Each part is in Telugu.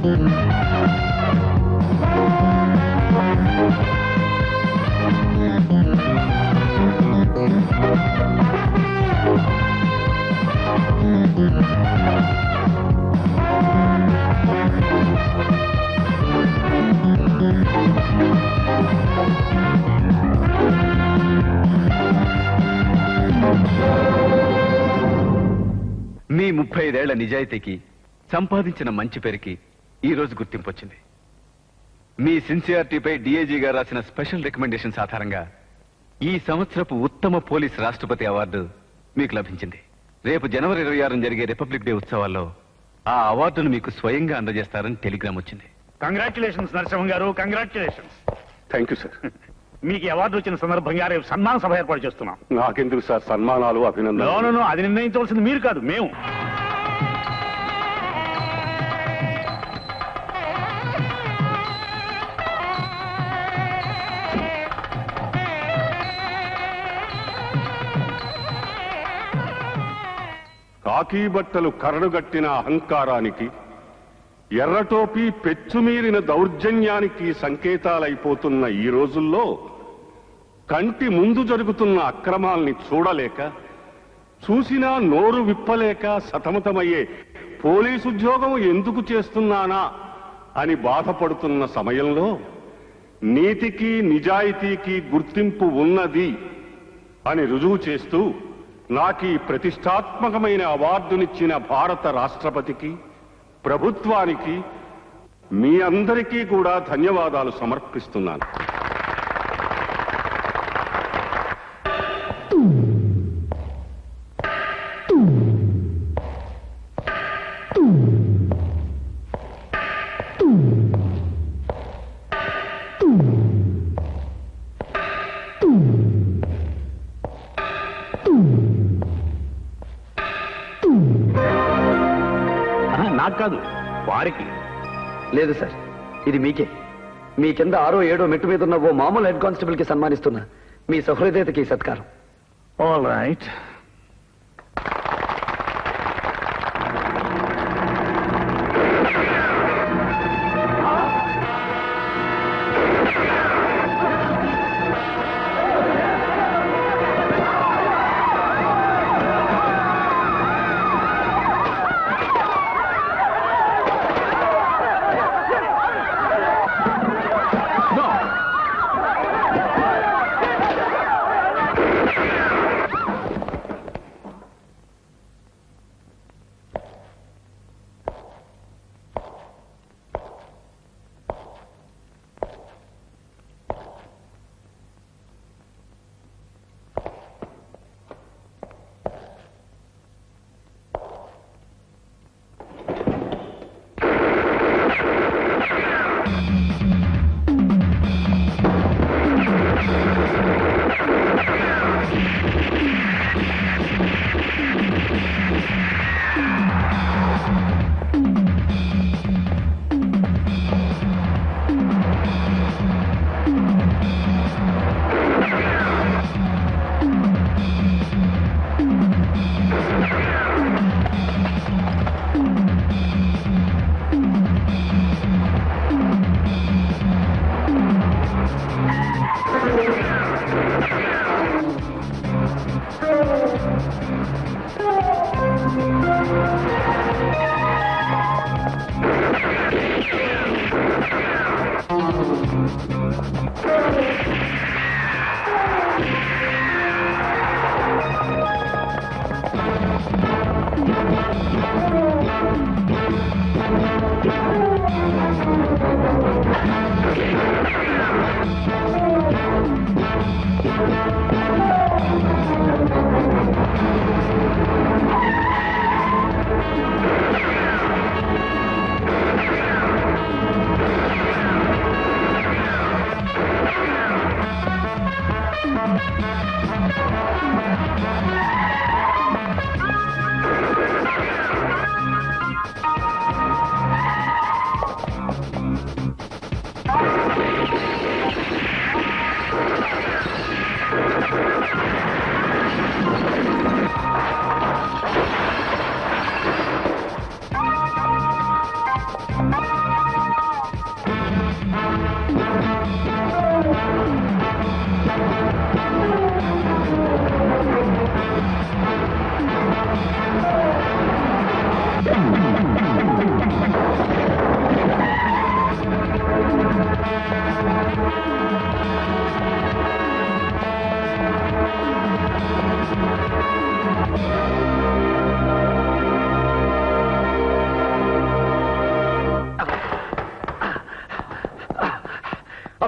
మీ ముప్పై ఐదేళ్ల నిజాయితీకి సంపాదించిన మంచి పేరుకి ఈ రోజు గుర్తింపు వచ్చింది మీ సిన్సియారిటీపై డిఐజీ గారు రాసిన స్పెషల్ రికమెండేషన్స్ ఆధారంగా ఈ సంవత్సరపు ఉత్తమ పోలీస్ రాష్ట్రపతి అవార్డు మీకు లభించింది రేపు జనవరి ఇరవై ఆరున జరిగే రిపబ్లిక్ డే ఉత్సవాల్లో ఆ అవార్డును మీకు స్వయంగా అందజేస్తారని టెలిగ్రామ్ వచ్చింది congratulations Narasimha garu congratulations thank you sir మీకు ఈ అవార్డు వచ్చిన సందర్భంగా రేపు సన్మాన సభ ఏర్పాటు చేస్తున్నాం నాకెందుకు సార్ సన్మానాలు నో, అభినందనలు నో, నో, అది నిర్ణయించవలసింది మీరు కాదు మేము కాకి బట్టలు కరడుగట్టిన అహంకారానికి ఎర్రటోపి పెచ్చుమీరిన దౌర్జన్యానికి సంకేతాలైపోతున్న ఈ రోజుల్లో కంటి ముందు జరుగుతున్న అక్రమాల్ని చూడలేక చూసినా నోరు విప్పలేక సతమతమయ్యే పోలీసు ఉద్యోగం ఎందుకు చేస్తున్నానా అని బాధపడుతున్న సమయంలో నీతికి నిజాయితీకి గుర్తింపు ఉన్నది అని రుజువు చేస్తూ నాకు ఈ ప్రతిష్టాత్మకమైన అవార్డునిచ్చిన భారత రాష్ట్రపతికి ప్రభుత్వానికి మీ అందరికీ కూడా ధన్యవాదాలు సమర్పిస్తున్నాను ఆ, నాకు కాదు వారికి లేదు సార్ ఇది మీకే మీ కింద ఆరో ఏడో మెట్టు మీద ఉన్న ఓ మామూలు హెడ్ కానిస్టేబుల్ కి సన్మానిస్తున్నా మీ సహృదయతకి ఈ సత్కారం ఆల్ రైట్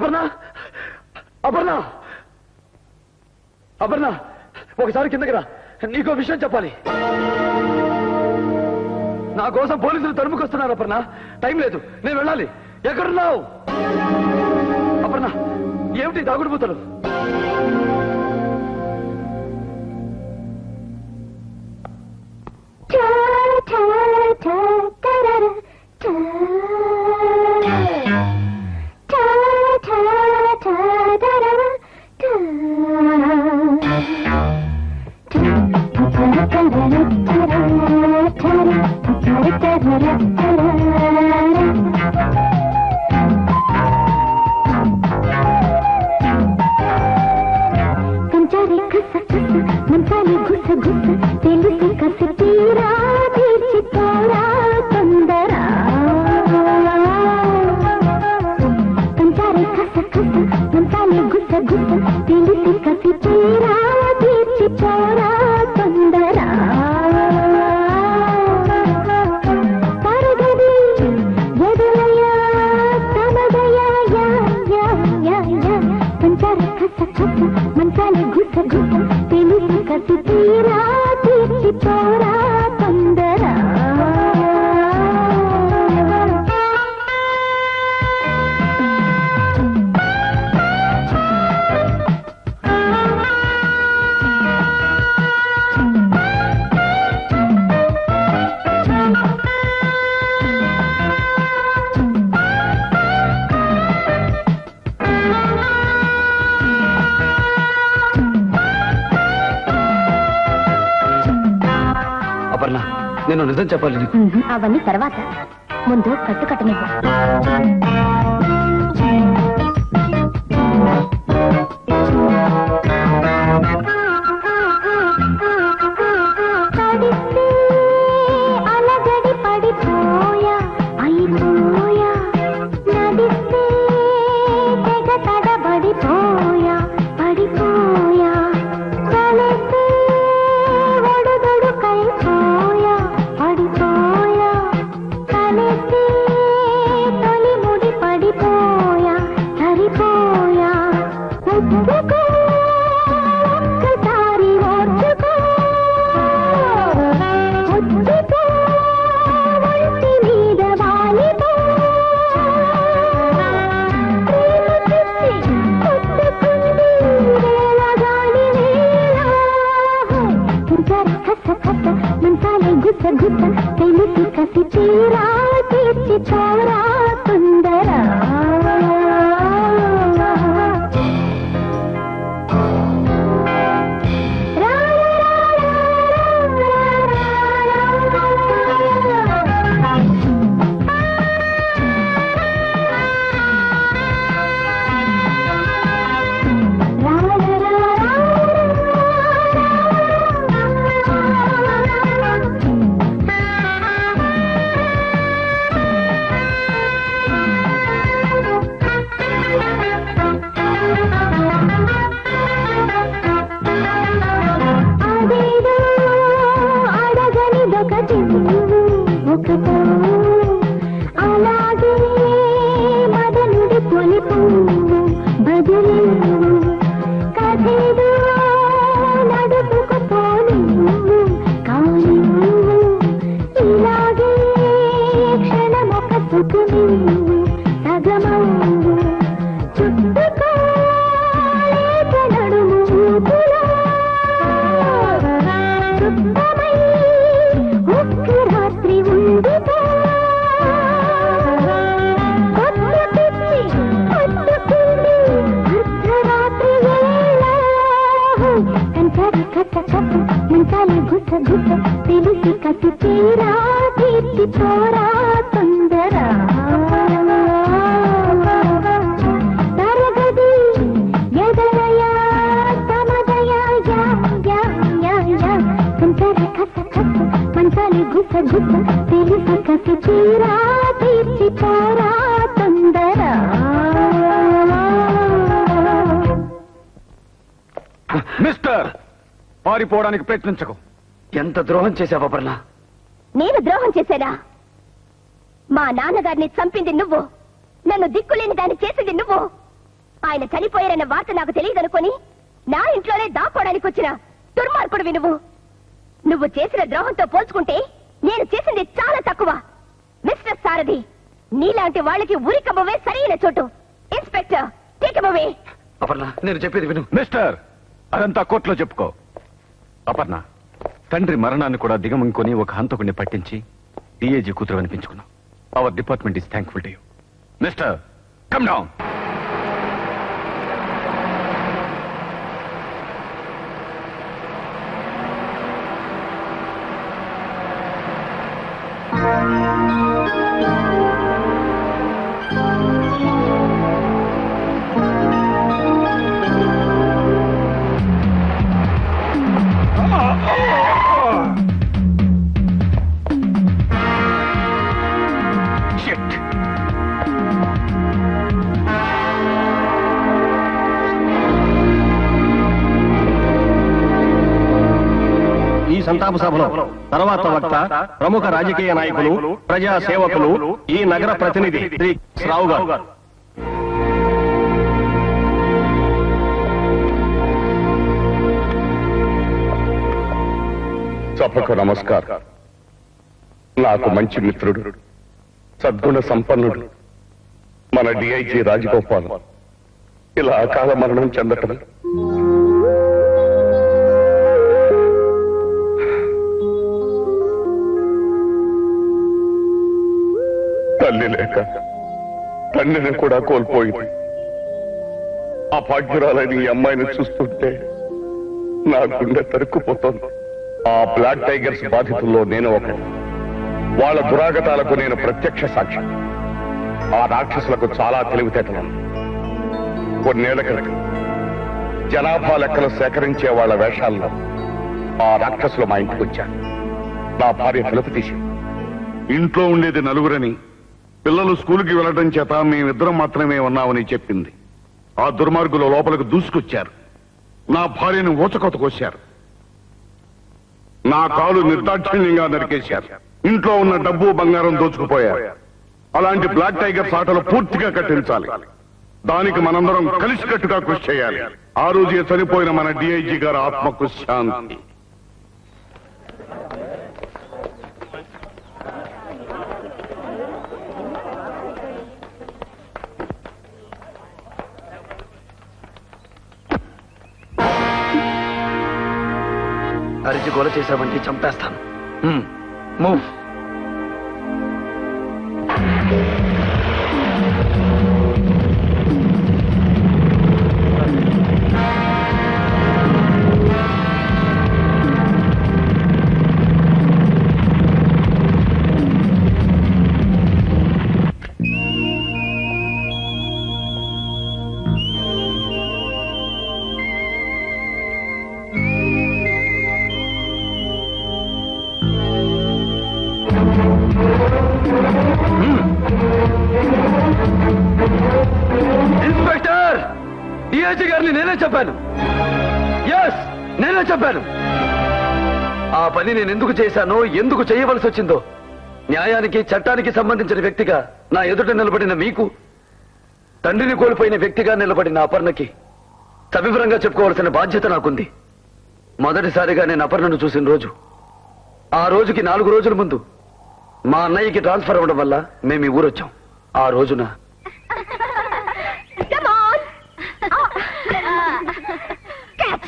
అపర్ణ అపర్ణ అపర్ణ ఒకసారి కిందకి రా నీకో విషయం చెప్పాలి నా కోసం పోలీసులు తరుముకొస్తున్నారు అపర్ణ టైం లేదు నేను వెళ్ళాలి ఎక్కడున్నావు అపర్ణ ఏమిటి దాగుడుమూతలు కంచారి కస కస మంచాలి గుస గుస తెలిసి కసి తీరా తీర్చి పోరా తొందర కంచారి కస కస మంచాలి గుస గుస తెలిసి కసి తీరా తీర్చి పోరా తొందర పరగది ఎదురయ్యా తనదయ్యా యా యా యా యా సంచార కస కస మంచాలి గుస గుస తెలిసి కసి తీరా తీర్చి పోరా తొందర అపర్ణ నేను నిజం చెప్పాలి నీకు అవన్నీ తర్వాత ముందు కట్టు కట్టనివ్వు తడిస్తే అలగడి పడిపోయా అయిపోయా నడిస్తే తెగ తడబడిపోయా పడిపోయా తలెత్తే ఒడుదొడు కైపోయా పడిపోయా తలెత్తే తొలి ముడి పడిపోయా సరిపోయా ఒప్పుకో ఒక్కసారి ఓర్చుకో ఒత్తుకో ఒంటి మీద వాలిపో ప్రేమ పిచ్చి కొట్టుకుంది వేళగాని వేళ కుంచారి కస కస మంచాలి గుస గుస తెలిసి కసి తీరా తీర్చి పోరా తొందర అదేదో అడగనిదొకటి ఒకటో అలాగే మదనుడి తొలిపు బదులు కథేదో నడుపుకుపోని కానీ ఇలాగే క్షణమొక సుఖము సగమవు చుట్టుకో లేక నడుము ఊపులో చుట్టమై ఒక్క రాత్రి ఉండిపో కొత్త పిచ్చి పట్టుకుంది అర్ధరాత్రి వేళ కంచారి కట్ట కట్ట మంచాలి గుస గుస తెలిసి కసి తీరా తీర్చి పోరా తొందర తరగది ఎదరయా సమదయా యా యా యా యా కంచారి కట్ట కట్ట మంచాలి గుస గుస తెలిసి కసి తీరా తీర్చి పోరా తొందర మిస్టర్ పారిపోవడానికి ప్రయత్నించకు ఎంత ద్రోహం చేశావు అపర్ణ నేను ద్రోహం చేశానా మా నాన్నగారిని చంపింది నువ్వు నన్ను దిక్కులేని దాన్ని చేసింది నువ్వు ఆయన చనిపోయారన్న వార్త నాకు తెలియదనుకొని నా ఇంట్లోనే దాక్కోడానికి వచ్చిన దుర్మార్గుడు నువ్వు నువ్వు చేసిన ద్రోహంతో పోల్చుకుంటే నేను చేసింది చాలా తక్కువ మిస్టర్ సారథి నీలాంటి వాళ్ళకి ఉరికమ్మవే సరైన చోటు ఇన్స్పెక్టర్ టేకమవే అపర్ణ నేను చెప్పేది విను మిస్టర్ అదంతా కోర్టులో చెప్పుకో అపర్ణ తండ్రి మరణాన్ని కూడా దిగమంకొని ఒక హంతకుడిని పట్టించి డిఏజీ కూతురు అనిపించుకున్నాం our department is thankful to you mister calm down shit ఈ సంతాప సభలో తర్వాత వక్త ప్రముఖ రాజకీయ నాయకులు ప్రజా సేవకులు ఈ నగర ప్రతినిధి శ్రీ రావు గారు సభకు నమస్కారం నాకు మంచి మిత్రుడు సద్గుణ సంపన్నుడు మన డిఐజీ రాజగోపాల్ ఇలా అకాల మరణం చెందటం తల్లి లేక తండ్రిని కూడా కోల్పోయింది ఆ భాగ్యురాలని ఈ అమ్మాయిని చూస్తుంటే నా గుండె తరుక్కుపోతోంది ఆ బ్లాక్ టైగర్స్ బాధితుల్లో నేను ఒకటి వాళ్ళ దురాగతాలకు నేను ప్రత్యక్ష సాక్షి ఆ రాక్షసులకు చాలా తెలివితేటలు కొన్నేళ్ల క్రితం జనాభా లెక్కలు సేకరించే వాళ్ళ వేషాల్లో ఆ రాక్షసులు మా ఇంటికి వచ్చారు నా భార్య తలుపు తీసి ఇంట్లో ఉండేది నలుగురని పిల్లలు స్కూల్కి వెళ్ళడం చేత మేమిద్దరం మాత్రమే ఉన్నామని చెప్పింది ఆ దుర్మార్గులు లోపలికి దూసుకొచ్చారు నా భార్యను ఊచకొత కోశారు నా కాలు నిర్దాక్షిణ్యంగా నరికేశారు ఇంట్లో ఉన్న డబ్బు బంగారం దోచుకుపోయారు అలాంటి బ్లాక్ టైగర్స్ ఆటలు పూర్తిగా కట్టించాలి దానికి మనందరం కలిసికట్టుగా కృషి చేయాలి ఆ రోజే చనిపోయిన మన డిఐజీ గారి ఆత్మకు శాంతి అరిచి గోల చేశావంటే చంపేస్తాను హ్మ్. మూవ్ ఇన్స్పెక్టర్ డిఐజీ గారిని నేనే చెప్పాను ఎస్ నేనే చెప్పాను ఆ పని నేను ఎందుకు చేశానో ఎందుకు చేయవలసి వచ్చిందో న్యాయానికి చట్టానికి సంబంధించిన వ్యక్తిగా నా ఎదుట నిలబడిన మీకు తండ్రిని కోల్పోయిన వ్యక్తిగా నిలబడిన అపర్ణకి సవివరంగా చెప్పుకోవాల్సిన బాధ్యత నాకుంది మొదటిసారిగా నేను అపర్ణను చూసిన రోజు ఆ రోజుకి నాలుగు రోజుల ముందు మా అన్నయ్యకి ట్రాన్స్ఫర్ అవ్వడం వల్ల మేము ఈ ఊరొచ్చాం ఆ రోజున Come on! Catch!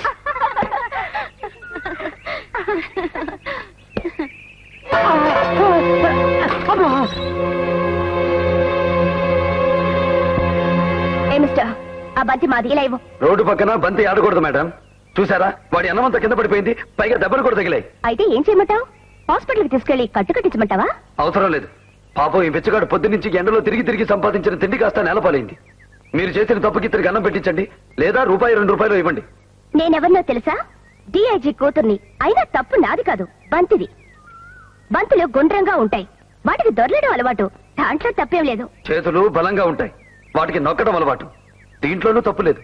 ఏ మిస్టర్ ఆ బంతి మాది ఇలా ఇవ్వు రోడ్డు పక్కన బంతి ఆడకూడదు మేడం చూసారా వాడి అన్నమంతా కింద పడిపోయింది పైగా దెబ్బలు కూడా తగిలాయి అయితే ఏం చేయమంటావు హాస్పిటల్కి తీసుకెళ్లి కట్టు కట్టించమంటావా అవసరం లేదు పాపం ఈ బిచ్చగాడు పొద్దు నుంచి ఎండలో తిరిగి తిరిగి సంపాదించిన తిండి కాస్త నేలపాలైంది మీరు చేసిన తప్పుకి తిరిగి అన్నం పెట్టించండి లేదా రూపాయి రెండు రూపాయలు ఇవ్వండి నేనెవరినో తెలుసా డిఐజీ కూతుర్ని అయినా తప్పు నాది కాదు బంతిది బంతులు గుండ్రంగా ఉంటాయి వాటికి దొరలడం అలవాటు దాంట్లో తప్పేం లేదు చేతులు బలంగా ఉంటాయి వాటికి నొక్కడం అలవాటు దీంట్లోనూ తప్పు లేదు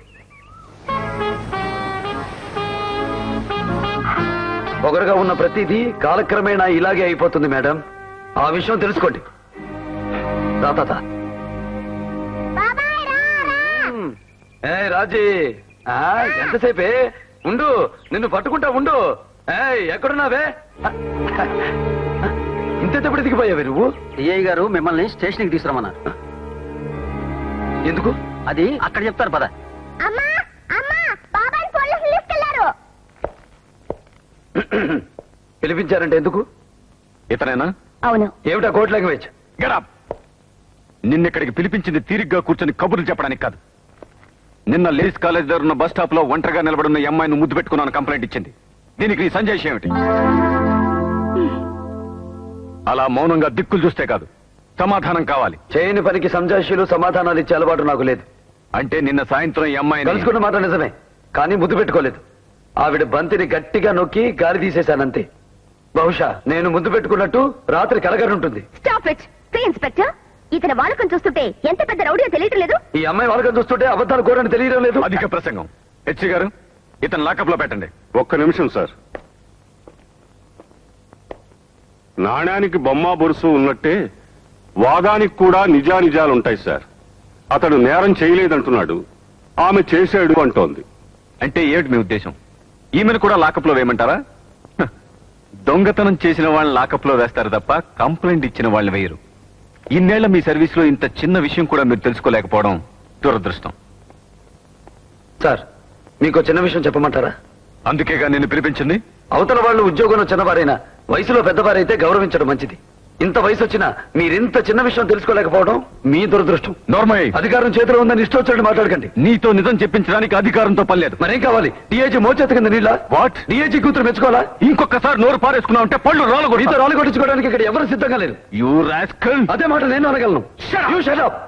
పొగరుగా ఉన్న ప్రతిదీ కాలక్రమేణా ఇలాగే అయిపోతుంది మేడం ఆ విషయం తెలుసుకోండి రా తాత. మ్మ్. ఏ రాజీ ఆ, ఎంతసేపే ఉండు నిన్ను పట్టుకుంటా ఉండు ఏయ్ ఎక్కడున్నావే ఇంతెప్పుడు దిగిపోయావే నువ్వు సిఐ గారు మిమ్మల్ని స్టేషన్ కి తీసుకురమ్మన్నారు ఎందుకు అది అక్కడ చెప్తారు పద అమ్మా అమ్మా బాబాయ్ పోలీసులు తీసుకెళ్లారు పిలిపించారంటే ఎందుకు ఇతనేనా అవును ఏమిటా కోర్టు లాంగ్వేజ్ గడప్ నిన్నెక్కడికి పిలిపించింది తీరిగ్గా కూర్చొని కబుర్లు చెప్పడానికి కాదు నిన్న లేడీస్ కాలేజ్ దగ్గర ఉన్న బస్ స్టాప్ లో ఒంటరిగా నిలబడున్న ఈ అమ్మాయిని ముద్దు పెట్టుకున్నాను కంప్లైంట్ ఇచ్చింది దీనికి నీ సంజయ్ ఏమిటి అలా మౌనంగా దిక్కులు చూస్తే కాదు సమాధానం కావాలి చేయని పనికి సంజాషులు సమాధానాలు ఇచ్చే అలవాటు నాకు లేదు అంటే నిన్న సాయంత్రం ఈ అమ్మాయిని కలుసుకున్న మాట నిజమే కానీ ముద్దు పెట్టుకోలేదు ఆవిడ బంతిని గట్టిగా నొక్కి గాలి తీసేశానంతే బహుశా నేను ముద్దు పెట్టుకున్నట్టు రాత్రి కలగనుంటుంది స్టాప్ ఇట్ ప్రీ ఇన్స్పెక్టర్ ఇతని వాలకం చూస్తుంటే ఎంత పెద్ద రౌడీయో తెలియటం లేదు ఈ అమ్మాయి వాళ్ళకం చూస్తుంటే అబద్ధాలు కోరని తెలియడం లేదు అధిక ప్రసంగం హెచ్సి గారు ఇతను లాకప్ లో పెట్టండి ఒక్క నిమిషం సార్ నాణ్యానికి బొమ్మ బొరుసు ఉన్నట్టే వాదానికి కూడా నిజానిజాలుంటాయి సార్ అతడు నేరం చేయలేదంటున్నాడు ఆమె చేశాడు అంటోంది అంటే ఏమిటి మీ ఉద్దేశం ఈమెను కూడా లాకప్ లో వేయమంటారా హ, దొంగతనం చేసిన వాళ్ళని లాకప్ లో వేస్తారు తప్ప కంప్లైంట్ ఇచ్చిన వాళ్ళని వేయరు ఇన్నేళ్ల మీ సర్వీస్ లో ఇంత చిన్న విషయం కూడా మీరు తెలుసుకోలేకపోవడం దురదృష్టం సార్ మీకు చిన్న విషయం చెప్పమంటారా అందుకేగా నేను పిలిపించింది అవతల వాళ్ళు ఉద్యోగంలో చిన్నవారైనా వయసులో పెద్దవారైతే గౌరవించడం మంచిది ఇంత వయసు వచ్చినా మీరింత చిన్న విషయం తెలుసుకోలేకపోవడం మీ దురదృష్టం నోర్మయ్య అధికారం చేతిలో ఉందని ఇష్టం వచ్చినట్టు మాట్లాడకండి నీతో నిజం చెప్పించడానికి అధికారంతో పనిలేదు మరేం కావాలి డిఐజీ మోచేత కింద నీళ్ళ వాట్ డిఐజీ కూతురు మెచ్చుకోవాలా ఇంకొకసారి నోరు పారేసుకున్నావు అంటే పళ్ళు మీతో రాళ్ళు రాళ్ళు కొట్టించుకోవడానికి ఇక్కడ ఎవరు సిద్ధంగా లేరు యూ రాస్కల్ అదే మాట నేను అనగలను You shut up.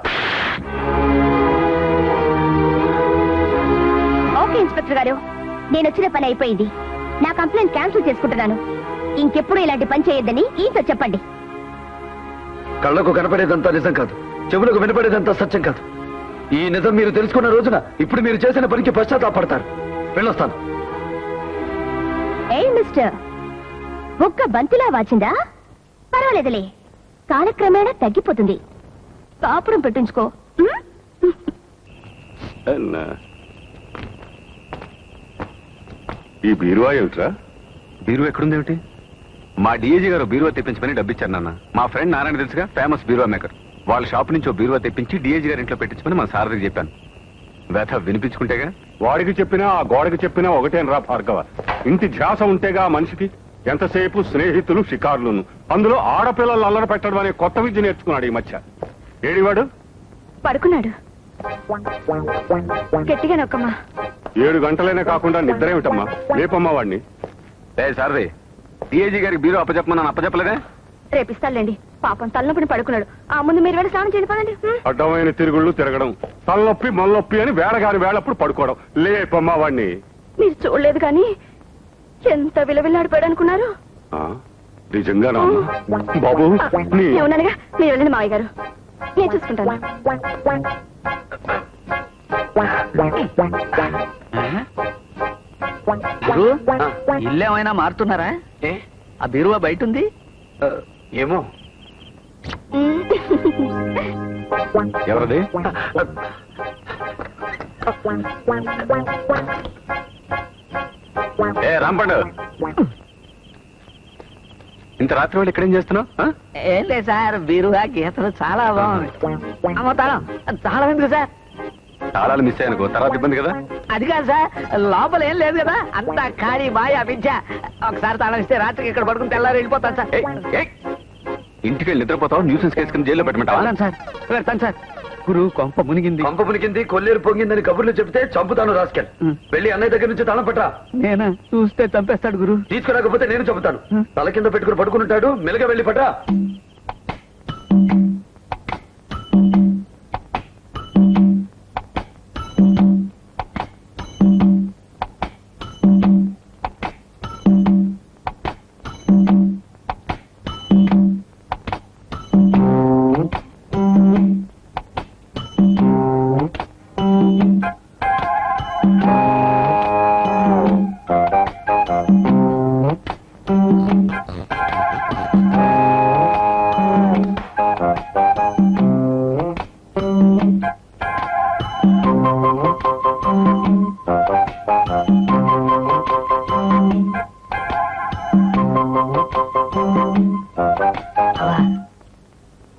Okay inspector garu నేను వచ్చిన పని అయిపోయింది నా కంప్లైంట్ క్యాన్సిల్ చేసుకుంటున్నాను ఇంకెప్పుడు ఇలాంటి పని చేయొద్దని ఈతో చెప్పండి కళ్ళకు కనపడేదంతా నిజం కాదు చెవులకు వినపడేదంతా సత్యం కాదు ఈ నిజం మీరు తెలుసుకున్న రోజున ఇప్పుడు మీరు చేసిన పనికి పశ్చాత్తాపడతారు వెళ్ళొస్తాను ఏ మిస్టర్ ఒక్క బంతిలా వాచిందా పర్వాలేదులే కాలక్రమేణా తగ్గిపోతుంది కాపురం పెట్టించుకో ఉం? అన్నా. ఈ బీరువా ఏమిట్రా బీరువా ఎక్కడుందేమిటి మా డిఏజీ గారు బీరువా తెప్పించమని డబ్బిచ్చారు నాన్న మా ఫ్రెండ్ నారాయణ తెలుసుగా ఫేమస్ బీరువా మేకర్ వాళ్ళ షాప్ నుంచి ఓ బీరువా తెప్పించి డిఏజీ గారి ఇంట్లో పెట్టించమని మా సారథికి చెప్పాను వ్యథ వినిపించుకుంటేగా వాడికి చెప్పినా ఆ గోడకి చెప్పినా ఒకటేనరా భార్గవ ఇంటి ధ్యాస ఉంటేగా ఆ మనిషికి ఎంతసేపు స్నేహితులు షికారులును అందులో ఆడపిల్లలు అల్లరి పెట్టడం అనే కొత్త విద్య నేర్చుకున్నాడు ఈ మధ్య ఏడివాడు పడుకున్నాడు గట్టిగా నొక్కమ్మా ఏడు గంటలైనా కాకుండా నిద్ర ఏమిటమ్మా లేపమ్మా వాడిని లే సారథి డిఏజీ గారికి బీరువా అప్పచెప్పమని అప్పచెప్పలేదే రేపిస్తానులేండి పాపం తలనొప్పిని పడుకున్నాడు ఆ ముందు మీరు వెళ్ళి స్నానం చేయండి పదండి ఉం? అడ్డమైన తిరుగుళ్ళు తిరగడం తలనొప్పి మొల్లొప్పి అని వేళగాని వేళప్పుడు పడుకోవడం లేపమ్మా వాడిని మీరు చూడలేదు కానీ ఎంత విలవిల్లాడిపోయాడు అనుకున్నారు ఆ, నిజంగానా అమ్మా? బాబు నీ ఏమన్నానుగా మీరు వెళ్ళండి మావయ్య గారు నేను చూసుకుంటాను గురు ఇల్లు ఏమైనా మారుతున్నారా ఏ? ఆ బీరువా బయట ఉంది ఆ, ఏమో ఎవరది ఏ రాంపండు ఇంత రాత్రి వాళ్ళు ఇక్కడేం చేస్తున్నావు ఆ? ఏం లేదు సార్ బీరువా గీతలు చాలా బాగుంది అమ్మతాళం చాలా ఎందుకు సార్ తాళాలు మిస్ అయ్యానుకో తర్వాత ఇబ్బంది కదా అది కాదు సార్ లోపల ఏం లేదు కదా అంతా ఖాళీ మాయ విద్య ఒకసారి తాళం ఇస్తే రాత్రికి ఇక్కడ పడుకుని తెల్లారి వెళ్ళిపోతాను సార్ ఏయ్, ఏయ్. ఇంటికి వెళ్ళి నిద్రపోతావు న్యూసెన్స్ కేసుకుని జైల్లో పెట్టమంటావా వెళ్తాను సార్ వెళ్తాను సార్ గురు కొంప మునిగింది కంప పునికింది కొల్లేరు పొంగిందని కబుర్లు చెప్తే చంపుతాను రాస్కెల్ ఉం. వెళ్ళి అన్నయ్య దగ్గర నుంచి తాళం పట్టరా నేనా చూస్తే చంపేస్తాడు గురు తీసుకురాకపోతే నేను చెబుతాను తల కింద పెట్టుకుని పడుకుంటాడు మెల్లగా వెళ్ళి పట్రా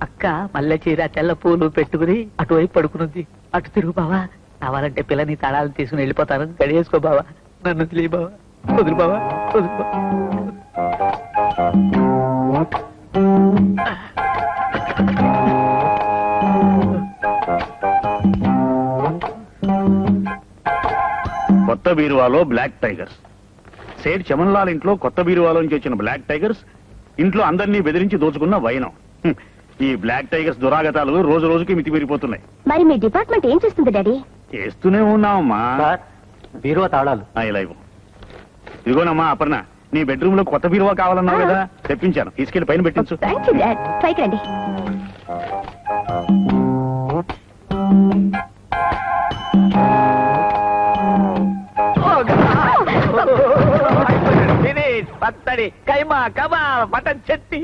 అక్క మల్లె చీర తెల్ల పూలు పెట్టుకుని అటువైపు పడుకునుంది అటు తిరుగు బావా కావాలంటే పిల్లని తాళాలు తీసుకుని వెళ్ళిపోతాను గడియేసుకో బావా నన్ను వదిలే బావా వదులు బావా వదులు బావా కొత్త బీరువాలో బ్లాక్ టైగర్స్ సేట్ చమన్లాల్ ఇంట్లో కొత్త బీరువాలోంచి వచ్చిన బ్లాక్ టైగర్స్ ఇంట్లో అందరినీ బెదిరించి దోచుకున్న వైనం హ్మ్. ఈ బ్లాక్ టైగర్స్ దురాగతాలు రోజు రోజుకి మితిమీరిపోతున్నాయి మరి మీ డిపార్ట్మెంట్ ఏం చేస్తుంది డాడీ చేస్తూనే ఉన్నామమ్మా బీరువా తాళాలు ఆ, ఇలా ఇవ్వు. ఇదిగోనమ్మా అపర్ణ నీ బెడ్రూమ్ లో కొత్త బీరువా కావాలన్నావు కదా తెప్పించాను తీసుకెళ్లి పైన పెట్టించు థ్యాంక్ యూ డాడ్ పైకి రండి ఫినిష్ పచ్చడి కైమా కబా మటన్ చెట్టి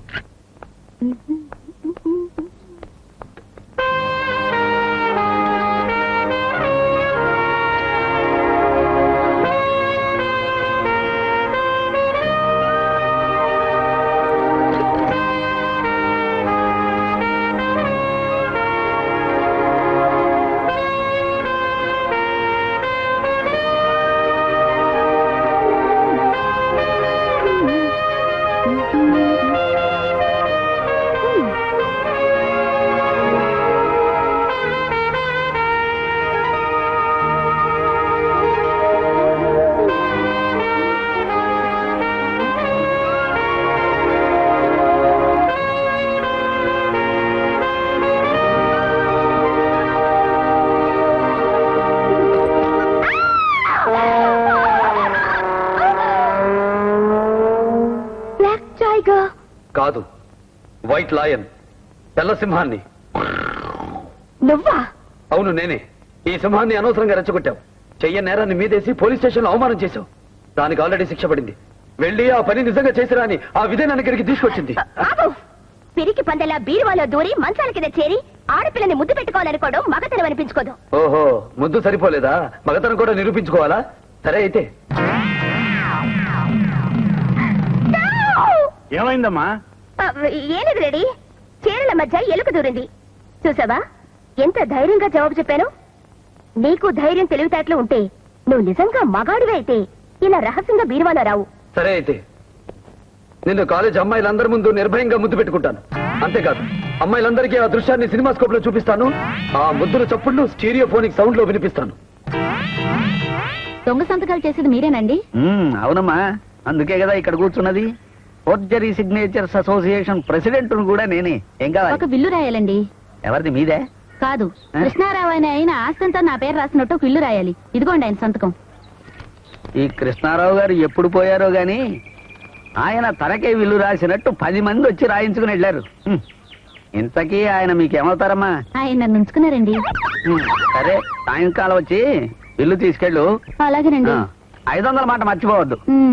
బ్లాక్ టైగర్ కాదు వైట్ లాయన్ తెల్ల సింహాన్ని నువ్వా అవును నేనే ఈ సింహాన్ని అనవసరంగా రెచ్చగొట్టావు చెయ్య నేరాన్ని మీదేసి పోలీస్ స్టేషన్ లో అవమానం చేశావు దానికి ఆల్రెడీ శిక్ష పడింది వెళ్ళి ఆ పని నిజంగా చేసిరా అని ఆ విధే నన్ను ఇక్కడికి తీసుకొచ్చింది ఆగు పిరికి పందెలా బీరువాలో దూరి మంచాల కింద చేరి ఆడపిల్లని ముద్దు పెట్టుకోవాలనుకోవడం మగతనం అనిపించుకోదు ఓహో ముద్దు సరిపోలేదా మగతనం కూడా నిరూపించుకోవాలా సరే అయితే ఏమైందమ్మా ఆ, ఏం లేదు రెడీ చీరల మధ్య ఎలుక దూరింది చూసావా ఎంత ధైర్యంగా జవాబు చెప్పాను నీకు ధైర్యం తెలివితేటలు ఉంటే నువ్వు నిజంగా మగాడివే అయితే ఇలా రహస్యంగా బీరువాలో రావు సరే అయితే నిన్ను కాలేజ్ అమ్మాయిలందరి ముందు నిర్భయంగా ముద్దు పెట్టుకుంటాను అంతేకాదు అమ్మాయిలందరికీ ఆ దృశ్యాన్ని సినిమా స్కోప్ లో చూపిస్తాను ఆ ముద్దుల చప్పుళ్ళు స్టీరియోఫోనిక్ సౌండ్ లో వినిపిస్తాను దొంగ సంతకాలు చేసేది మీరేనండి మ్మ్, అవునమ్మా అందుకే కదా ఇక్కడ కూర్చున్నది ఫోర్జరీ సిగ్నేచర్స్ అసోసియేషన్ ప్రెసిడెంట్ కూడా నేనే ఏం కావాలి విల్లు రాయాలండి ఎవరిది మీదే కాదు ఆ? కృష్ణారావు అనే ఆయన ఆస్తంతా నా పేరు రాసినట్టు ఒక ఇల్లు రాయాలి ఇదిగోండి ఆయన సంతకం ఈ కృష్ణారావు గారు ఎప్పుడు పోయారో గాని ఆయన తనకే విల్లు రాసినట్టు పది మంది వచ్చి రాయించుకుని వెళ్ళారు హ్మ్. ఇంతకీ ఆయన మీకేమవుతారమ్మా ఆయన నన్ను ఉంచుకున్నారండి హ్మ్. సరే సాయంకాలం వచ్చి ఇల్లు తీసుకెళ్ళు అలాగేనండి ఆ, ఐదు వందల మాట మర్చిపోవద్దు ఉమ్.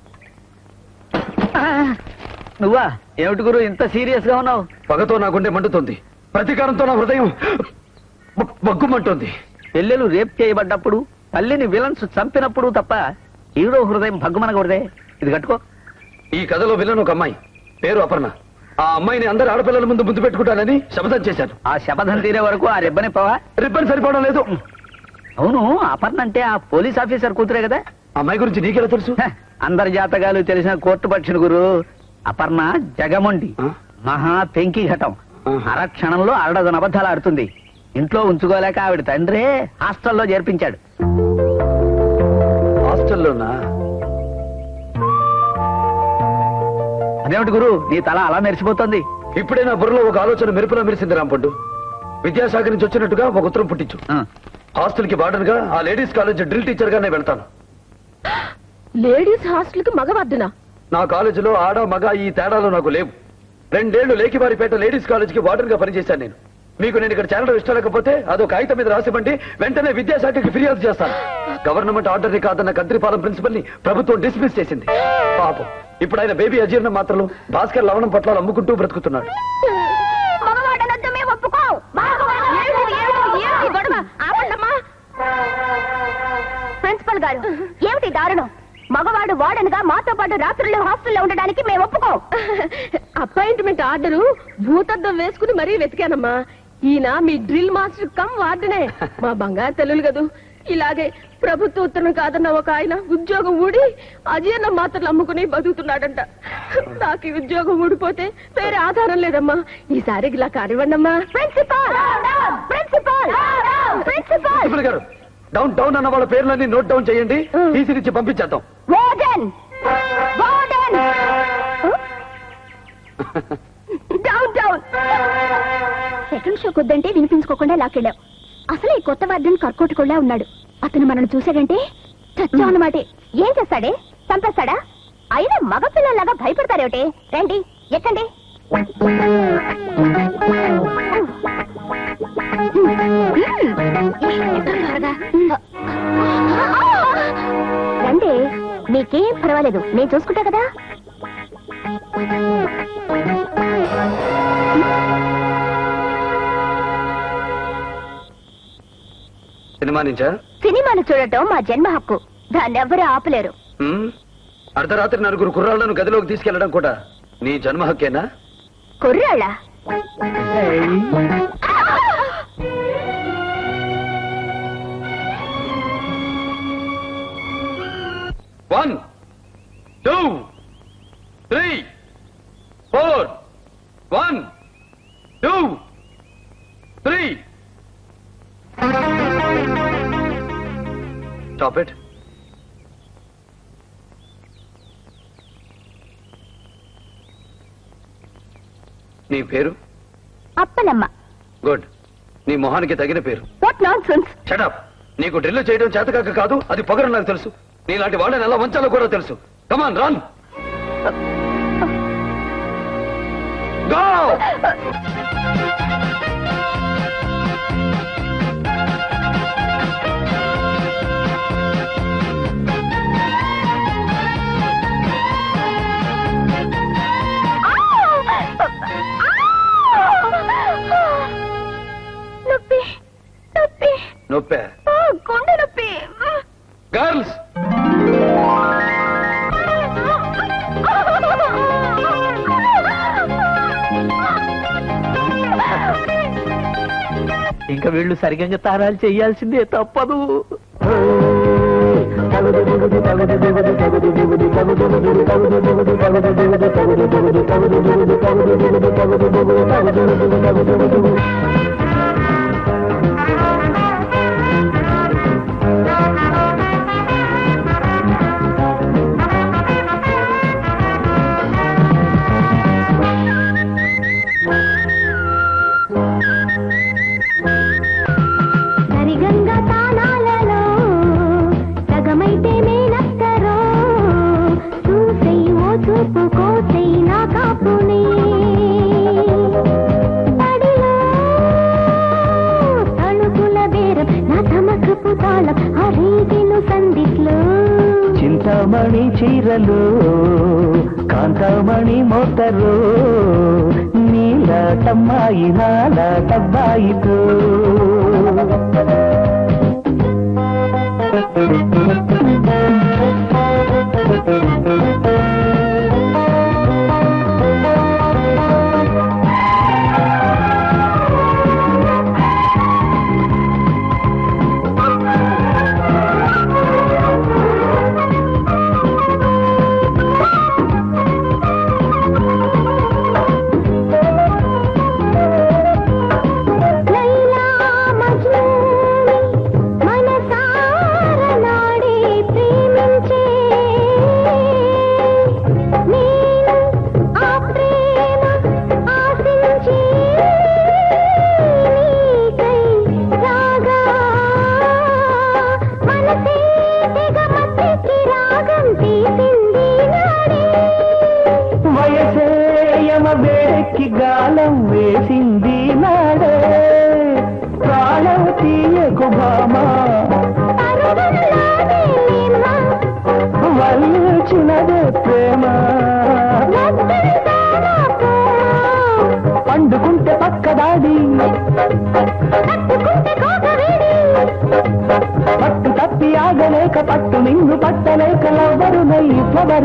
ఆ, నువ్వా ఏమిటి గురు ఇంత సీరియస్ గా ఉన్నావు పగతో నా గుండె మండుతుంది ప్రతీకారంతో నా హృదయం బ- బగ్గుమంటుంది చెల్లెలు రేప్ చేయబడ్డప్పుడు తల్లిని విలన్స్ చంపినప్పుడు తప్ప హీరో హృదయం భగ్గుమనకూడదే ఇది కట్టుకో ఈ కథలో విలన్ ఒక అమ్మాయి పేరు అపర్ణ ఆ అమ్మాయిని అందరు ఆడపిల్లల ముందు ముద్దు పెట్టుకుంటానని శపథం చేశాను ఆ శపథం తీరే వరకు ఆ రెబ్బని పోవా రిబ్బన్ సరిపోవడం లేదు అవును అపర్ణ అంటే ఆ పోలీస్ ఆఫీసర్ కూతురే కదా అమ్మాయి గురించి నీకెలా తెలుసు హ, అందరి జాతకాలు తెలిసిన కోర్టు పక్షిని గురు అపర్ణ జగమొండి ఆ? మహా పెంకి ఘటం ఆహా. అరక్షణంలో అరడదన అబద్ధాలు ఆడుతుంది ఇంట్లో ఉంచుకోలేక ఆవిడ తండ్రే హాస్టల్లో చేర్పించాడు హాస్టల్లోనా అదేమిటి గురు నీ తల అలా మెరిసిపోతుంది ఇప్పుడే నా బుర్రలో ఒక ఆలోచన మెరుపులా మెరిసింది రాంపండు విద్యాశాఖ నుంచి వచ్చినట్టుగా ఒక ఉత్తరం పుట్టించు ఆ, హాస్టల్ కి వార్డెన్ గా ఆ లేడీస్ కాలేజ్ డ్రిల్ టీచర్ గానే వెళ్తాను లేడీస్ హాస్టల్ కి మగవార్డునా నా కాలేజీలో ఆడ మగ ఈ తేడాలు నాకు లేవు రెండేళ్లు లేకివారిపేట లేడీస్ కాలేజ్ కి వార్డెన్ గా పనిచేశాను నేను మీకు నేను ఇక్కడ చేరడం ఇష్టం లేకపోతే అదో కాగితం మీద రాసివ్వండి వెంటనే విద్యాశాఖకి ఫిర్యాదు చేస్తాను గవర్నమెంట్ ఆర్డర్ ని కాదన్న కంత్రిపాలెం ప్రిన్సిపల్ ని ప్రభుత్వం డిస్మిస్ చేసింది పాపం ఇప్పుడు ఆయన బేబీ అజీర్ణ మాత్రలు భాస్కర్ లవణం పట్ల అమ్ముకుంటూ బ్రతుకుతున్నాడు మగవాడనొద్దు మేము ఒప్పుకోం ప్రిన్సిపల్ గారు ఏమిటి దారుణం మగవాడు వాడ వార్డెన్ గా మాతో పాటు రాత్రులు హాస్టల్లో ఉండడానికి మేము ఒప్పుకోం అపాయింట్మెంట్ ఆర్డరు భూతద్దం వేసుకుని మరీ వెతికానమ్మా ఈయన మీ డ్రిల్ మాస్టర్ కమ్ వార్డనే మా బంగారు తల్లులు కదూ ఇలాగే ప్రభుత్వ ఉత్తరం కాదన్న ఒక ఆయన ఉద్యోగం ఊడి అజీర్ణ మాత్రలు అమ్ముకుని బతుకుతున్నాడంట నాకు ఈ ఉద్యోగం ఊడిపోతే వేరే ఆధారం లేదమ్మా ఈసారి ఇలా కానివ్వండమ్మా principal principal principal principal garu down down అన్న వాళ్ళ పేర్లన్నీ నోట్ డౌన్ చేయండి టీసీ నుంచి పంపించేద్దాం warden warden down down second shock వద్దంటే వినిపించుకోకుండా లాకెళ్ళాం అసలు ఈ కొత్త వార్డెన్ కర్కోటకుళ్ళ ఉన్నాడు అతను మనల్ని చూశాడంటే చచ్చాం అన్నమాట ఏం చేస్తాడే చంపేస్తాడా అయినా మగపిల్లలాగా భయపడతారేమిటి రండి ఎక్కండి రండి మీకేం పర్వాలేదు నేను చూసుకుంటా కదా సినిమా నుంచా సినిమాను చూడటం మా జన్మ హక్కు దాన్ని ఎవ్వరూ ఆపలేరు హ్మ్? అర్ధరాత్రి నలుగురు కుర్రాళ్లను గదిలోకి తీసుకెళ్లడం కూడా నీ జన్మ హక్కేనా కుర్రాళ్ళ one two three four one two three stop it నీ పేరు అప్పలమ్మ గుడ్ నీ మొహానికి తగిన పేరు వాట్ నాన్ సెన్స్ షటప్ నీకు డ్రిల్ చేయడం చేతకాక కాదు అది పొగరు నాకు తెలుసు నీలాంటి వాళ్ళని ఎలా వంచాలో కూడా తెలుసు కమాన్ రన్ గో నొప్పి నొప్పి నొప్పే ఆ, గుండె నొప్పి గర్ల్స్ ఇంకా వీళ్ళు సరిగ్గా తారాలు చేయాల్సిందే తప్పదు సరిగంగా తాళాలలో సగమైతే మేనక్కరో చూసెయ్ ఓ చూపు కోసెయ్ నా కాపుని పడిలో తణుకుల బేరం నా తమకపు తాళం అరేగిను సందిట్లో చింతామణి చీరలు కాంతామణి మోతరు నీలాటమ్మాయి నాలాటబ్బాయితో లైలా మజ్నూ మనసార నాడి ప్రేమించే నేను ఆ ప్రేమ ఆశించి నీకై రాగా మనసే తెగమతికి రాగం తీసింది నాడే వయసే యమ వేడెక్కి గాలం వేసింది నాడే ప్రాణం తీయకు భామా వల్చినదే ప్రేమ పండుకుంటే పక్కదాడి పట్టు తప్పి ఆగలేక పట్టు నిన్ను పట్టలేక లవ్వరు నై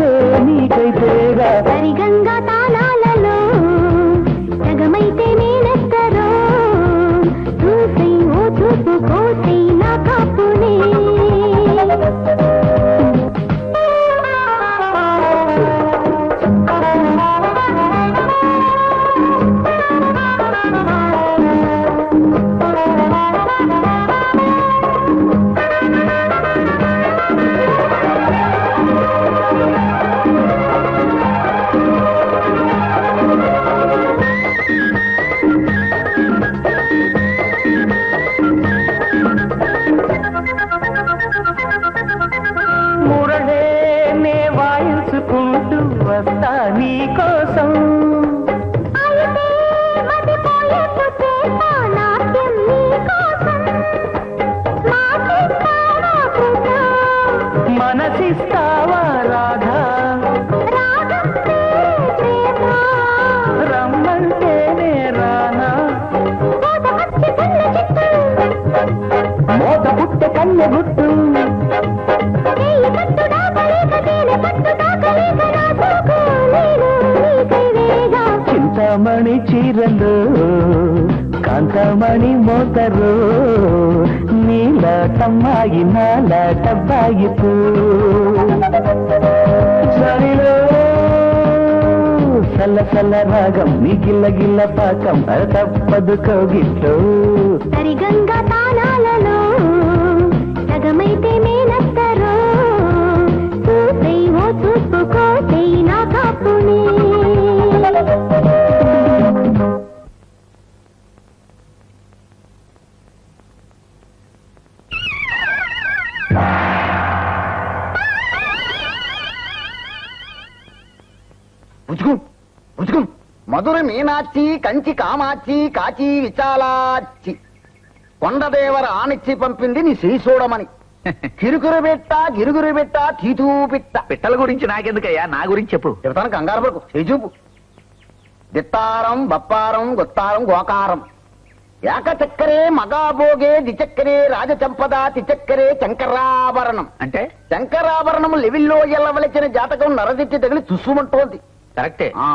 వలపు చేత నాట్యం నీకోసం మాటిస్తావా కృష్ణ మనసిస్తావా రాధా రాగం ప్రేమ రమ్మంటేనే రానా మోదమచ్చి కన్న చిత్తు మోత పుట్టె కన్నె గుట్టు చేయి కట్టు దాకలేక తేనె పట్టు దాకలేక నా సోకు నేను నీకై వేగా చింతామణి చీరలు కాంతమణి మోతరు నీలాటమ్మాయి నాలాటబ్బాయి పూ చలిలో సల్ల సల్ల రాగం నీ గిల్ల గిల్ల పాకం అది తప్పదు కౌగిట్లో సరిగంగా తానాలలో సగమైతే మేనత్తరో చూసై ఓ చూసుకోసై నా కాపుని పుచ్చుకు పుచ్చుకు మధుర మీనాక్షి కంచి కామాక్షి కాచి విశాలాక్షి కొండదేవర ఆనిచ్చి పంపింది నీ శ్రీ చూడమని కిరుకురు బిట్ట గిరుగురు బిట్ట తీతూ పిట్ట పిట్టల గురించి నాకెందుకయ్యా నా గురించి చెప్పు చెబుతాను కంగారు పడుకు చేజూపు దిత్తారం బప్పారం గొత్తారం గోకారం ఏక చక్కరే మగాబోగే దిచక్కరే రాజచంపద తిచక్కరే శంకరాభరణం అంటే శంకరాభరణం లెవిల్లో ఎల్లవలచిన జాతకం నరదిట్టి తగిలి తుస్సుమంటోంది కరెక్టే ఆ.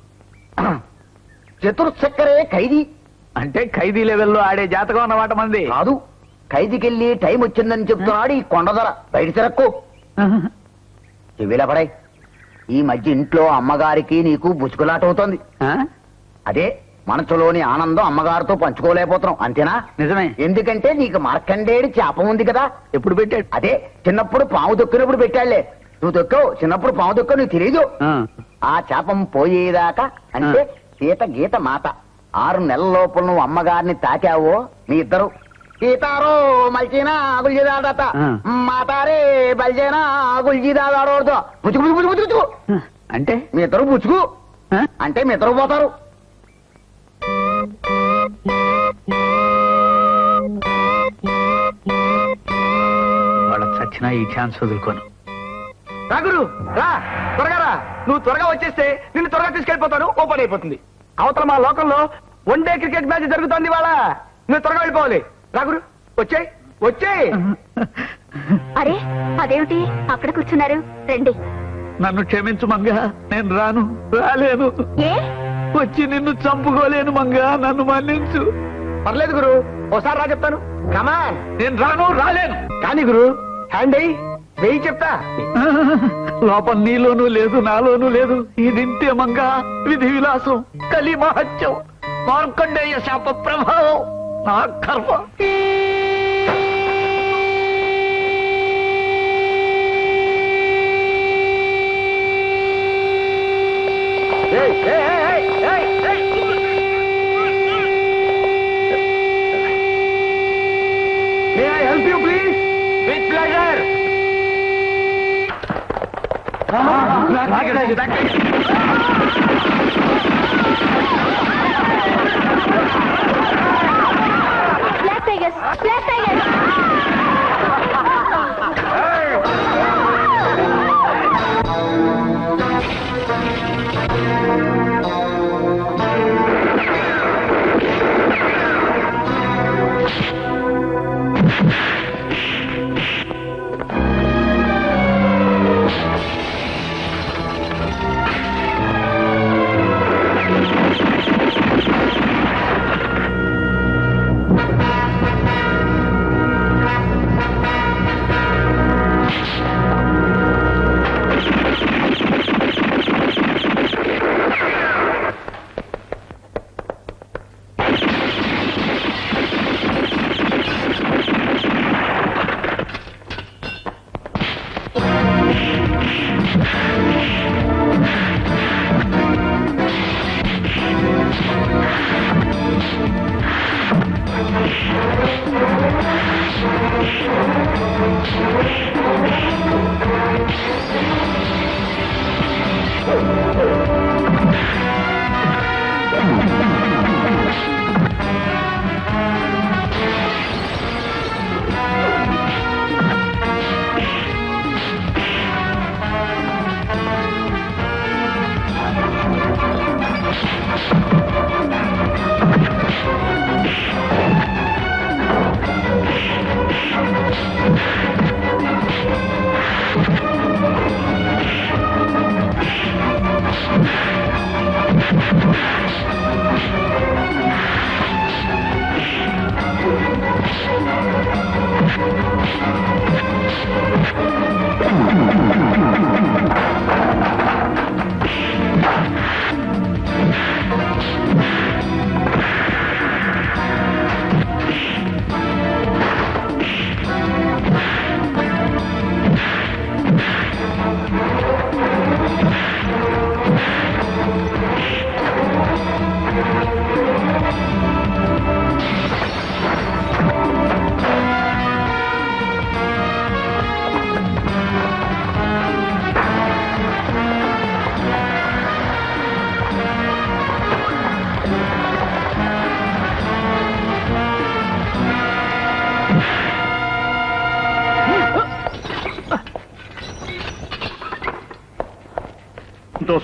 చతుర్చక్కరే ఖైదీ అంటే ఖైదీ లెవెల్లో ఆడే జాతకం అన్నమాట మంది కాదు ఖైదీకెళ్ళి టైం వచ్చిందని చెప్తున్నాడు ఈ కొండధర బయట తిరక్కు చెవిలా పడాయి ఈ మధ్య ఇంట్లో అమ్మగారికి నీకు బుచ్చుకులాట అవుతోంది ఆ? అదే మనసులోని ఆనందం అమ్మగారితో పంచుకోలేకపోతున్నాం అంతేనా నిజమే ఎందుకంటే నీకు మార్కండేడి చేప ఉంది కదా ఎప్పుడు పెట్టాడు అదే చిన్నప్పుడు పాము దొక్కినప్పుడు పెట్టాళ్లే నువ్వు దొక్కవు చిన్నప్పుడు పాము దొక్క నువ్వు తెలియదు ఆ. ఆ చేపం పోయేదాకా అంటే సీత గీత మాత ఆరు నెలల లోపల నువ్వు అమ్మగారిని తాకావో మీ ఇద్దరు సీతారో మల్చినా గుల్జిదాడత ఆ. మాతారే బల్జేనా గుల్జిదాడాడోడుతో పుచ్చుకు పుచ్చుకు పుచ్చుకు పుచ్చుకు అంటే మీ ఇద్దరు పుచ్చుకు ఆ? అంటే మీ ఇద్దరు పోతారు వాళ్ళ చచ్చినా ఈ ఛాన్స్ వదులుకోను రా గురు రా త్వరగా రా నువ్వు త్వరగా వచ్చేస్తే నిన్ను త్వరగా తీసుకెళ్ళిపోతాను ఓపెన్ అయిపోతుంది అవతల మా లోకంలో వన్ డే క్రికెట్ మ్యాచ్ జరుగుతోంది ఇవాళ నువ్వు త్వరగా వెళ్ళిపోవాలి రా గురు వచ్చేయ్ వచ్చేయ్ అరే అదేమిటి అక్కడ కూర్చున్నారు రండి నన్ను క్షమించు మంగా నేను రాను రాలేను ఏ వచ్చి నిన్ను చంపుకోలేను మంగా నన్ను మన్నించు పర్లేదు గురు ఓసారి రా చెప్తాను కమాన్ నేను రాను రాలేను కానీ గురు హ్యాండ్ అయ్యి వెయ్యి చెప్తా లోపల నీలోనూ లేదు నాలోనూ లేదు ఇదింతే మంగా విధి విలాసం కలి మహత్యం మార్కండేయ శాప ప్రభావం నా కర్మ may I help you please with pleasure black tigers black tigers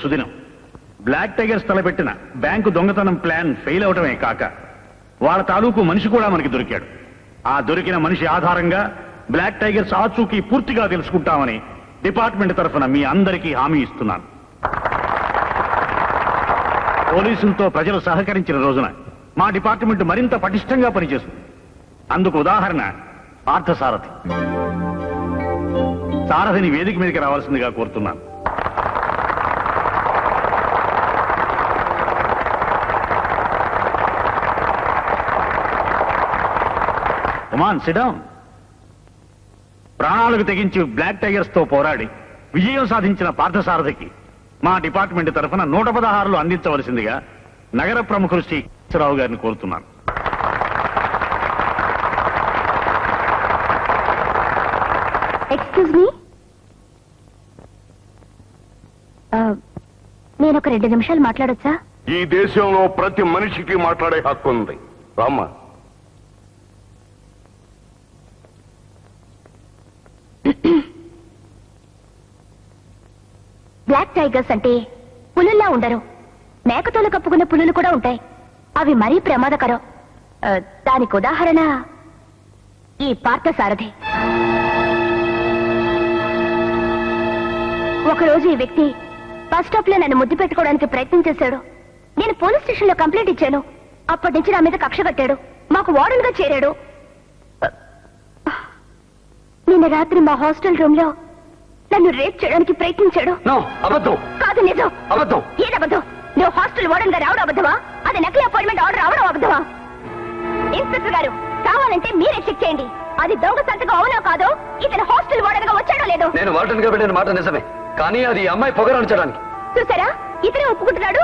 సుదినం బ్లాక్ టైగర్స్ తలపెట్టిన బ్యాంకు దొంగతనం ప్లాన్ ఫెయిల్ అవటమే కాక వాళ్ళ తాలూకు మనిషి కూడా మనకి దొరికాడు ఆ దొరికిన మనిషి ఆధారంగా బ్లాక్ టైగర్స్ ఆచూకీ పూర్తిగా తెలుసుకుంటామని డిపార్ట్మెంట్ తరఫున మీ అందరికీ హామీ ఇస్తున్నాను పోలీసులతో ప్రజలు సహకరించిన రోజున మా డిపార్ట్మెంట్ మరింత పటిష్టంగా పనిచేస్తుంది అందుకు ఉదాహరణ పార్థసారథి సారథిని వేదిక మీదకి రావాల్సిందిగా కోరుతున్నాను కుమాన్ సిడౌన్ ప్రాణాలకు తెగించి బ్లాక్ టైగర్స్ తో పోరాడి విజయం సాధించిన పార్థసారథికి మా డిపార్ట్మెంట్ తరఫున నూట పదహారులు అందించవలసిందిగా నగర ప్రముఖులు శ్రీ రావు గారిని కోరుతున్నాను ఎక్స్క్యూజ్ మీ నేను ఒక రెండు నిమిషాలు మాట్లాడొచ్చా ఈ దేశంలో ప్రతి మనిషికి మాట్లాడే హక్కు ఉంది రామ్మా బ్లాక్ టైగర్స్ అంటే పులుల్లా ఉండరు మేకతోలు కప్పుకున్న పులులు కూడా ఉంటాయి అవి మరీ ప్రమాదకరం ఆ, దానికి ఉదాహరణ ఈ పార్థసారథి ఒకరోజు ఈ వ్యక్తి బస్ స్టాప్ లో నన్ను ముద్దు పెట్టుకోవడానికి ప్రయత్నం చేశాడు నేను పోలీస్ స్టేషన్ లో కంప్లైంట్ ఇచ్చాను అప్పటి నుంచి నా మీద కక్ష కట్టాడు మాకు వార్డెన్ గా చేరాడు నిన్న రాత్రి మా హాస్టల్ రూమ్ లో నన్ను రేప్ చేయడానికి ప్రయత్నించాడు నో అబద్ధం కాదు నిజం అబద్ధం ఏది అబద్ధం నువ్వు హాస్టల్ వార్డెన్ గా రావడం అబద్ధమా అది నకిలీ అపాయింట్మెంట్ ఆర్డర్ రావడం అబద్ధమా ఇన్స్పెక్టర్ గారు కావాలంటే మీరే చెక్ చేయండి అది దొంగ సంతకం అవునో కాదో ఇతను హాస్టల్ వార్డెన్ గా వచ్చాడో లేదో నేను వార్డెన్ గా వెళ్ళిన మాట నిజమే కానీ అది ఈ అమ్మాయి పొగరనించడానికి చూసారా ఇతనే ఒప్పుకుంటున్నాడు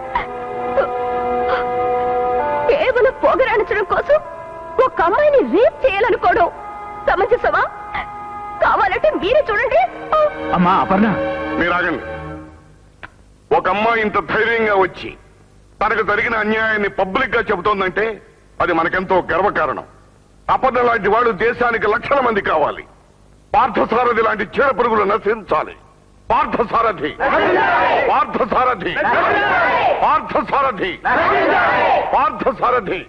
కేవలం పొగరాణించడం కోసం ఒక అమ్మాయిని రేప్ చేయాలనుకోవడం సమంజసమా కావాలంటే మీరే చూడండి అమ్మా అపర్ణ మీరు ఆగండి ఒక అమ్మాయి ఇంత ధైర్యంగా వచ్చి తనకు జరిగిన అన్యాయాన్ని పబ్లిక్ గా చెబుతోందంటే అది మనకెంతో గర్వకారణం అపర్ణ లాంటి వాడు దేశానికి లక్షల మంది కావాలి పార్థసారథి లాంటి చీడ పురుగులు నశించాలి పార్థసారథి పార్థసారథి పార్థసారథి పార్థసారథి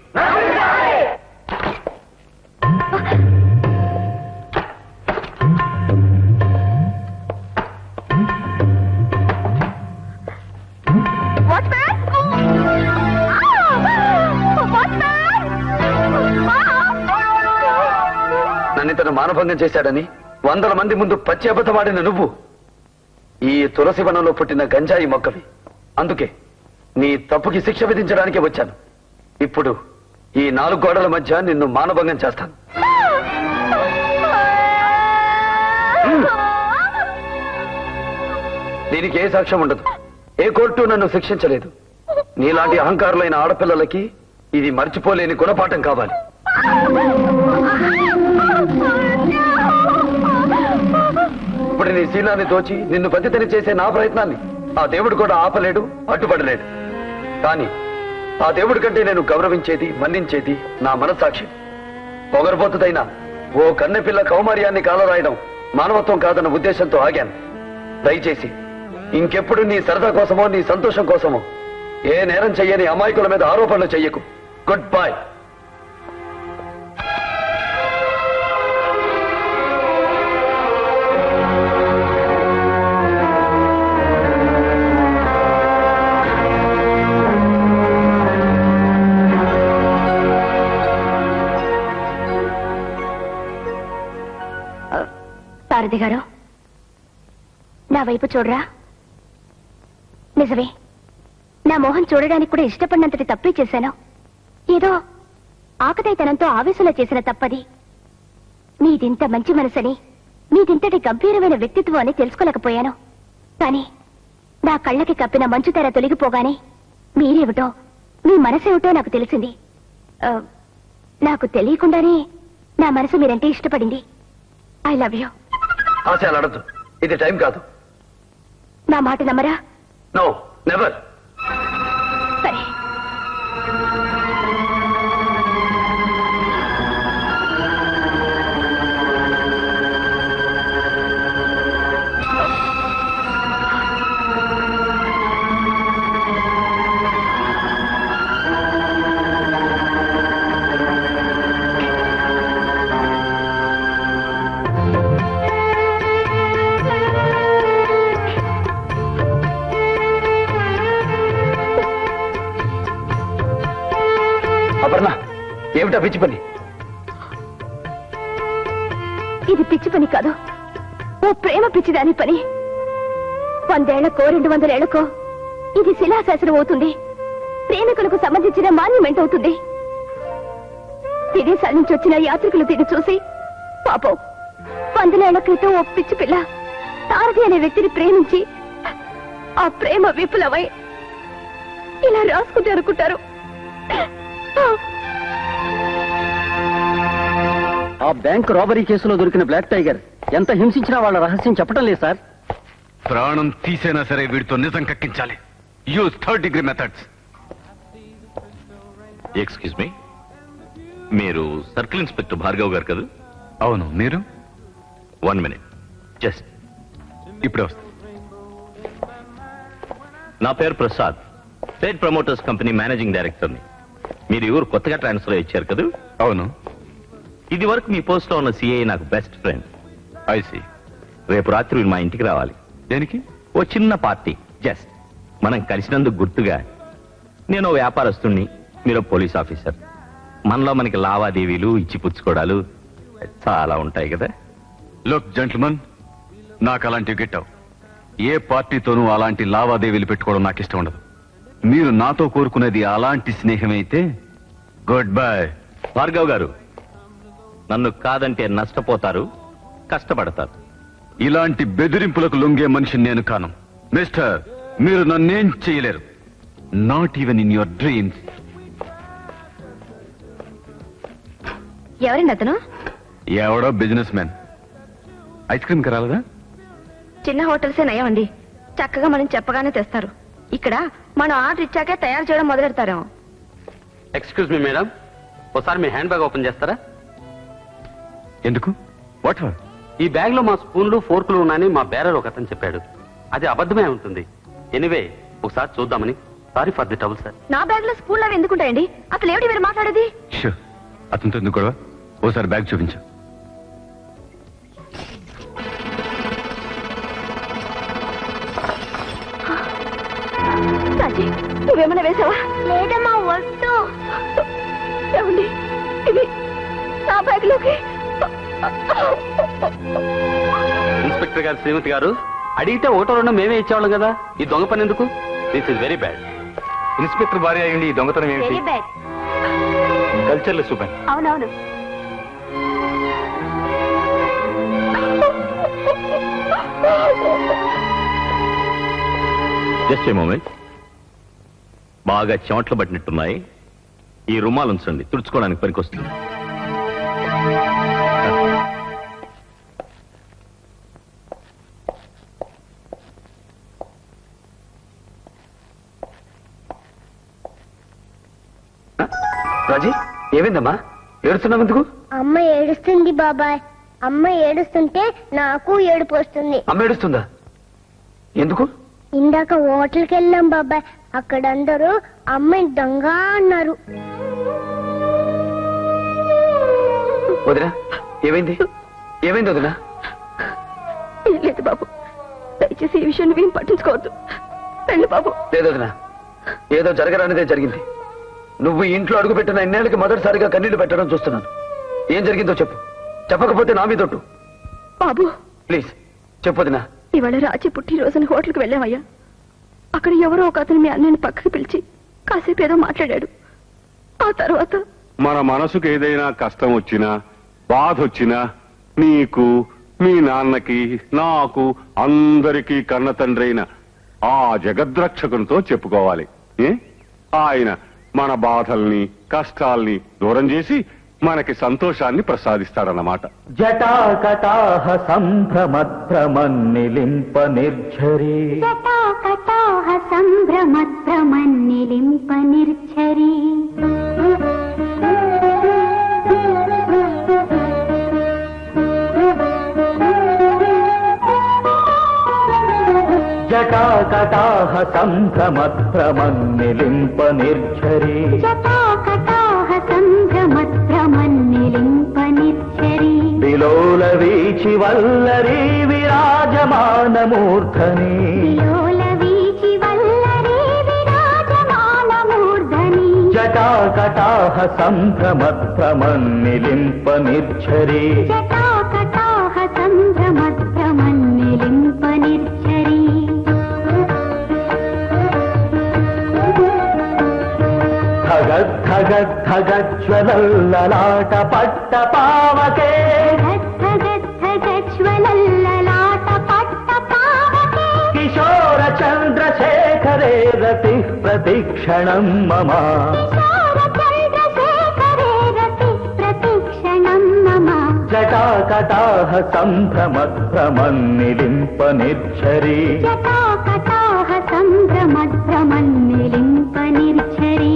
వాచ్మ్యాన్ నన్ను ఇతను మానభంగం చేశాడని వందల మంది ముందు పచ్చి అబద్ధమాడిన నువ్వు ఈ తులసి వనంలో పుట్టిన గంజాయి మొక్కవి అందుకే నీ తప్పుకి శిక్ష విధించడానికి వచ్చాను ఇప్పుడు ఈ నాలుగు గోడల మధ్య నిన్ను మానభంగం చేస్తాను దీనికి ఏ సాక్ష్యం ఉండదు ఏ కోర్టు నన్ను శిక్షించలేదు నీలాంటి అహంకారులైన ఆడపిల్లలకి ఇది మర్చిపోలేని గుణపాఠం కావాలి ఇప్పుడు నీ శీలాన్ని దోచి నిన్ను పతితని చేసే నా ప్రయత్నాన్ని ఆ దేవుడు కూడా ఆపలేడు అడ్డుపడలేడు కానీ ఆ దేవుడి కంటే నేను గౌరవించేది మన్నించేది నా మనస్సాక్షి పొగరబోతుదైన ఓ కన్నెపిల్ల కౌమార్యాన్ని కాలరాయడం మానవత్వం కాదన్న ఉద్దేశంతో ఆగాను దయచేసి ఇంకెప్పుడు నీ సరదా కోసమో నీ సంతోషం కోసమో ఏ నేరం చెయ్యని అమాయకుల మీద ఆరోపణలు చెయ్యకు గుడ్ బై సారథి గారు నా వైపు చూడరా నిజమే నా మోహన్ చూడడానికి కూడా ఇష్టపడినంతటి తప్పే చేశాను ఏదో ఆకతాయితనంతో ఆవేశంలో చేసిన తప్పది మీదింత మంచి మనసని మీదింతటి గంభీరమైన వ్యక్తిత్వం అని తెలుసుకోలేకపోయాను కానీ నా కళ్ళకి కప్పిన మంచు తెర తొలగిపోగానే మీరేమిటో మీ మనసేమిటో నాకు తెలిసింది ఆ, నాకు తెలియకుండానే నా మనసు మీరంటే ఇష్టపడింది ఐ లవ్ యూ ఆశయాలు అడద్దు ఇది టైం కాదు నా మాట నమ్మరా నో నెవర్ సరే స్వర్ణ ఏమిటా పిచ్చి పని ఇది పిచ్చి పని కాదు ఓ ప్రేమ పిచ్చిదాని పని వందేళ్లకో రెండు వందలేళ్లకో ఇది శిలాశాసనం అవుతుంది ప్రేమికులకు సంబంధించిన మాన్యుమెంట్ అవుతుంది విదేశాల నుంచి వచ్చిన యాత్రికులు తిరిగి చూసి పాపం వందలేళ్ల క్రితం ఓ పిచ్చి పిల్ల తారది అనే వ్యక్తిని ప్రేమించి ఆ ప్రేమ విపులమై ఇలా రాసుకుంటే అనుకుంటారు ఆ బ్యాంక్ రాబరీ కేసులో దొరికిన బ్లాక్ టైగర్ ఎంత హింసించినా వాళ్ళ రహస్యం చెప్పడం లేదు సార్ ప్రాణం తీసైనా సరే వీడితో నిజం కక్కించాలి use third degree methods excuse me మీరు సర్కిల్ ఇన్స్పెక్టర్ భార్గవ్ గారు కదా అవును మీరు వన్ మినిట్ జస్ట్ ఇప్పుడే వస్తా నా పేరు Prasad state promoters company managing డైరెక్టర్ని మీరు ఈ ఊరు కొత్తగా ట్రాన్స్ఫర్ ఇచ్చారు కదా అవును ఇది వరకు మీ పోస్ట్ లో ఉన్న సిఐ నాకు బెస్ట్ ఫ్రెండ్ ఐసి రేపు రాత్రి మీరు మా ఇంటికి రావాలి దేనికి ఓ చిన్న పార్టీ జస్ట్ మనం కలిసినందుకు గుర్తుగా నేను ఓ వ్యాపారస్తుణ్ణి మీరు ఓ పోలీస్ ఆఫీసర్ మనలో మనకి లావాదేవీలు ఇచ్చి పుచ్చుకోవడాలు చాలా ఉంటాయి కదా లుక్ జెంట్మన్ నాకు అలాంటివి గిట్టవు ఏ పార్టీతోనూ అలాంటి లావాదేవీలు పెట్టుకోవడం నాకు ఇష్టం ఉండదు మీరు నాతో కోరుకునేది అలాంటి స్నేహమైతే గుడ్ బై భార్గవ్ గారు నన్ను కాదంటే నష్టపోతారు కష్టపడతారు ఇలాంటి బెదిరింపులకు లొంగే మనిషిని నేను కాను మిస్టర్ మీరు నన్నేం చేయలేరు not even in your dreams ఎవరండి అతను ఎవడో బిజినెస్ మ్యాన్ ఐస్ క్రీమ్ కరాలదా చిన్న హోటల్సే నయమండి చక్కగా మనం చెప్పగానే తెస్తారు ఇక్కడ మనం ఆర్డర్ ఇచ్చాకే తయారు చేయడం మొదలెడతారేమో ఎక్స్క్యూజ్ మీ మేడం ఒకసారి మీ హ్యాండ్ బ్యాగ్ ఓపెన్ చేస్తారా ఎందుకు వాట్ ఈ బ్యాగ్ లో మా స్పూన్లు ఫోర్కులు ఉన్నాయని మా బేరర్ ఒక అతను చెప్పాడు అది అబద్ధమే ఉంటుంది ఎనివే ఒకసారి చూద్దామని sorry for the trouble sir నా బ్యాగ్ లో స్పూన్లు అవి ఎందుకుంటాయండి అసలు ఏమిటి మీరు మాట్లాడేది షూ అతనితో ఎందుకు గొడవ ఓసారి బ్యాగ్ చూపించు రాజీ నువ్వేమైనా వేసావా లేదమ్మా వద్దు ఏమండి ఇది నా బ్యాగ్ లోకి ఇన్స్పెక్టర్ గారు శ్రీమతి గారు అడిగితే ఓటో రెండు మేమే ఇచ్చేవాళ్ళం కదా ఈ దొంగ పని ఎందుకు this is very bad inspector భార్య అయ్యండి ఈ దొంగతనం వెరీ బ్యాడ్ కల్చర్లెస్ సూపర్ అవునవును జస్ట్ ఏ మూమెంట్ బాగా చెమట్లు పట్టినట్టున్నాయి ఈ రుమాలు ఉంచండి తుడుచుకోవడానికి పనికొస్తుంది రాజీ ఏమైందమ్మా ఏడుస్తున్నావు ఎందుకు అమ్మ ఏడుస్తుంది బాబాయ్ అమ్మ ఏడుస్తుంటే నాకు ఏడుపు వస్తుంది అమ్మ ఏడుస్తుందా ఎందుకు ఇందాక హోటల్కి వెళ్ళాం బాబాయ్ అక్కడ అందరూ అమ్మాయి దొంగ అన్నారు వదినా ఏమైంది ఏమైంది వదినా ఏం లేదు బాబు దయచేసి ఈ విషయం నువ్వేం పట్టించుకోవద్దు వెళ్ళి బాబు లేదు వదినా ఏదో జరగరానిదే జరిగింది నువ్వు ఈ ఇంట్లో అడుగుపెట్టిన ఇన్నేళ్ళకి మొదటిసారిగా కన్నీళ్లు పెట్టడం చూస్తున్నాను ఏం జరిగిందో చెప్పు చెప్పకపోతే నా మీదొట్టు బాబు ప్లీజ్ చెప్పు వదినా ఇవాళ రాజీ పుట్టి రోజున హోటల్కి వెళ్ళామయ్యా అక్కడ ఎవరో ఒక అతను మీ అన్నయ్యని పక్కకి పిలిచి కాసేపు ఏదో మాట్లాడాడు ఆ తర్వాత మన మనసుకు ఏదైనా కష్టం వచ్చినా బాధ వచ్చినా నీకు మీ నాన్నకి నాకు అందరికీ కన్న తండ్రైన ఆ జగద్రక్షకునితో చెప్పుకోవాలి ఏ ఆయన మన బాధల్ని కష్టాల్ని దూరం చేసి మనకి సంతోషాన్ని ప్రసాదిస్తాడన్నమాట జటాకటాహ సంభ్రమత్రమన్నిలింప నిర్ఝరీ కటాహ సంభ్రమత్రమన్నిలింప నిర్ఝరీ జటాకటాహ సంభ్రమత్రమన్నిలింప నిర్ఝరీ జటాకటాహ సంభ్రమత్రమన్నిలింప నిర్ఝరీ విలోల వీచి వల్లరీ విరాజమానమూర్ధని విలోల వీచి వల్లరీ విరాజమానమూర్ధని జటా జటాకటాహ సంభ్రమభ్రమన్నిలింప నిర్ఝరి జటాకటాహ సంభ్రమభ్రమన్నిలింప నిర్ఝరి ధగద్ధగద్ధగజ్వలల్లలాట పట్ట పావకే జ్వలల్లలాట పట్ట పావకే కిశోర చంద్రశేఖరే రతి ప్రతిక్షణం మమ చంద్రశేఖరే రతి ప్రతిక్షణం మమ జటాకటాహ సంభ్రమభ్రమన్నిలింప నిర్ఝరి జటాకటాహ సంభ్రమభ్రమన్నిలింప నిర్ఝరి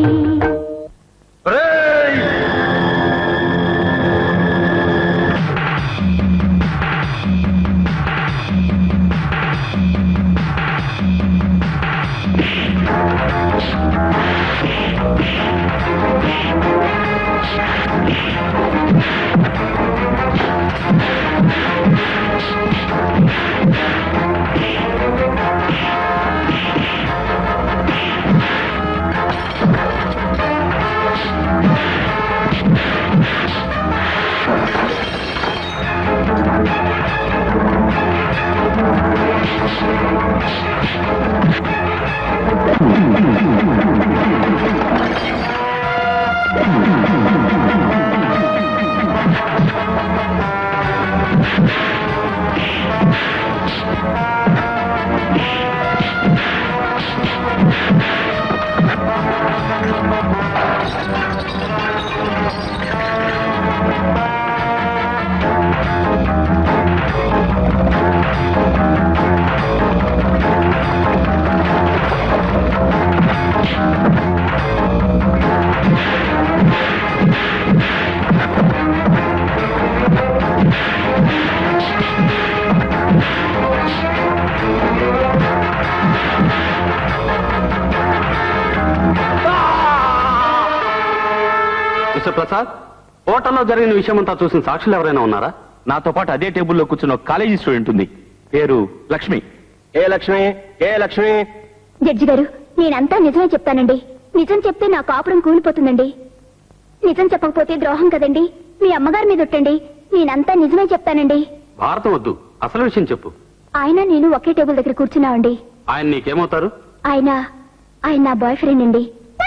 మిస్టర్ ప్రసాద్ హోటల్లో జరిగిన విషయం అంతా చూసిన సాక్షులు ఎవరైనా ఉన్నారా నాతో పాటు అదే టేబుల్లో కూర్చున్న ఒక కాలేజీ స్టూడెంట్ ఉంది పేరు Lakshmi A Lakshmi A Lakshmi judge garu నేనంతా నిజమే చెప్తానండి నిజం చెప్తే నా కాపురం కూలిపోతుందండి నిజం చెప్పకపోతే ద్రోహం కదండి మీ అమ్మగారి మీద ఒట్టండి నేనంతా నిజమే చెప్తానండి భారతం వద్దు అసలు విషయం చెప్పు ఆయన నేను ఒకే టేబుల్ దగ్గర కూర్చున్నామండి ఆయన నీకేమవుతారు ఆయన ఆయన నా బాయ్ ఫ్రెండ్ అండి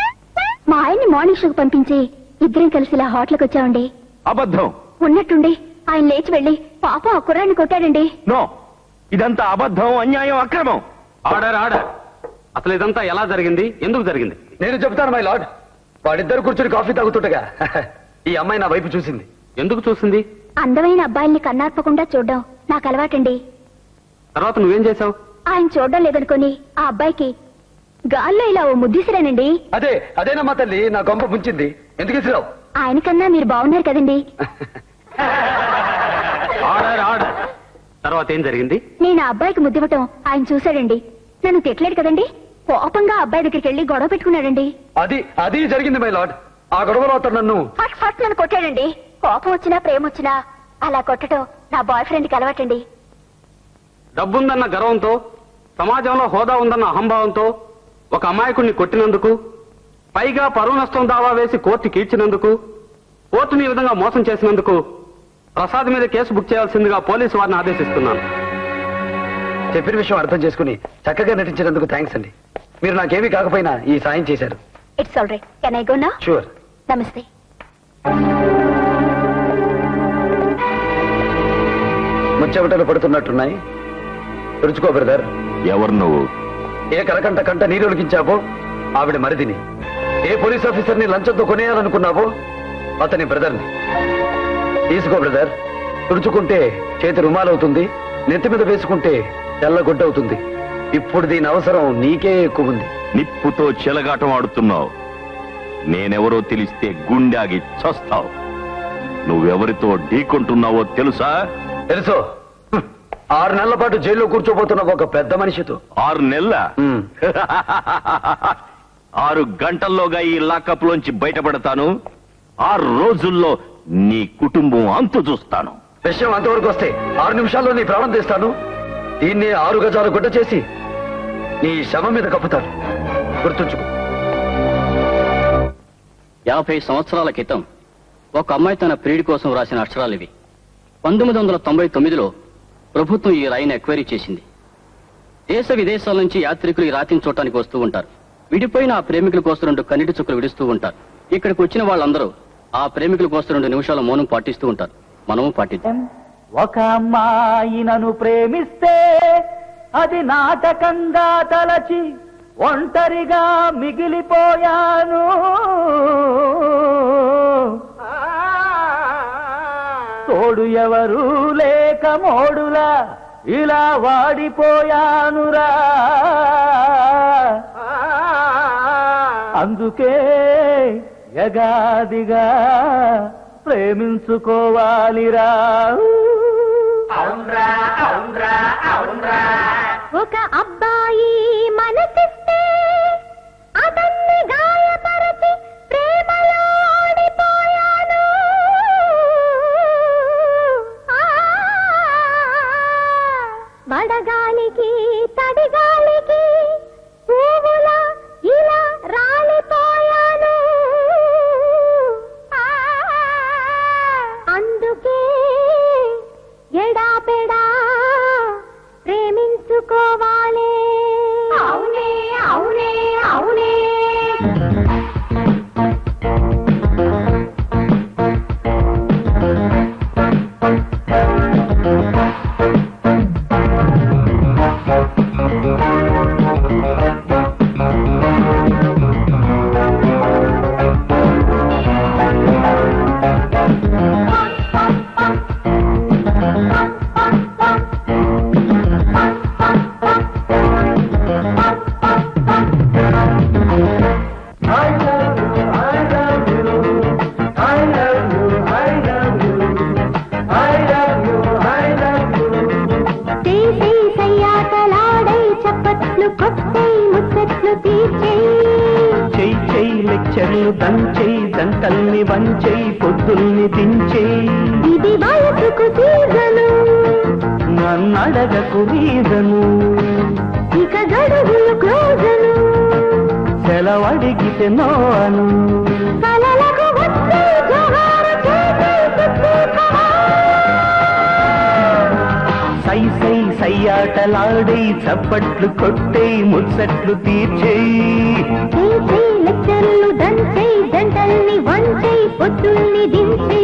మా ఆయన్ని మార్నింగ్ షోకి పంపించి ఇద్దరం కలిసి ఇలా హోటల్కి వచ్చామండి అబద్ధం ఉన్నట్టుండి ఆయన లేచి వెళ్ళి పాప ఆ కుర్రాన్ని కొట్టాడండి నో ఇదంతా అబద్ధం అన్యాయం అక్రమం ఆర్డర్ ఆర్డర్ అసలు ఇదంతా ఎలా జరిగింది ఎందుకు జరిగింది నేను చెప్తాను మై లార్డ్ వాడిద్దరు కూర్చుని కాఫీ తాగుతుండగా ఈ అమ్మాయి నా వైపు చూసింది ఎందుకు చూసింది అందమైన అబ్బాయిల్ని కన్నార్పకుండా చూడడం నాకు అలవాటండి తర్వాత నువ్వేం చేశావు ఆయన చూడడం లేదనుకొని ఆ అబ్బాయికి గాల్లో ఇలా ఓ ముద్దిసిరానండి అదే అదేనమ్మా తల్లి నా గొంప ముంచింది ఎందుకు ఇసిరావు ఆయనకన్నా మీరు బాగున్నారు కదండి ఆర్డర్ ఆర్డర్ తర్వాత ఏం జరిగింది నేను ఆ అబ్బాయికి ముద్దివ్వటం ఆయన చూశాడండి నన్ను తిట్టలేడు కదండి కోపంగా ఆ అబ్బాయి దగ్గరికి వెళ్ళి గొడవ పెట్టుకున్నాడండి అది అది జరిగింది మై లార్డ్ ఆ గొడవలో అతను నన్ను ఫట్ ఫట్ నన్ను కొట్టాడండి కోపం వచ్చినా ప్రేమ వచ్చినా అలా కొట్టడం నా బాయ్ ఫ్రెండ్కి అలవాటండి డబ్బుందన్న గర్వంతో సమాజంలో హోదా ఉందన్న అహంభావంతో ఒక అమాయకుణ్ణి కొట్టినందుకు పైగా పరువు నష్టం దావా వేసి కోర్టు కీడ్చినందుకు కోర్టుని ఈ విధంగా మోసం చేసినందుకు ప్రసాద్ మీద కేసు బుక్ చేయాల్సిందిగా పోలీసు వారిని ఆదేశిస్తున్నాను చెప్పిన విషయం అర్థం చేసుకుని చక్కగా నటించినందుకు థ్యాంక్స్ అండి మీరు నాకేమీ కాకపోయినా ఈ సాయం చేశారు it's all right can I go నా షూర్ నమస్తే ముచ్చెమటలు పడుతున్నట్టున్నాయి తుడుచుకో బ్రదర్ ఎవరు నువ్వు ఏ కరకంట కంట నీరు ఒలికించావో ఆవిడ మరిదిని ఏ పోలీస్ ఆఫీసర్ని లంచంతో కొనేయాలనుకున్నావో అతని బ్రదర్ని తీసుకో బ్రదర్ తుడుచుకుంటే చేతి రుమాలవుతుంది నెత్తి మీద వేసుకుంటే తెల్లగుడ్డ అవుతుంది ఇప్పుడు దీని అవసరం నీకే ఎక్కువ ఉంది నిప్పుతో చెలగాటం ఆడుతున్నావు నేనెవరో తెలిస్తే గుండాగి చస్తావు నువ్వెవరితో ఢీకొంటున్నావో తెలుసా తెలుసు హ్మ్. ఆరు నెలల పాటు జైల్లో కూర్చోబోతున్న ఒక పెద్ద మనిషితో ఆరు నెలల హ్మ్. ఆరు గంటల్లోగా ఈ లాకప్ లోంచి బయటపడతాను ఆరు రోజుల్లో నీ కుటుంబం అంతు చూస్తాను విషయం అంతవరకు వస్తే ఆరు నిమిషాల్లో నీ ప్రాణం తీస్తాను దీన్ని ఆరు గజాలు గుడ్డ చేసి నీ శవం మీద కప్పుతాను గుర్తుంచుకో యాభై సంవత్సరాల క్రితం ఒక అమ్మాయి తన ప్రియుడి కోసం రాసిన అక్షరాలు ఇవి పంతొమ్మిది వందల తొంభై తొమ్మిదిలో ప్రభుత్వం ఈ రాయిని ఎక్వైరీ చేసింది దేశ విదేశాల నుంచి యాత్రికులు ఈ రాతిని చూడటానికి వస్తూ ఉంటారు విడిపోయిన ఆ ప్రేమికుల కోసం రెండు కన్నిటి చుక్కలు విడుస్తూ ఉంటారు ఇక్కడికి వచ్చిన వాళ్ళందరూ ఆ ప్రేమికుల కోసం రెండు నిమిషాల మౌనం పాటిస్తూ ఉంటారు మనము పాటిద్దాం ఒక అమ్మాయి నన్ను ప్రేమిస్తే అది నాటకంగా తలచి ఒంటరిగా మిగిలిపోయాను తోడు ఎవరు లేక మోడులా ఇలా వాడిపోయానురా అందుకే యగాదిగా ప్రేమించుకోవాలిరా ఒక అబ్బాయి మనసిస్తే అతన్ని గాయపరచి ప్రేమలో ఓడిపోయాను ఆ, వడగాలికి తడిగాలికి పువ్వులా ఇలా రాలిపోయాను ఆ, అందుకే ఎడాపెడా ప్రేమించుకోవాలి అవునే అవునే అవునే తీసి సయ్యాటలాడై చప్పట్లు కొట్టై ముచ్చట్లు తీర్చే చెయ్యి చెయ్యి లెక్చర్లు దంచెయ్యి దంటల్ని వంచెయ్యి పొద్దుల్ని దించెయ్యి ఇది వయసుకు సీజను నన్నడగకు రీజను ఇక గడువులు క్లోజను సెలవడిగితే నో అను కలలకు వచ్చే జోహారు చేసే సుత్తూకవా. సై సై సయ్యాటలాడై చప్పట్లు కొట్టేయి ముచ్చట్లు తీర్చేయి తీసి లెక్చర్లు దంచై దంటల్ని వంచై పొద్దుల్ని దించై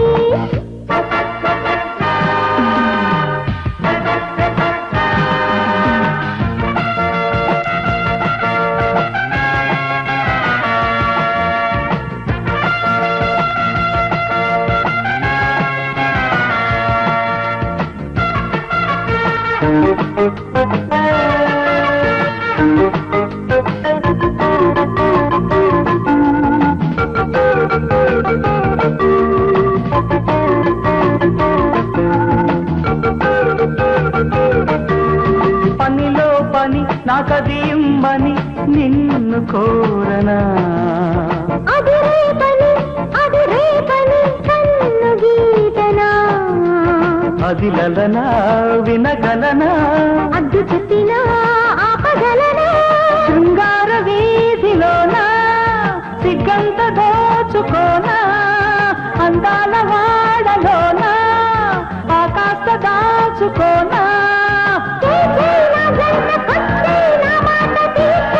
పనిలో పని నాకది ఇమ్మని నిన్ను కోరనా అది రేపని అది రేపని కన్ను గీతనా అది లలనా వినగలనా అడ్డు చెప్పినా ఆపగలనా శృంగార వీధిలోనా సిగ్గంత దోచుకోనా అందాల వాడలోనా ఆకాశ దాచుకోనా చేసేనా జన్మకొచ్చేనా మాట తీర్చే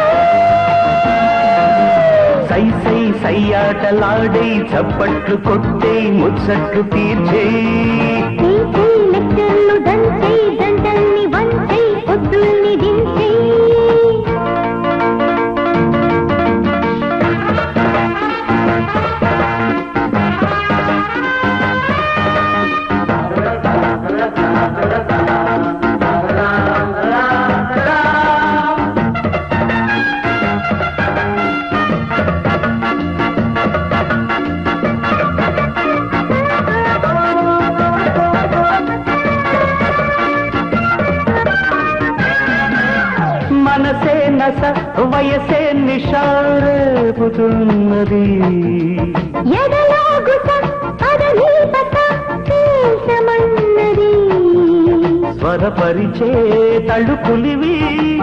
సై సై సయ్యాటలాడై చప్పట్లు కొట్టే ముచ్చట్లు తీర్చే తీసే లెక్కలు దంచై దండల్ని వంచై పొద్దుల్ని దించై మనసే నస వయసే నిషారేపుతున్నది ఎదలో గుస అదనీ పస తేల్చమన్నది స్వరపరిచే తళుకులివి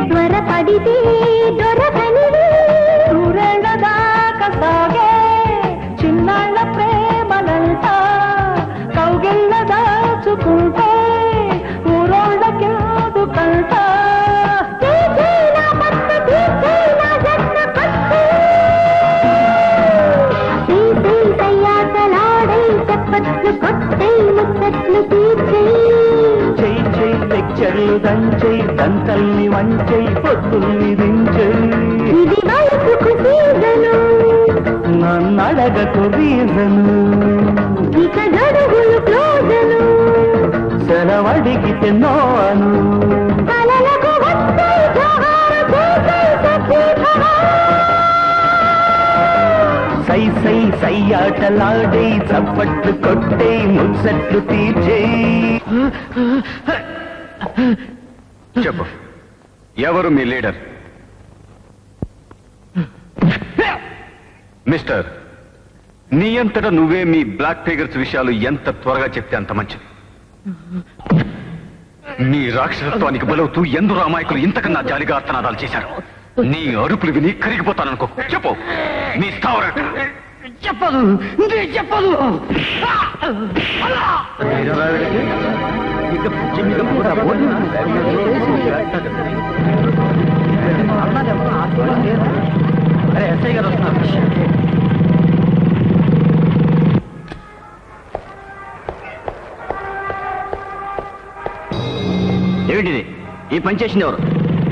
త్వరపడితే దొరకనిది సూరేళ్ళ దాకా సాగే చేతులు దంచై దంతల్ని వంచై పొత్తుల్ని దించై ఇది వయసుకు సీజను నన్నడగకు రీజను ఇక గడుగులు క్లోజను సెలవడిగితే నోను కలలకు వస్తాయి జోహారు చేసై సఖీ సై సై సై ఆటలాడై చప్పట్లు కొట్టే ముచ్చట్లు తీర్చే చెప్పు ఎవరు మీ లీడర్ మిస్టర్ నీ అంతటా నువ్వే మీ బ్లాక్ టైగర్స్ విషయాలు ఎంత త్వరగా చెప్తే అంత మంచిది నీ రాక్షసత్వానికి బలవుతూ ఎందరో అమాయకులు ఇంతకన్నా జాలిగా అర్థనాదాలు చేశారు నీ అరుపులు విని కరిగిపోతాననుకో చెప్పు నీ స్థావరట చెప్పదు నీ చెప్పదు ఎస్ఐ గారు వస్తున్నారు ఏమిటిది ఈ పని చేసింది ఎవరు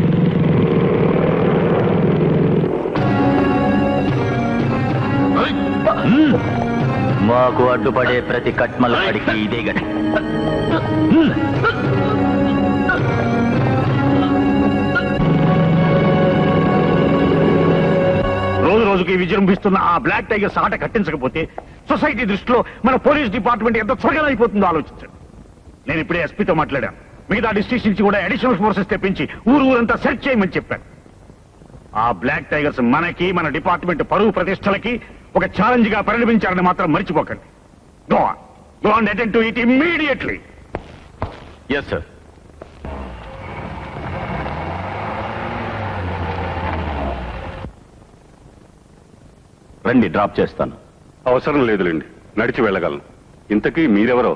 మాకు అడ్డుపడే ప్రతి కట్మల పడికి ఇదే గట రోజు రోజుకి విజృంభిస్తున్న ఆ బ్లాక్ టైగర్స్ ఆట కట్టించకపోతే సొసైటీ దృష్టిలో మన పోలీస్ డిపార్ట్మెంట్ ఎంత త్వరగా అయిపోతుందో ఆలోచించండి నేను ఇప్పుడే ఎస్పీతో మాట్లాడాను మిగతా డిస్ట్రిక్ట్స్ నుంచి కూడా అడిషనల్ ఫోర్సెస్ తెప్పించి ఊరు ఊరంతా సెర్చ్ చేయమని చెప్పాను ఆ బ్లాక్ టైగర్స్ మనకి మన డిపార్ట్మెంట్ పరువు ప్రతిష్టలకి ఒక ఛాలెంజ్ గా పరిణమించారని మాత్రం మర్చిపోకండి go go and attend to it immediately yes sir రండి డ్రాప్ చేస్తాను అవసరం లేదులేండి నడిచి వెళ్ళగలను ఇంతకీ మీరెవరో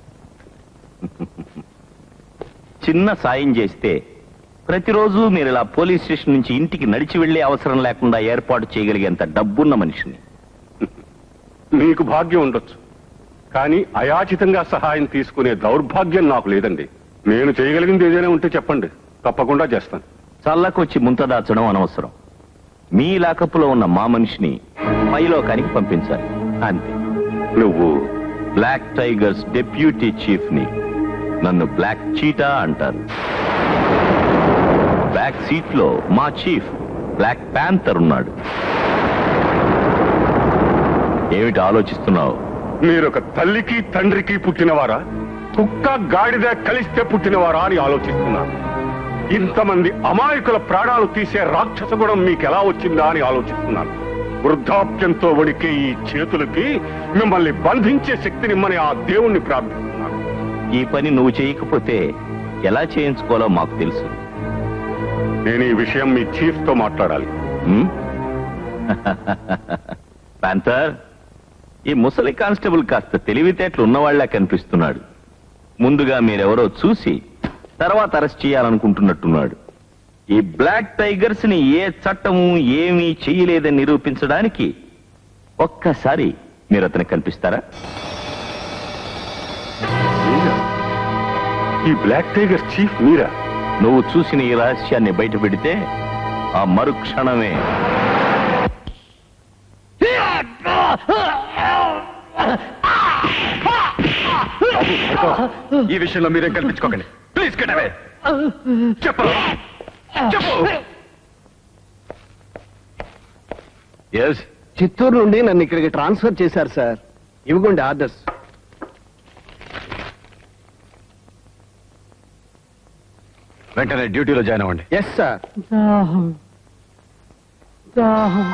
చిన్న సాయం చేస్తే ప్రతిరోజు మీరు ఇలా పోలీస్ స్టేషన్ నుంచి ఇంటికి నడిచి వెళ్లే అవసరం లేకుండా ఏర్పాటు చేయగలిగేంత డబ్బున్న మనిషిని మీకు భాగ్యం ఉండొచ్చు కానీ అయాచితంగా సహాయం తీసుకునే దౌర్భాగ్యం నాకు లేదండి నేను చేయగలిగింది ఏదైనా ఉంటే చెప్పండి తప్పకుండా చేస్తాను చల్లకొచ్చి ముంత దాచడం అనవసరం మీ లాకప్పులో ఉన్న మా మనిషిని పైలోకానికి పంపించాలి అంతే నువ్వు బ్లాక్ టైగర్స్ డెప్యూటీ చీఫ్ ని నన్ను బ్లాక్ చీటా అంటారు బ్యాక్ సీట్ లో మా చీఫ్ బ్లాక్ ప్యాంతర్ ఉన్నాడు ఏమిటి ఆలోచిస్తున్నావు మీరొక తల్లికి తండ్రికి పుట్టినవారా కుక్క గాడిద కలిస్తే పుట్టినవారా అని ఆలోచిస్తున్నాను ఇంతమంది అమాయకుల ప్రాణాలు తీసే రాక్షస గుణం మీకు ఎలా వచ్చిందా అని ఆలోచిస్తున్నాను వృద్ధాప్యంతో వణికే ఈ చేతులకి మిమ్మల్ని బంధించే శక్తినిమ్మని ఆ దేవుణ్ణి ప్రార్థిస్తున్నాను ఈ పని నువ్వు చేయకపోతే ఎలా చేయించుకోవాలో మాకు తెలుసు నేను ఈ విషయం మీ చీఫ్ తో మాట్లాడాలి హ్మ్? ప్యాంతర్ ఈ ముసలి కానిస్టేబుల్ కాస్త తెలివితేటలు ఉన్నవాళ్లా కనిపిస్తున్నాడు ముందుగా మీరెవరో చూసి తర్వాత అరెస్ట్ చేయాలనుకుంటున్నట్టున్నాడు ఈ బ్లాక్ టైగర్స్ ని ఏ చట్టము ఏమీ చెయ్యలేదని నిరూపించడానికి ఒక్కసారి మీరు అతనికి కనిపిస్తారా ఈ బ్లాక్ టైగర్ చీఫ్ మీరా నువ్వు చూసిన ఈ రహస్యాన్ని బయట పెడితే ఆ మరుక్షణమే ఈ విషయంలో మీరేం కల్పించుకోకండి ప్లీజ్ గెట్ అవే చెప్పు చెప్పు ఎస్ చిత్తూరు నుండి నన్ను ఇక్కడికి ట్రాన్స్ఫర్ చేశారు సార్ ఇవ్వకండి ఆర్డర్స్ వెంటనే డ్యూటీలో జాయిన్ అవ్వండి ఎస్ సార్ దాహం దాహం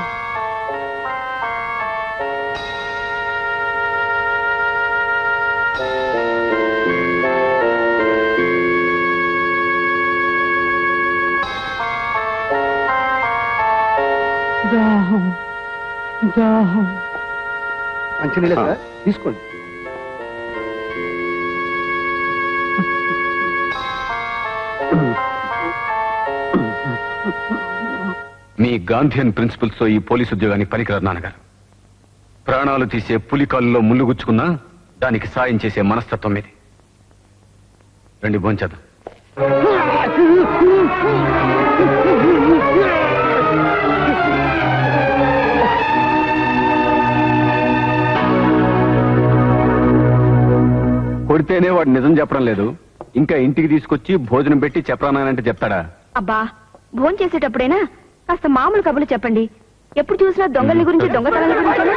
దాహం దాహం మంచినీళ్ళే సార్ తీసుకోండి మీ గాంధీయన్ ప్రిన్సిపల్స్ తో ఈ పోలీస్ ఉద్యోగానికి పనికిరారు నాన్నగారు ప్రాణాలు తీసే పులికాల్లో ముళ్ళు గుచ్చుకున్నా దానికి సాయం చేసే మనస్తత్వం మీది రండి భోంచేద్దాం కొడితేనే వాడు నిజం చెప్పడం లేదు ఇంకా ఇంటికి తీసుకొచ్చి భోజనం పెట్టి చెప్పరానంటే చెప్తాడా అబ్బా భోజనం చేసేటప్పుడైనా కాస్త మామూలు కబుర్లు చెప్పండి ఎప్పుడు చూసినా దొంగల గురించి దొంగతనాల గురించి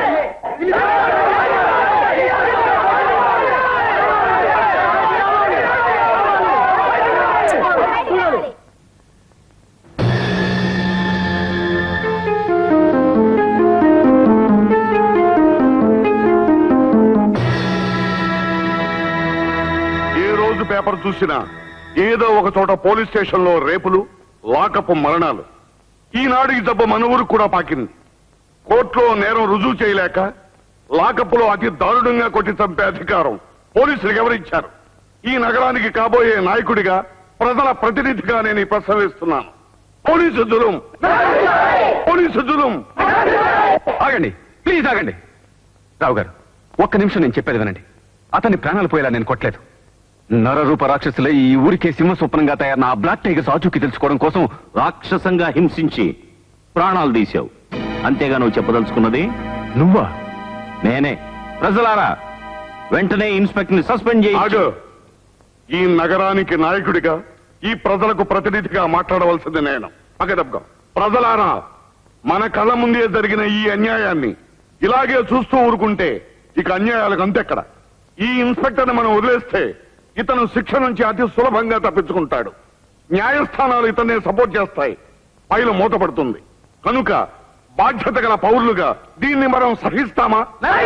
ఏ రోజు పేపర్ చూసినా ఏదో ఒక చోట పోలీస్ స్టేషన్ లో రేపులు లాకప్ మరణాలు ఈనాడికి దెబ్బ మన ఊరు కూడా పాకింది కోర్టులో నేరం రుజువు చేయలేక లాకప్లో అతి దారుణంగా కొట్టి చంపే అధికారం పోలీసులకు ఎవరిచ్చారు ఈ నగరానికి కాబోయే నాయకుడిగా ప్రజల ప్రతినిధిగా నేను ఈ ప్రసవిస్తున్నాను పోలీసు జులుం పోలీసు జులుం ఆగండి ప్లీజ్ ఆగండి రావు గారు ఒక్క నిమిషం నేను చెప్పేది వినండి అతని ప్రాణాలు పోయేలా నేను కొట్టలేదు నరరూప రాక్షసులే ఈ ఊరికే సింహ స్వప్నంగా తయారైన ఆ బ్లాక్ టైగర్స్ ఆచూకీ తెలుసుకోవడం కోసం రాక్షసంగా హింసించి ప్రాణాలు తీశావు అంతేగా నువ్వు చెప్పదలుచుకున్నది నువ్వా నేనే ప్రజలారా వెంటనే ఇన్స్పెక్టర్ ని సస్పెండ్ చేయి ఆగు ఈ నగరానికి నాయకుడిగా ఈ ప్రజలకు ప్రతినిధిగా మాట్లాడవలసింది నేను అగదబ్గా ప్రజలారా మన కళ్ళ ముందే జరిగిన ఈ అన్యాయాన్ని ఇలాగే చూస్తూ ఊరుకుంటే ఇక అన్యాయాలకు అంతెక్కడ ఈ ఇన్స్పెక్టర్ని మనం వదిలేస్తే ఇతను శిక్ష నుంచి అతి సులభంగా తప్పించుకుంటాడు న్యాయస్థానాలు ఇతన్నే సపోర్ట్ చేస్తాయి ఫైలు మూతపడుతుంది కనుక బాధ్యత గల పౌరులుగా దీన్ని మనం సహిస్తామా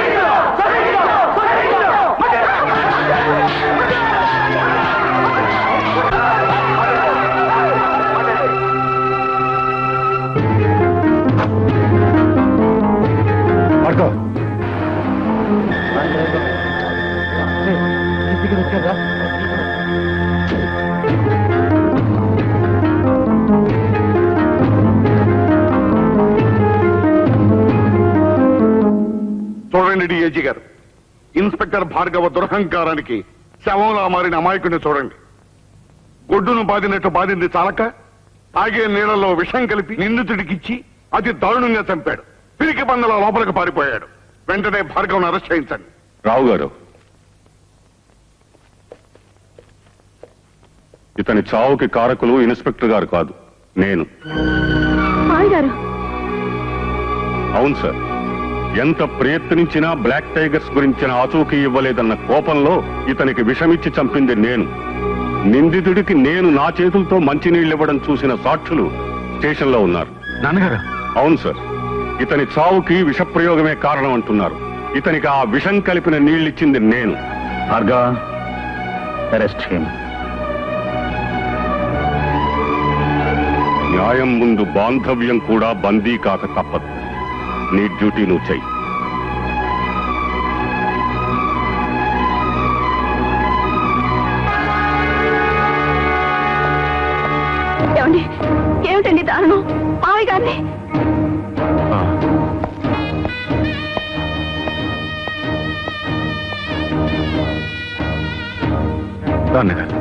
చూడండి డిఏజీ గారు ఇన్స్పెక్టర్ భార్గవ దురహంకారానికి శవంలా మారిన అమాయకుడిని చూడండి గొడ్డును బాదినట్టు బాధింది చాలక తాగే నీళ్లలో విషం కలిపి నిందితుడికిచ్చి అతి దారుణంగా చంపాడు పిరికి పందల లోపలికి పారిపోయాడు వెంటనే భార్గవను అరెస్ట్ చేయించండి రావు గారు ఇతని చావుకి కారకులు ఇన్స్పెక్టర్ గారు కాదు నేను గారు అవును సార్ ఎంత ప్రయత్నించినా బ్లాక్ టైగర్స్ గురించిన ఆచూకీ ఇవ్వలేదన్న కోపంలో ఇతనికి విషమిచ్చి చంపింది నేను నిందితుడికి నేను నా చేతులతో మంచినీళ్ళు ఇవ్వడం చూసిన సాక్షులు స్టేషన్లో ఉన్నారు నాన్నగారు అవును సార్ ఇతని చావుకి విషప్రయోగమే కారణం అంటున్నారు ఇతనికి ఆ విషం కలిపిన నీళ్ళిచ్చింది నేను భార్గవ అరెస్ట్ చేయండి న్యాయం ముందు బాంధవ్యం కూడా బందీ కాక తప్పదు నీ డ్యూటీ నువ్వు చెయ్యి ఏమండి ఏమిటండి దారుణం మావయ్య గారిని నాన్నగారు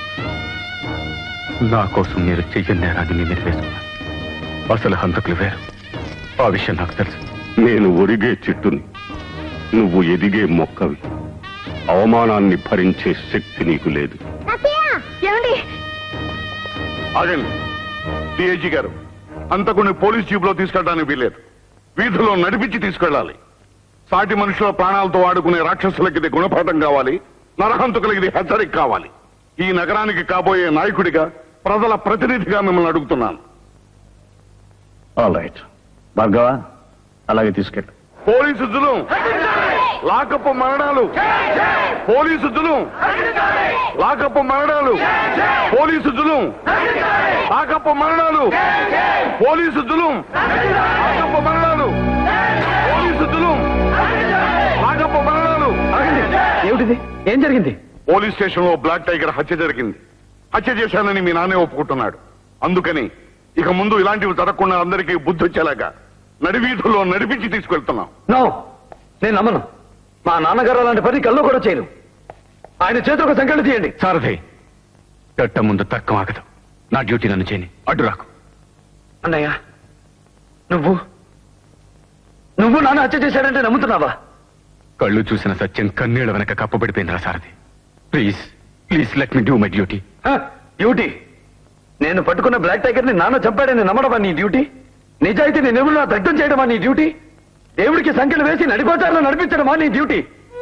నా కోసం మీరు చెయ్యని నేరాన్ని మీ మీద వేసుకున్నారు అసలు హంతకులు వేరు ఆ విషయం నాకు తెలుసు నేను ఒరిగే చెట్టుని నువ్వు ఎదిగే మొక్కవి అవమానాన్ని భరించే శక్తి నీకు లేదు ఏమండి ఆగండి డిఐజీ గారు అంతకుని పోలీస్ జీప్ లో తీసుకెళ్ళడానికి వీలేదు వీధిలో నడిపించి తీసుకెళ్ళాలి సాటి మనుషుల ప్రాణాలతో ఆడుకునే రాక్షసులకి ఇది గుణపాఠం కావాలి నరహంతకులకి ఇది హెచ్చరిక కావాలి ఈ నగరానికి కాబోయే నాయకుడిగా ప్రజల ప్రతినిధిగా మిమ్మల్ని అడుగుతున్నాను ఆల్ రైట్ భార్గవ అలాగే తీసుకెళ్ళు పోలీసు జులుం లాకపు మరణాలు పోలీసు జులుం లాకపు మరణాలు పోలీసు జులుం లాకపు మరణాలు పోలీసు జులుం లాకపు మరణాలు పోలీసు జులుం లాకపు మరణాలు ఏమిటిది ఏం జరిగింది పోలీస్ స్టేషన్ లో బ్లాక్ టైగర్ హత్య జరిగింది హత్య చేశానని మీ నాన్నే ఒప్పుకుంటున్నాడు అందుకని ఇక ముందు ఇలాంటివి జరగకుండా అందరికీ బుద్ధి వచ్చేలాగా నడివీధుల్లో నడిపించి తీసుకెళ్తున్నాం నో నేను నమ్మను మా నాన్నగారు అలాంటి పని కల్లో కూడా చేయను ఆయన చేతులకు సంఖ్యలు తీయండి సారథి చట్టం ముందు తర్కం ఆగదు నా డ్యూటీ నన్ను చేయని అడ్డు రాకు అన్నయ్య నువ్వు నువ్వు నాన్న హత్య చేశాడంటే నమ్ముతున్నావా కళ్ళు చూసిన సత్యం కన్నీళ్ల వెనక కప్పబడిపోయిందిరా Sarathi please please let me do my duty duty నేను పట్టుకున్న బ్లాక్ టైగర్ ని నాన్న చంపాడని నమ్మడమా నీ డ్యూటీ నిజాయితీని నివులు దగ్ధం చేయడమా నీ డ్యూటీ దేవుడికి సంఖ్యలు వేసి నడిపోతారులో నడిపించడమా నీ డ్యూటీ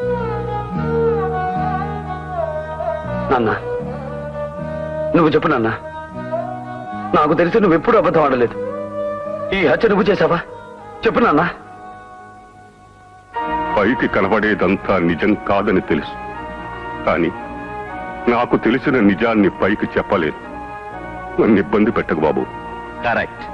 నాన్న నువ్వు చెప్పు నాన్న నాకు తెలిసి నువ్వు ఎప్పుడు అబద్ధం ఆడలేదు ఈ హత్య నువ్వు చేశావా చెప్పు నాన్న పైకి కనబడేదంతా నిజం కాదని తెలుసు కానీ నాకు తెలిసిన నిజాన్ని పైకి చెప్పలేదు నన్ను ఇబ్బంది పెట్టకు బాబు కరెక్ట్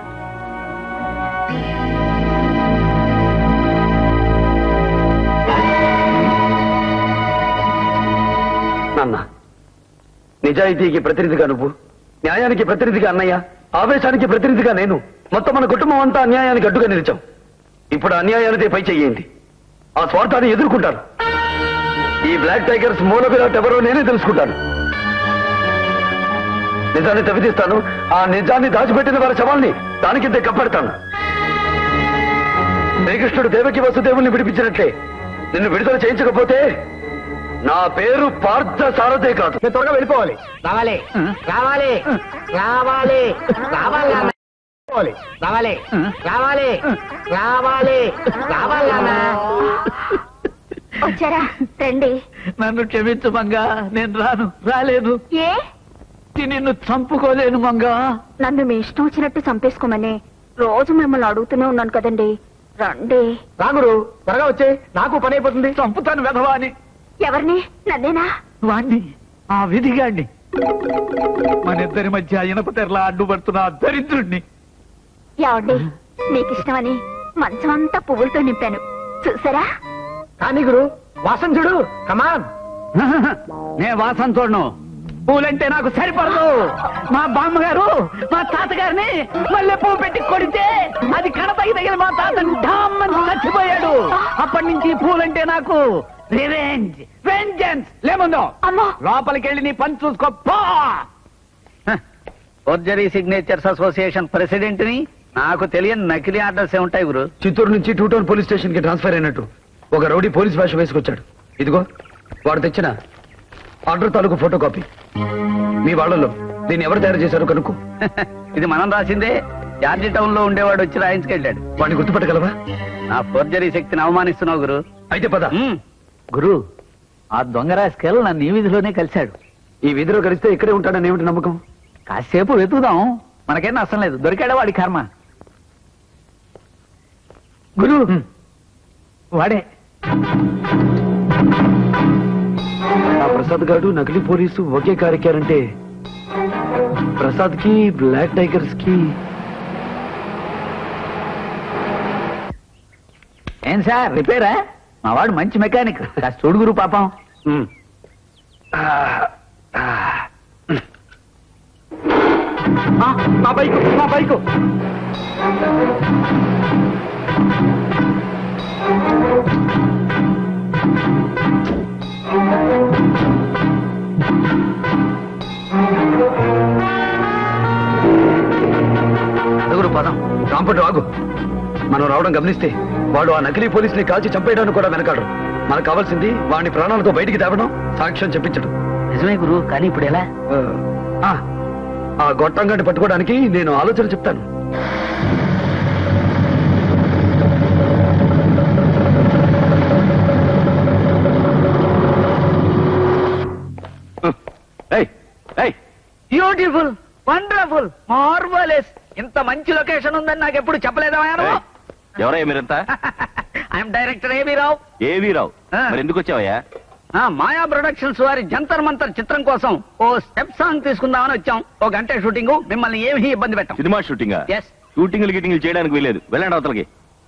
నాన్న నిజాయితీకి ప్రతినిధిగా నువ్వు న్యాయానికి ప్రతినిధిగా అన్నయ్య ఆవేశానికి ప్రతినిధిగా నేను మొత్తం మన కుటుంబం అంతా అన్యాయానికి అడ్డుగా నిలిచాం ఇప్పుడు అన్యాయానిదే పై చెయ్యింది ఆ స్వార్థాన్ని ఎదుర్కొంటాను ఈ బ్లాక్ టైగర్స్ మూల విరాట్ ఎవరో నేనే తెలుసుకుంటాను నిజాన్ని తవ్వితీస్తాను ఆ నిజాన్ని దాచిపెట్టిన వారి శవాల్ని దానికింతే కప్పెడతాను శ్రీకృష్ణుడు దేవకి వసుదేవుల్ని విడిపించినట్లే నిన్ను విడుదల చేయించకపోతే నా పేరు పార్థ సారథే కాదు త్వరగా వెళ్ళిపోవాలి రావాలి రావాలి రావాలి రావాలి నాన్న. రావాలి రావాలి రావాలి రావాలి రావాలి నాన్న. వచ్చారా రండి నన్ను క్షమించు మంగా నేను రాను రాలేను ఏ నిన్ను చంపుకోలేను మంగా నన్ను మీ ఇష్టం వచ్చినట్టు చంపేసుకోమని రోజు మిమ్మల్ని అడుగుతూనే ఉన్నాను కదండి రండి రాగురు త్వరగా వచ్చే నాకు పని అయిపోతుంది చంపుతాను వెధవా అని ఎవరిని నన్నేనా వాణ్ణి ఆ విధిగాడిని మన ఇద్దరి మధ్య ఇనప తెరలా అడ్డుపడుతున్న ఆ దరిద్రుణ్ణి ఏమండి మీకు ఇష్టమని మంచం అంతా పువ్వులతో నింపాను చూసారా కానీ గురు వాసన చూడు కమాన్ నేను వాసన చూడను పూలంటే నాకు సరిపడదు మా బామ్మగారు మా తాతగారిని మళ్ళీ పువ్వు పెట్టి కొడితే అది కడతగి తగిన మా తాత ఢామ్మని చచ్చిపోయాడు అప్పటి నుంచి ఈ పూలంటే నాకు రివెంజ్ వెంజన్స్ లేముందో లోపలికి వెళ్ళి నీ పని చూసుకో పో ఫోర్జరీ సిగ్నేచర్స్ అసోసియేషన్ ప్రెసిడెంట్ ని నాకు తెలియని నకిలీ ఆర్డర్స్ ఉంటాయి గురు చిత్తూరు నుంచి టూ టౌన్ పోలీస్ స్టేషన్ కి ట్రాన్స్ఫర్ అయినట్టు ఒక రౌడీ పోలీస్ భాష వేసుకొచ్చాడు ఇదిగో వాడు తెచ్చిన ఆర్డర్ తాలూకు ఫోటో కాపీ మీ వాళ్ళలో దీన్ని ఎవరు తయారు చేశారో కనుక్కో ఇది మనం రాసిందే జార్జి టౌన్ లో ఉండేవాడు వచ్చి రాయించుకెళ్ళాడు వాడిని గుర్తుపట్టగలవా నా ఫోర్జరీ శక్తిని అవమానిస్తున్నావు గురు అయితే పద గురు ఆ దొంగ రాసుకెళ్ళి నన్ను ఈ విధిలోనే కలిశాడు ఈ వీధిలో కలిస్తే ఇక్కడే ఉంటాడని ఏమిటి నమ్మకం కాసేపు వెతుకుదాం మనకేం నష్టం లేదు దొరికాడా వాడి కర్మ గురు వాడే ఆ ప్రసాద్ గారు నకిలీ పోలీసు ఒకే కారెక్కారంటే ప్రసాద్ కి బ్లాక్ టైగర్స్ కి ఏం సార్ రిపేరా మా వాడు మంచి మెకానిక్ కాస్త చూడు గురు పాపం నా బైకు నా బైకు నలుగురు పదం రాంపట్టు ఆగు మనం రావడం గమనిస్తే వాడు ఆ నకిలీ పోలీసుని కాల్చి చంపేయడానికి కూడా వెనకాడు మనకు కావాల్సింది వాడిని ప్రాణాలతో బయటికి తేవడం సాక్ష్యం చెప్పించడం నిజమే గురు కానీ ఇప్పుడు ఎలా ఆ, ఆ గొట్టంగాన్ని పట్టుకోవడానికి నేను ఆలోచన చెప్తాను బ్యూటిఫుల్ వండర్ఫుల్ మార్వలెస్ ఇంత మంచి లొకేషన్ ఉందని నాకు ఎప్పుడు చెప్పలేదా ఎవరయ్యా మీరంతా ఐఎమ్ డైరెక్టర్ ఏబీ రావు ఏవీ రావు మరి ఎందుకు వచ్చావయ్యా ఆ, మాయా ప్రొడక్షన్స్ వారి జంతర్ మంతర్ చిత్రం కోసం ఓ స్టెప్ సాంగ్ తీసుకుందామని వచ్చాం ఓ గంట షూటింగ్ మిమ్మల్ని ఏమీ ఇబ్బంది పెట్టాం సినిమా షూటింగా Yes. షూటింగ్లు గిటింగ్లు చేయడానికి వీలేదు వెళ్ళండి అవతలకి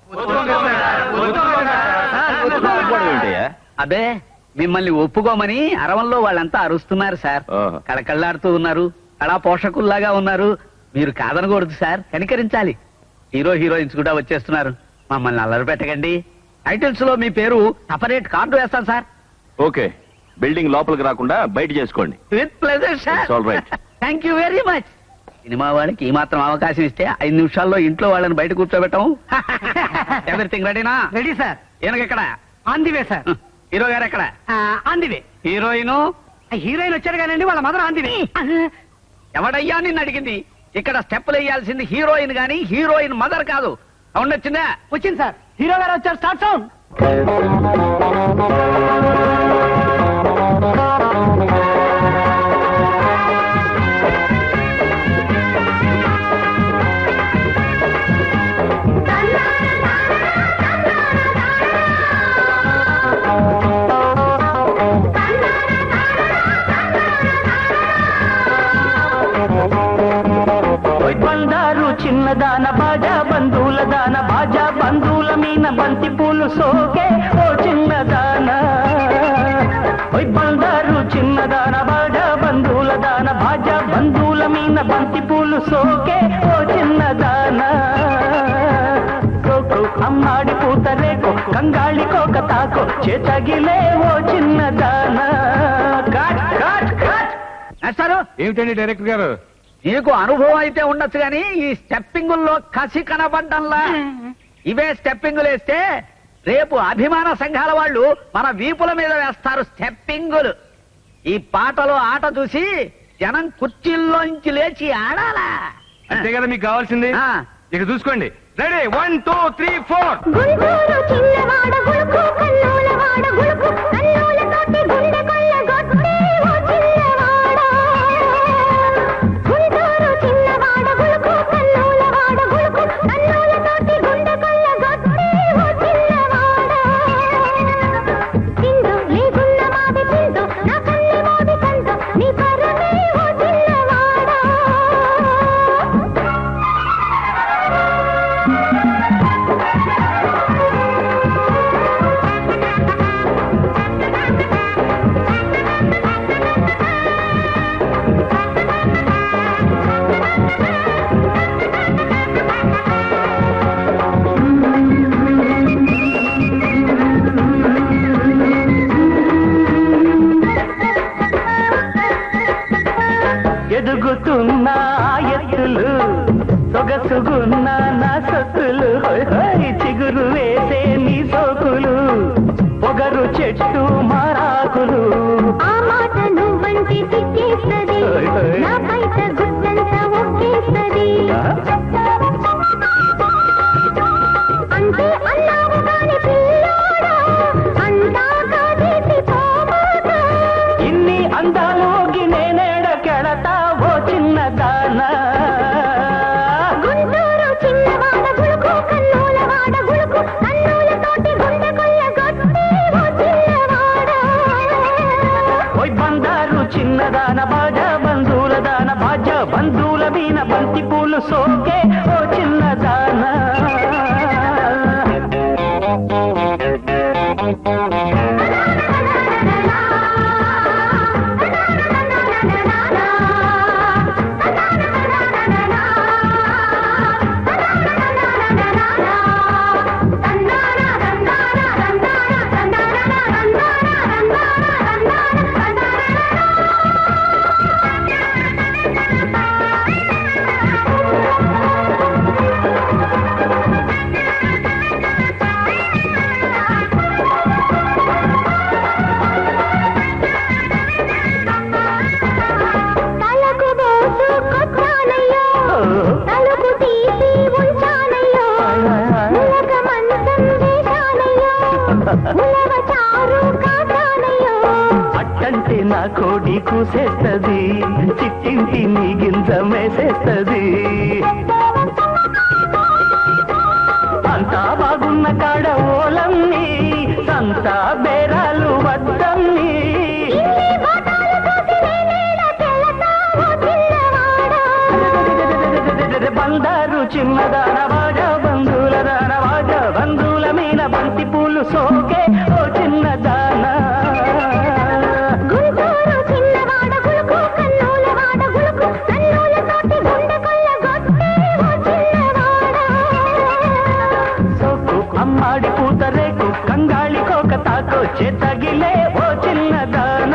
ఒప్పుకోవడం ఏంటయ్యా అదే మిమ్మల్ని ఒప్పుకోమని అరవంలో వాళ్ళంతా అరుస్తున్నారు సార్ ఓహో. కళకళ్ళాడుతూ ఉన్నారు కళా పోషకుల్లాగా ఉన్నారు మీరు కాదనకూడదు సార్ కనికరించాలి హీరో హీరోయిన్స్ కూడా వచ్చేస్తున్నారు మమ్మల్ని అల్లరి పెట్టకండి టైటిల్స్ లో మీ పేరు సపరేట్ కార్డు వేస్తాను సార్ ఓకే బిల్డింగ్ లోపలికి రాకుండా బయట చేసుకోండి with pleasure sir It's all right. Thank you very much cinema వాళ్ళకి ఈ మాత్రం అవకాశం ఇస్తే ఐదు నిమిషాల్లో ఇంట్లో వాళ్ళని బయట కూర్చోబెట్టం ఎవ్రీథింగ్ రెడీనా రెడీ సార్ ఎనకెక్కడ ఆందివే సార్ హీరో గారు ఎక్కడ ఆందివే హీరోయిన్ హీరోయిన్ వచ్చారు కానండి వాళ్ళ మదర్ ఆందివే ఎవడయ్యా నిన్ను అడిగింది ఇక్కడ స్టెప్పులు వేయాల్సింది హీరోయిన్ గాని హీరోయిన్ మదర్ కాదు సౌండ్ వచ్చిందా వచ్చింది సార్ హీరో గారు వచ్చారు స్టార్ట్ సౌండ్ బండారు చిన్నదాన బాజా బంధువుల దాన బాజా బంధువుల మీన బంతి పూలు సోకే ఓ చిన్నదాన ఓయ్ బండారు చిన్నదాన బాజా బంధువుల దాన బాజా బంధువుల మీన బంతి పూలు సోకే ఓ చిన్నదాన కోకు అమ్మాడి పూతరేకో కంగాళి కోక తాకో చేతగిలే ఓ చిన్నదాన కాట్ కాట్ కాట్ సారు ఏమిటండి డైరెక్టర్ గారు నీకు అనుభవం అయితే ఉండొచ్చు కానీ ఈ స్టెప్పింగుల్లో కసి కనబడ్డంలా ఇవే స్టెప్పింగులు వేస్తే రేపు అభిమాన సంఘాల వాళ్ళు మన వీపుల మీద వేస్తారు స్టెప్పింగులు ఈ పాటలో ఆట చూసి జనం కుర్చీల్లోంచి లేచి ఆడాలా అంతే కదా మీకు కావాల్సింది ఇక చూసుకోండి ready one two three four Guntur చిన్నవాడ గులుకు కన్నులవాడ గులుకు కన్నులతోటి గుండె కొల్లగొట్టే ఓ చిన్నవాడ గుంటూరు చిన్నవాడ గులుకు కన్నులవాడ గులుకు కన్నులతోటి గుండె కొల్లగొట్టే ఓ చిన్నవాడ చిందు లేకున్న మాది చిందు నా కన్నె మోది కందు నీ పరమే ఓ చిన్నవాడ ఎదుగుతున్న ఆ ఎత్తులు సొగసుగున్న నా సొత్తులు హోయ్ హోయ్ చిగురు వేసే నీ సోకులు పొగరు చెట్టు మారాకులు ఆ మాట నువ్వంటే సిగ్గేస్తది నా బయట గుట్టంతా ఒక్కేస్తది అంటే అన్నావు కాని పిల్లోడా అంతా కాదేసి పోమాక ఇన్ని అందాలోకి నేనేడ కెడతా ఓ చిన్న దానా గుంటూరు చిన్నవాడ గులుకు కన్నులవాడ గులుకు కన్నులతోటి గుండె కొల్లగొట్టే ఓ చిన్నవాడ ఓయ్ బందారు చిన్నదాన బాజా బంధువుల దాన బాజా బంధువుల మీన బంతి పూలు సోకే ఓ చిన్నదాన తలకు బోసు కొట్టానయ్యో తలుపు తీసి ఉంచానయ్యో ములక మంచం వేశానయ్యో ములవ చారు కాచానయ్యో అట్టంటే నా కోడి కూసేస్తది చిట్టింటి నీ గింజ మేసేస్తది అంతా బాగున్న కాడ ఓలమ్ని సంతా బేరాలు వద్దమ్ని ఇన్ని బాటాలు చూసి నేనేడ తెలతా ఓ చిన్నవాడా బందారు చిన్నదాన బాజా బంధువుల దాన బాజా బంధువుల మీన బంతి పూలు సోకే ఓ చిన్నదాన గుంటూరు చిన్నవాడ గులుకు కన్నులవాడ గులుకు కన్నులతోటి గుండె కొల్లగొట్టే ఓ చిన్నవాడా సోకు అమ్మాడి పూతరేకు కంగాళి కోక తాకో చేతగిలే ఓ చిన్నదాన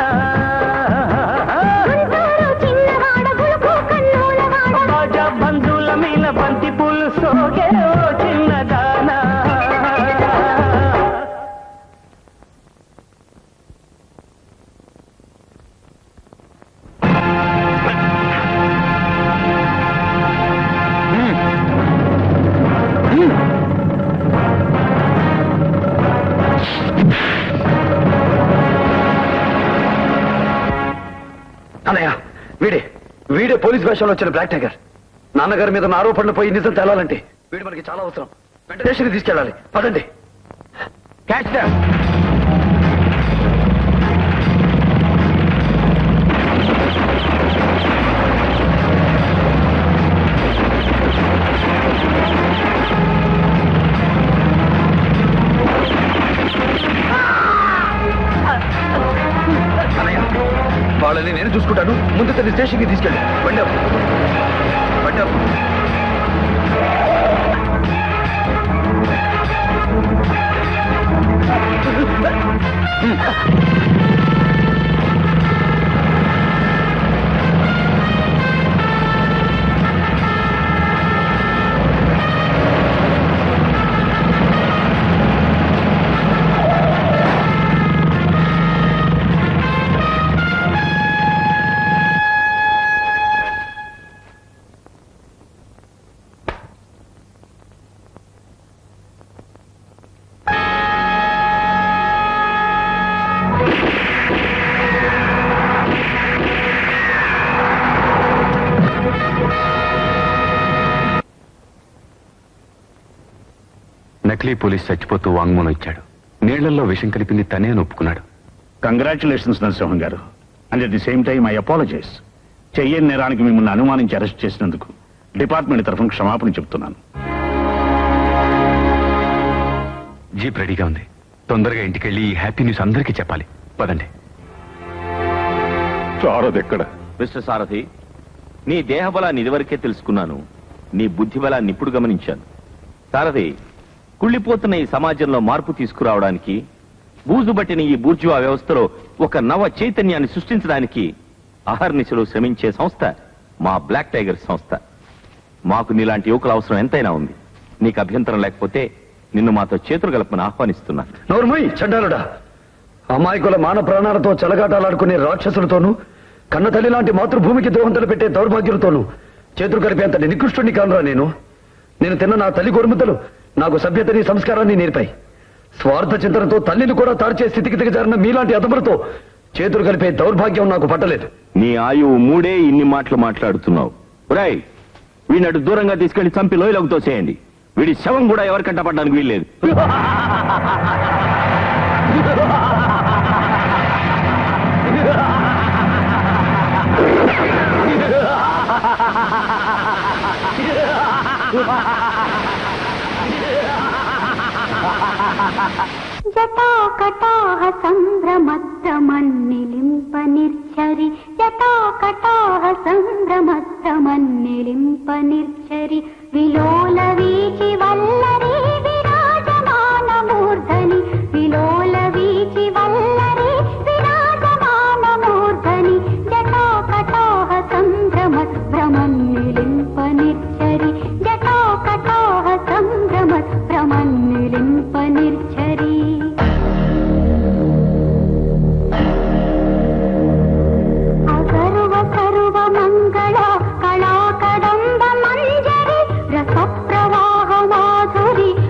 వీడే వీడే పోలీస్ వేషంలో వచ్చిన బ్లాక్ టైగర్ నాన్నగారి మీద ఉన్న ఆరోపణలు పోయి నిజం తేలాలంటే వీడు మనకి చాలా అవసరం వెంటనే స్టేషన్కి తీసుకెళ్ళాలి పదండి క్యాచ్ వాళ్ళని నేను చూసుకుంటాను ముందు తన స్టేషన్కి తీసుకెళ్ళి బండి ఆపు. బండి ఆపు. నకిలీ పోలీస్ చచ్చిపోతూ వాంగ్మూలం ఇచ్చాడు నీళ్లలో విషం కలిపింది తనే అని ఒప్పుకున్నాడు కంగ్రాచులేషన్స్ నరసింహం గారు and at the same time I apologize చెయ్యని నేరానికి మిమ్మల్ని అనుమానించి అరెస్ట్ చేసినందుకు డిపార్ట్మెంట్ తరఫున క్షమాపణ చెప్తున్నాను జీప్ రెడీగా ఉంది తొందరగా ఇంటికెళ్ళి ఈ హ్యాపీ న్యూస్ అందరికీ చెప్పాలి పదండి చారది ఎక్కడ మిస్టర్ సారథి నీ దేహబలాన్ని ఇదివరకే తెలుసుకున్నాను నీ బుద్ధి బలాన్ని ఇప్పుడు గమనించాను సారథి కుళ్ళిపోతున్న ఈ సమాజంలో మార్పు తీసుకురావడానికి బూజుబట్టిన ఈ బూర్జువా వ్యవస్థలో ఒక నవ చైతన్యాన్ని సృష్టించడానికి అహర్నిశలు శ్రమించే సంస్థ మా బ్లాక్ టైగర్ సంస్థ మాకు నీలాంటి యువకుల అవసరం ఎంతైనా ఉంది నీకు అభ్యంతరం లేకపోతే నిన్ను మాతో చేతులు కలపమని ఆహ్వానిస్తున్నాను నోర్మయ్ చండాలుడా అమాయకుల మాన ప్రాణాలతో చెలగాటాలాడుకునే రాక్షసులతోనూ కన్న తల్లి లాంటి మాతృభూమికి ద్రోహం తలపెట్టే దౌర్భాగ్యులతోనూ చేతులు కలిపేంత నికృష్టుని కానురా నేను నేను తిన్న నా తల్లి గోరుముద్దలు నాకు సభ్యతని సంస్కారాన్ని నేర్పాయి స్వార్థ చింతనతో తల్లిని కూడా తార్చే స్థితికి దిగజారిన మీలాంటి అదములతో చేతులు కలిపే దౌర్భాగ్యం నాకు పట్టలేదు నీ ఆయువు మూడే ఇన్ని మాటలు మాట్లాడుతున్నావు రై వీడిని అటు దూరంగా తీసుకెళ్లి చంపి లోయలోకి తోసేయండి వీడి శవం కూడా ఎవరికంట పడ్డానికి వీల్లేదు జటాకటాహ సంభ్రమత్రమన్నిలింప నిర్ఛరి జటాకటాహ సంభ్రమత్రమన్నిలింప నిర్ఛరి విలోల వీచి వల్లరి విరాజమాన మూర్ధని విలోల వీచి వల్లరి విరాజమాన మూర్ధని జటాకటాహ సంభ్రమత్ భ్రమన్నిలింప నిర్ఛరి జటాకటాహ సంభ్రమత్ భ్రమన్నిలింప నిర్ఛరి అగర్వ సర్వ మంగళ కళా కదంబ మంజరి రస ప్రవాహ మాధురి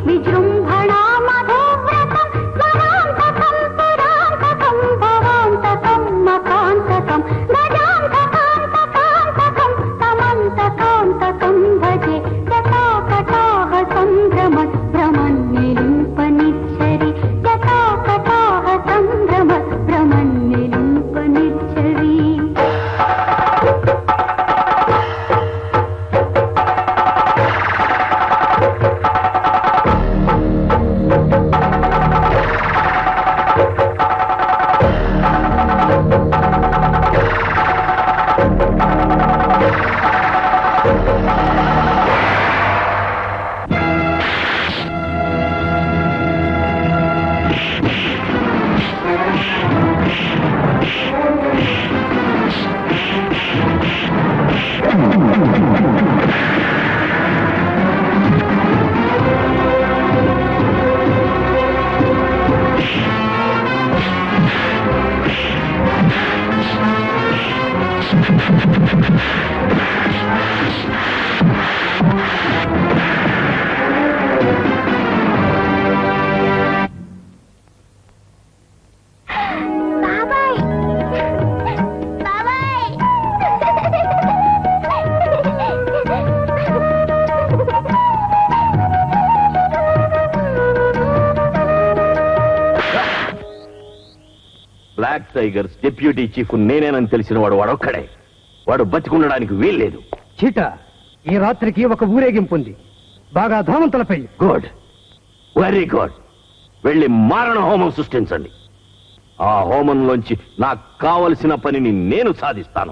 బ్లాక్ టైగర్స్ డిప్యూటీ చీఫ్ నేనేనని తెలిసిన వాడు వాడొక్కడే వాడు బతికుండడానికి వీల్లేదు చీట ఈ రాత్రికి ఒక ఊరేగింపు ఉంది బాగా ధావంతలపై గుడ్ వెరీ గుడ్ వెళ్ళి మారణ హోమం సృష్టించండి ఆ హోమంలోంచి నాకు కావలసిన పనిని నేను సాధిస్తాను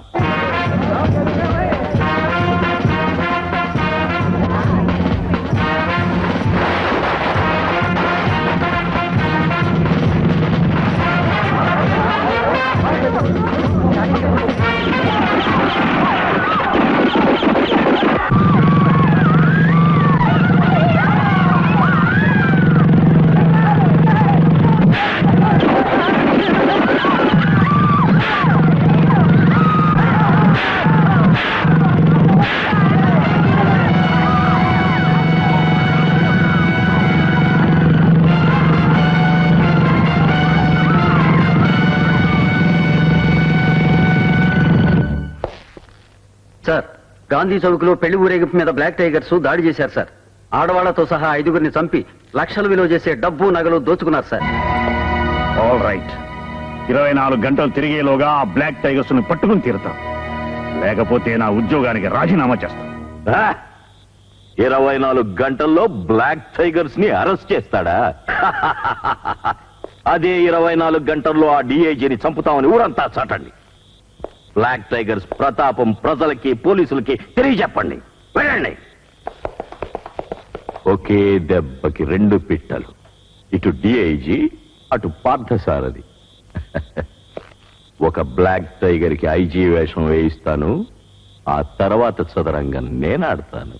సార్ గాంధీ చౌక్ లో పెళ్లి ఊరేగింపు మీద బ్లాక్ టైగర్స్ దాడి చేశారు సార్ ఆడవాళ్లతో సహా ఐదుగురిని చంపి లక్షలు విలువ చేసే డబ్బు నగలు దోచుకున్నారు సార్ ఆల్ రైట్ ఇరవై నాలుగు గంటలు తిరిగేలోగా ఆ బ్లాక్ టైగర్స్ ని పట్టుకుని తీరుతాం లేకపోతే నా ఉద్యోగానికి రాజీనామా చేస్తాం ఆ? ఇరవై నాలుగు గంటల్లో బ్లాక్ టైగర్స్ ని అరెస్ట్ చేస్తాడా అదే ఇరవై నాలుగు గంటల్లో ఆ డిఐజీని చంపుతామని ఊరంతా చాటండి బ్లాక్ టైగర్స్ ప్రతాపం ప్రజలకి పోలీసులకి తెలియజెప్పండి వెళ్ళండి ఒకే దెబ్బకి రెండు పిట్టలు ఇటు డిఐజీ అటు పార్థసారథి ఒక బ్లాక్ టైగర్ కి ఐజీ వేషం వేయిస్తాను ఆ తర్వాత చదరంగం నేను ఆడతాను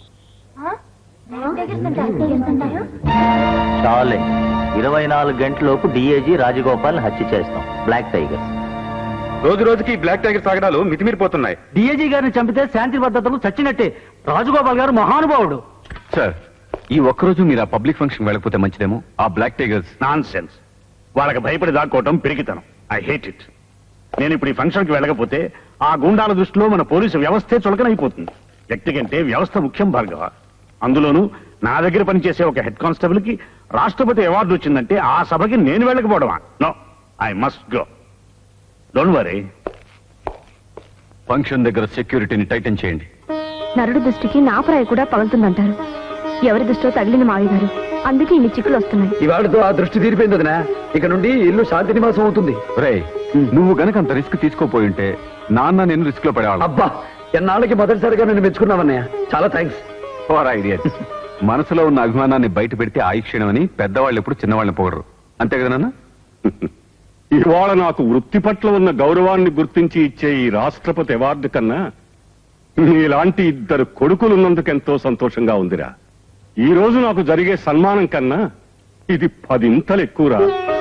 చాలే ఇరవై నాలుగు గంటలలోపు డిఏజీ రాజగోపాల్ హత్య చేస్తాం బ్లాక్ టైగర్ రోజు రోజుకి బ్లాక్ టైగర్ సాగడాలు మితిమీరిపోతున్నాయి డిఐజీ గారిని చంపితే శాంతి భద్రతలు చచ్చినట్టే రాజగోపాల్ గారు మహానుభావుడు సార్ ఈ ఒక్కరోజు మీరు ఆ పబ్లిక్ ఫంక్షన్ వెళ్ళకపోతే మంచిదేమో ఆ బ్లాక్ టైగర్స్ నాన్ సెన్స్ వాళ్ళకి భయపడి దాక్కోవటం పెరిగితనం ఐ హేట్ ఇట్ నేను ఇప్పుడు ఈ ఫంక్షన్ కి వెళ్ళకపోతే ఆ గుండాల దృష్టిలో మన పోలీసు వ్యవస్థే చులకనైపోతుంది వ్యక్తి కంటే వ్యవస్థ ముఖ్యం భార్గవ అందులోనూ నా దగ్గర పనిచేసే ఒక హెడ్ కానిస్టేబుల్ కి రాష్ట్రపతి అవార్డు వచ్చిందంటే ఆ సభకి నేను వెళ్ళకపోవడమా no I must go don't worry function దగ్గర సెక్యూరిటీని టైటన్ చేయండి నరుడు దృష్టికి నా ప్రాయ కూడా పగులుతుందంటారు ఎవరి దృష్టో తగిలిన మావి గారు అందుకే ఇన్ని చిక్కులు వస్తున్నాయి ఇవాళతో ఆ దృష్టి తీరిపోయింది వదినా ఇక నుండి ఇల్లు శాంతి నివాసం అవుతుంది రే నువ్వు గనక అంత రిస్క్ తీసుకోపోయి ఉంటే నాన్న నేను రిస్క్ లో పడేవాళ్ళం అబ్బా ఎన్నాళ్ళకి మొదటిసారిగా నేను మెచ్చుకున్నావన్నయ్య చాలా థ్యాంక్స్ ఫర్ ఐడియా మనసులో ఉన్న అభిమానాన్ని బయట పెడితే ఆయుక్షణమని పెద్దవాళ్ళు ఎప్పుడు చిన్నవాళ్ళని పొగడరు అంతే కదా నాన్న ఇవాళ నాకు వృత్తి పట్ల ఉన్న గౌరవాన్ని గుర్తించి ఇచ్చే ఈ రాష్ట్రపతి అవార్డు కన్నా నీలాంటి ఇద్దరు కొడుకులున్నందుకు ఎంతో సంతోషంగా ఉందిరా ఈ రోజు నాకు జరిగే సన్మానం కన్నా ఇది పదింతలు ఎక్కువరా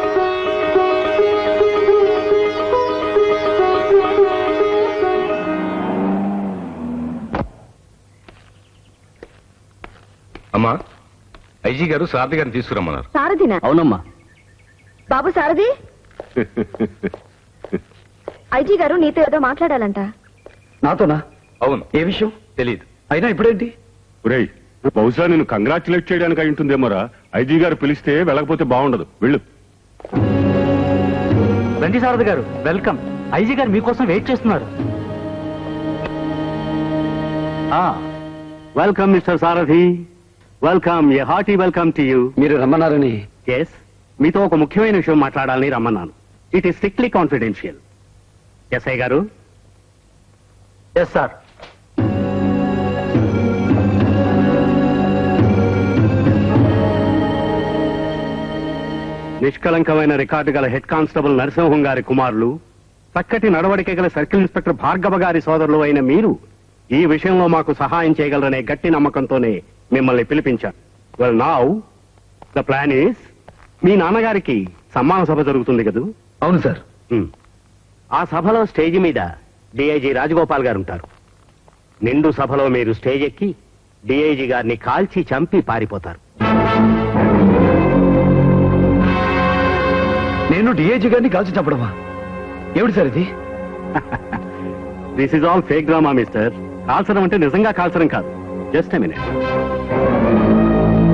అమ్మా ఐజీ గారు సారథి గారిని తీసుకురమ్మన్నారు సారథినా అవునమ్మా బాబు సారథి ఐజీ గారు నీతో ఏదో మాట్లాడాలంట నాతోనా అవును ఏ విషయం తెలియదు అయినా ఇప్పుడేంటి ఒరేయ్ బహుశా నేను కంగ్రాచులేట్ చేయడానికి అయి ఉంటుందేమోరా ఐజీ గారు పిలిస్తే వెళ్ళకపోతే బాగుండదు వెళ్ళు రండి సారథి గారు వెల్కమ్ ఐజీ గారు మీకోసం వెయిట్ చేస్తున్నారు welcome mister Sarathi welcome a hearty welcome to you మీరు రమ్మన్నారని ఎస్ మీతో ఒక ముఖ్యమైన విషయం మాట్లాడాలని రమ్మన్నాను it is strictly confidential SI గారు ఎస్ సార్ నిష్కలంకమైన రికార్డు గల హెడ్ కానిస్టేబుల్ నరసింహం గారి కుమారులు చక్కటి నడవడిక గల సర్కిల్ ఇన్స్పెక్టర్ భార్గవ గారి సోదరులు అయిన మీరు ఈ విషయంలో మాకు సహాయం చేయగలరనే గట్టి నమ్మకంతోనే మిమ్మల్ని పిలిపించాను well now the plan is మీ నాన్నగారికి సమ్మాన సభ జరుగుతుంది కదూ అవును సార్ ఆ సభలో స్టేజ్ మీద డిఐజీ రాజగోపాల్ గారు ఉంటారు నిండు సభలో మీరు స్టేజ్ ఎక్కి డిఐజీ గారిని కాల్చి చంపి పారిపోతారు నేను డిఐజీ గారిని కాల్చి చంపడమా ఏమిటి సార్ ఇది this is all fake drama mister కాల్చడం అంటే నిజంగా కాల్చడం కాదు జస్ట్ ఎ మినిట్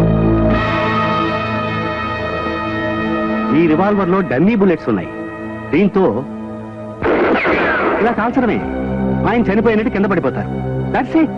ఈ రివాల్వర్ లో డమ్మీ బుల్లెట్స్ ఉన్నాయి దీంతో ఇలా కాల్చడమే ఆయన చనిపోయినట్టు కింద పడిపోతారు దట్స్ ఇట్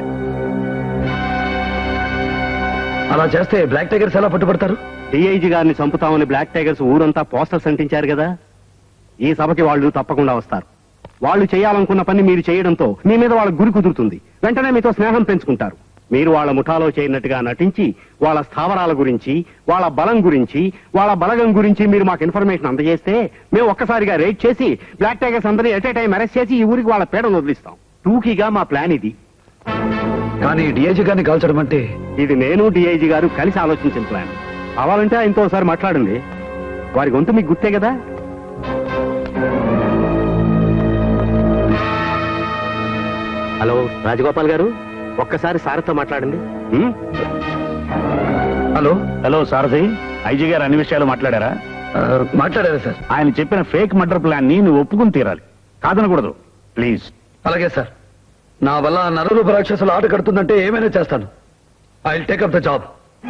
అలా చేస్తే బ్లాక్ టైగర్స్ ఎలా పట్టుబడతారు డిఐజీ గారిని చంపుతామని బ్లాక్ టైగర్స్ ఊరంతా పోస్టర్స్ అంటించారు కదా ఈ సభకి వాళ్ళు తప్పకుండా వస్తారు వాళ్ళు చేయాలనుకున్న పని మీరు చేయడంతో మీ మీద వాళ్ళ గురి కుదురుతుంది వెంటనే మీతో స్నేహం పెంచుకుంటారు మీరు వాళ్ళ ముఠాలో చేయనట్టుగా నటించి వాళ్ళ స్థావరాల గురించి వాళ్ళ బలం గురించి వాళ్ళ బలగం గురించి మీరు మాకు ఇన్ఫర్మేషన్ అందజేస్తే మేము ఒక్కసారిగా రేట్ చేసి బ్లాక్ టైగర్స్ అందరినీ ఎట్ ఏ టైం అరెస్ట్ చేసి ఈ ఊరికి వాళ్ళ పేడను వదిలిస్తాం టూకీగా మా ప్లాన్ ఇది కానీ డిఐజీ గారిని కాల్చడం అంటే ఇది నేను డిఐజీ గారు కలిసి ఆలోచించిన ప్లాన్ కావాలంటే ఆయనతో ఒకసారి మాట్లాడండి వారి గొంతు మీకు గుర్తే కదా హలో రాజగోపాల్ గారు ఒక్కసారి సార్తో మాట్లాడండి హలో హలో సారథి ఐజీ గారు అన్ని విషయాలు మాట్లాడారా మాట్లాడారా సార్ ఆయన చెప్పిన ఫేక్ మర్డర్ ప్లాన్ ని నువ్వు ఒప్పుకుని తీరాలి కాదనకూడదు ప్లీజ్ అలాగే సార్ నా వల్ల ఆ నరరూప రాక్షసులు ఆట కడుతుందంటే ఏమైనా చేస్తాను I take up the job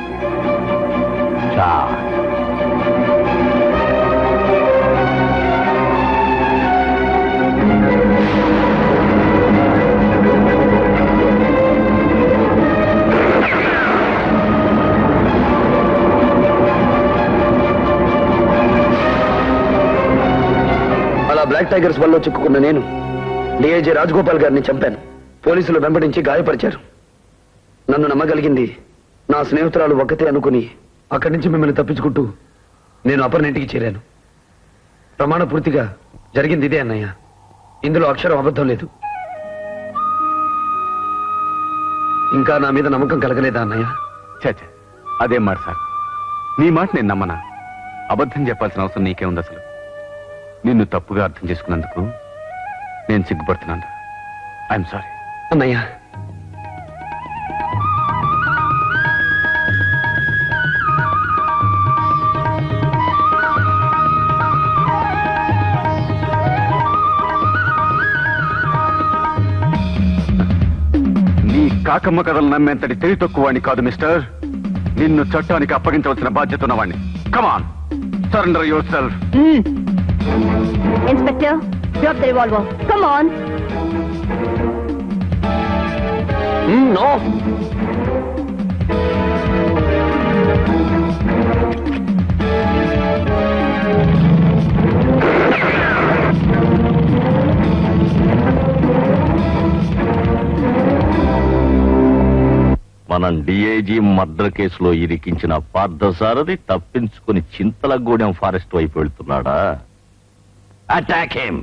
అలా బ్లాక్ టైగర్స్ వల్ల చిక్కుకున్న నేను డిఐజీ రాజగోపాల్ గారిని చంపాను పోలీసులు వెంబడించి గాయపరిచారు నన్ను నమ్మగలిగింది నా స్నేహితురాలు ఒక్కతే అనుకుని అక్కడి నుంచి మిమ్మల్ని తప్పించుకుంటూ నేను అపర్నింటికి చేరాను ప్రమాణ పూర్తిగా జరిగింది ఇదే అన్నయ్య ఇందులో అక్షరం అబద్ధం లేదు ఇంకా నా మీద నమ్మకం కలగలేదా అన్నయ్య చచ్చ అదేం మాట సార్ నీ మాట నేను నమ్మనా అబద్ధం చెప్పాల్సిన అవసరం నీకే ఉంది అసలు నిన్ను తప్పుగా అర్థం చేసుకున్నందుకు నేను సిగ్గుపడుతున్నాను ఐఎమ్ సారీ అన్నయ్య నీ కాకమ్మ కథలు నమ్మేంతటి తెలివి తక్కువవాణ్ణి కాదు మిస్టర్ నిన్ను చట్టానికి అప్పగించవలసిన బాధ్యత ఉన్నవాణ్ణి come on surrender yourself inspector drop the revolver come on no మనం డిఐజీ మర్డర్ కేసులో ఇరికించిన పార్థసారథి తప్పించుకుని చింతలగూడెం ఫారెస్ట్ వైపు వెళ్తున్నాడా అటాక్ హిమ్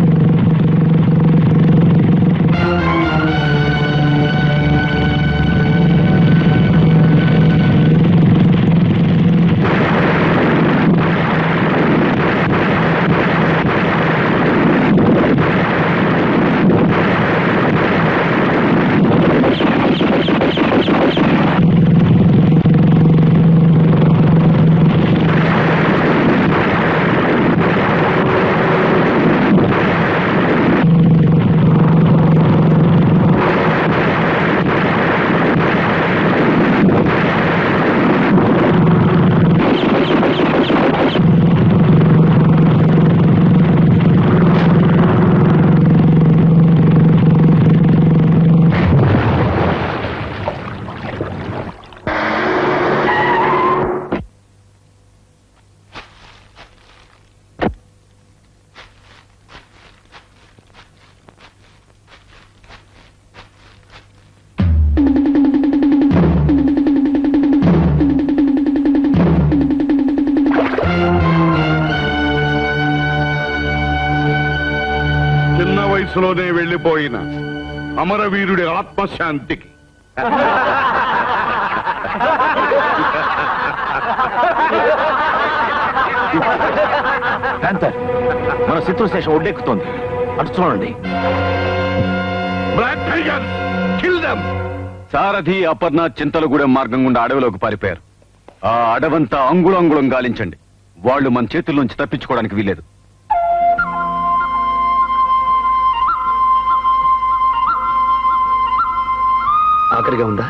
చిన్న వయసులోనే వెళ్లిపోయిన అమరవీరుడి ఆత్మశాంతికి ప్యాంతర్ మన చిత్తూరు స్టేషన్ ఒడ్డెక్కుతోంది అటు చూడండి black tiger kill them Sarathi Aparna Chintalagudem మార్గం గుండా అడవిలోకి పారిపోయారు ఆ అడవంతా అంగుళం అంగుళం గాలించండి వాళ్ళు మన చేతుల్లోంచి తప్పించుకోవడానికి వీలేదు ఆఖరిగా ఉందా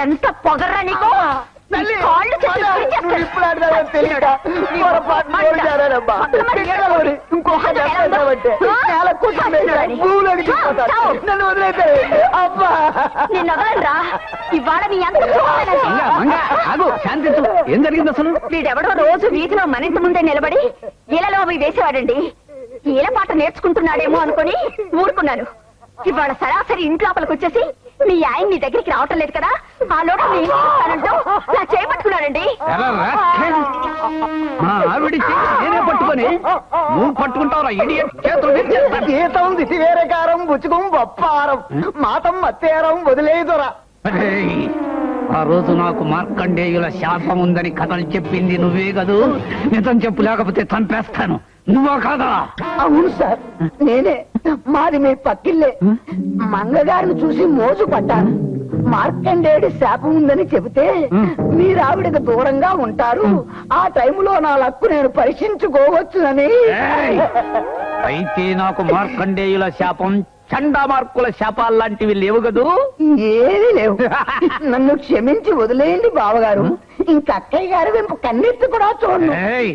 ఎంత పొగర్రా నీకు తల్లి, కాళ్ళు చేతులు అమ్మా, విరిచేస్తాను. నువ్వు ఇప్పుడు ఆడదావని తెలియక పొరపాటున మంట. నోరు జారానమ్మా. మంట. ఇంకోసారి ఇంకోసారి చేస్తావంటే నేల కూర్చోబెట్టి భూమిలోకి దిగిపోతాను. నన్ను వదిలేతే అబ్బా నిన్ను వదలరా ఇవాళ నీ అంత చూడాలని. ఆగు శాంతించు ఏం జరిగింది అసలు వీడెవడో రోజు వీధిలో మన ఇంటి ముందే నిలబడి ఈలలో అవి వేసేవాడండి ఈల పాట నేర్చుకుంటున్నాడేమో అనుకుని ఊరుకున్నాను ఇవాళ సరాసరి ఇంటి లోపలికి వచ్చేసి మీ ఆయన నీ దగ్గరికి రావటం లేదు కదా ఆ లోటు నీ ఇంటికి వస్తానంటూ నా చేపట్టుకున్నాడండి ఎలా రాస్కెల్? మా ఆవిడ చేయి నేనే పట్టుకొని నువ్వు పట్టుకుంటావురా ఇడియట్ చేతులు విరిచేస్తాను. గీతం దిటి వేరే కారం బుచ్చుకం బొప్పారం మాతం మత్తేరం వదిలేదురా అరేయ్, ఆ రోజు నాకు మార్కండేయుల శాపం ఉందని కథలు చెప్పింది నువ్వే కదూ నిజం చెప్పు లేకపోతే చంపేస్తాను నువ్వా కాదా అవును సార్ నేనే మాది మీ పక్కిల్లే మంగగారిని చూసి మోజు పడ్డాను మార్కండేయుడి శాపం ఉందని చెబితే మీరు ఆవిడకి దూరంగా ఉంటారు ఆ టైంలో నా లక్కు నేను పరీక్షించుకోవచ్చునని ఏయ్! అయితే నాకు మార్కండేయుల శాపం చండా మార్కుల శాపాలు లాంటివి లేవు కదూ ఏమీ లేవు నన్ను క్షమించి వదిలేయండి బావగారు ఇంక అక్కయ్య గారు వెంపు కన్నెత్తి కూడా చూడండి ఏయ్!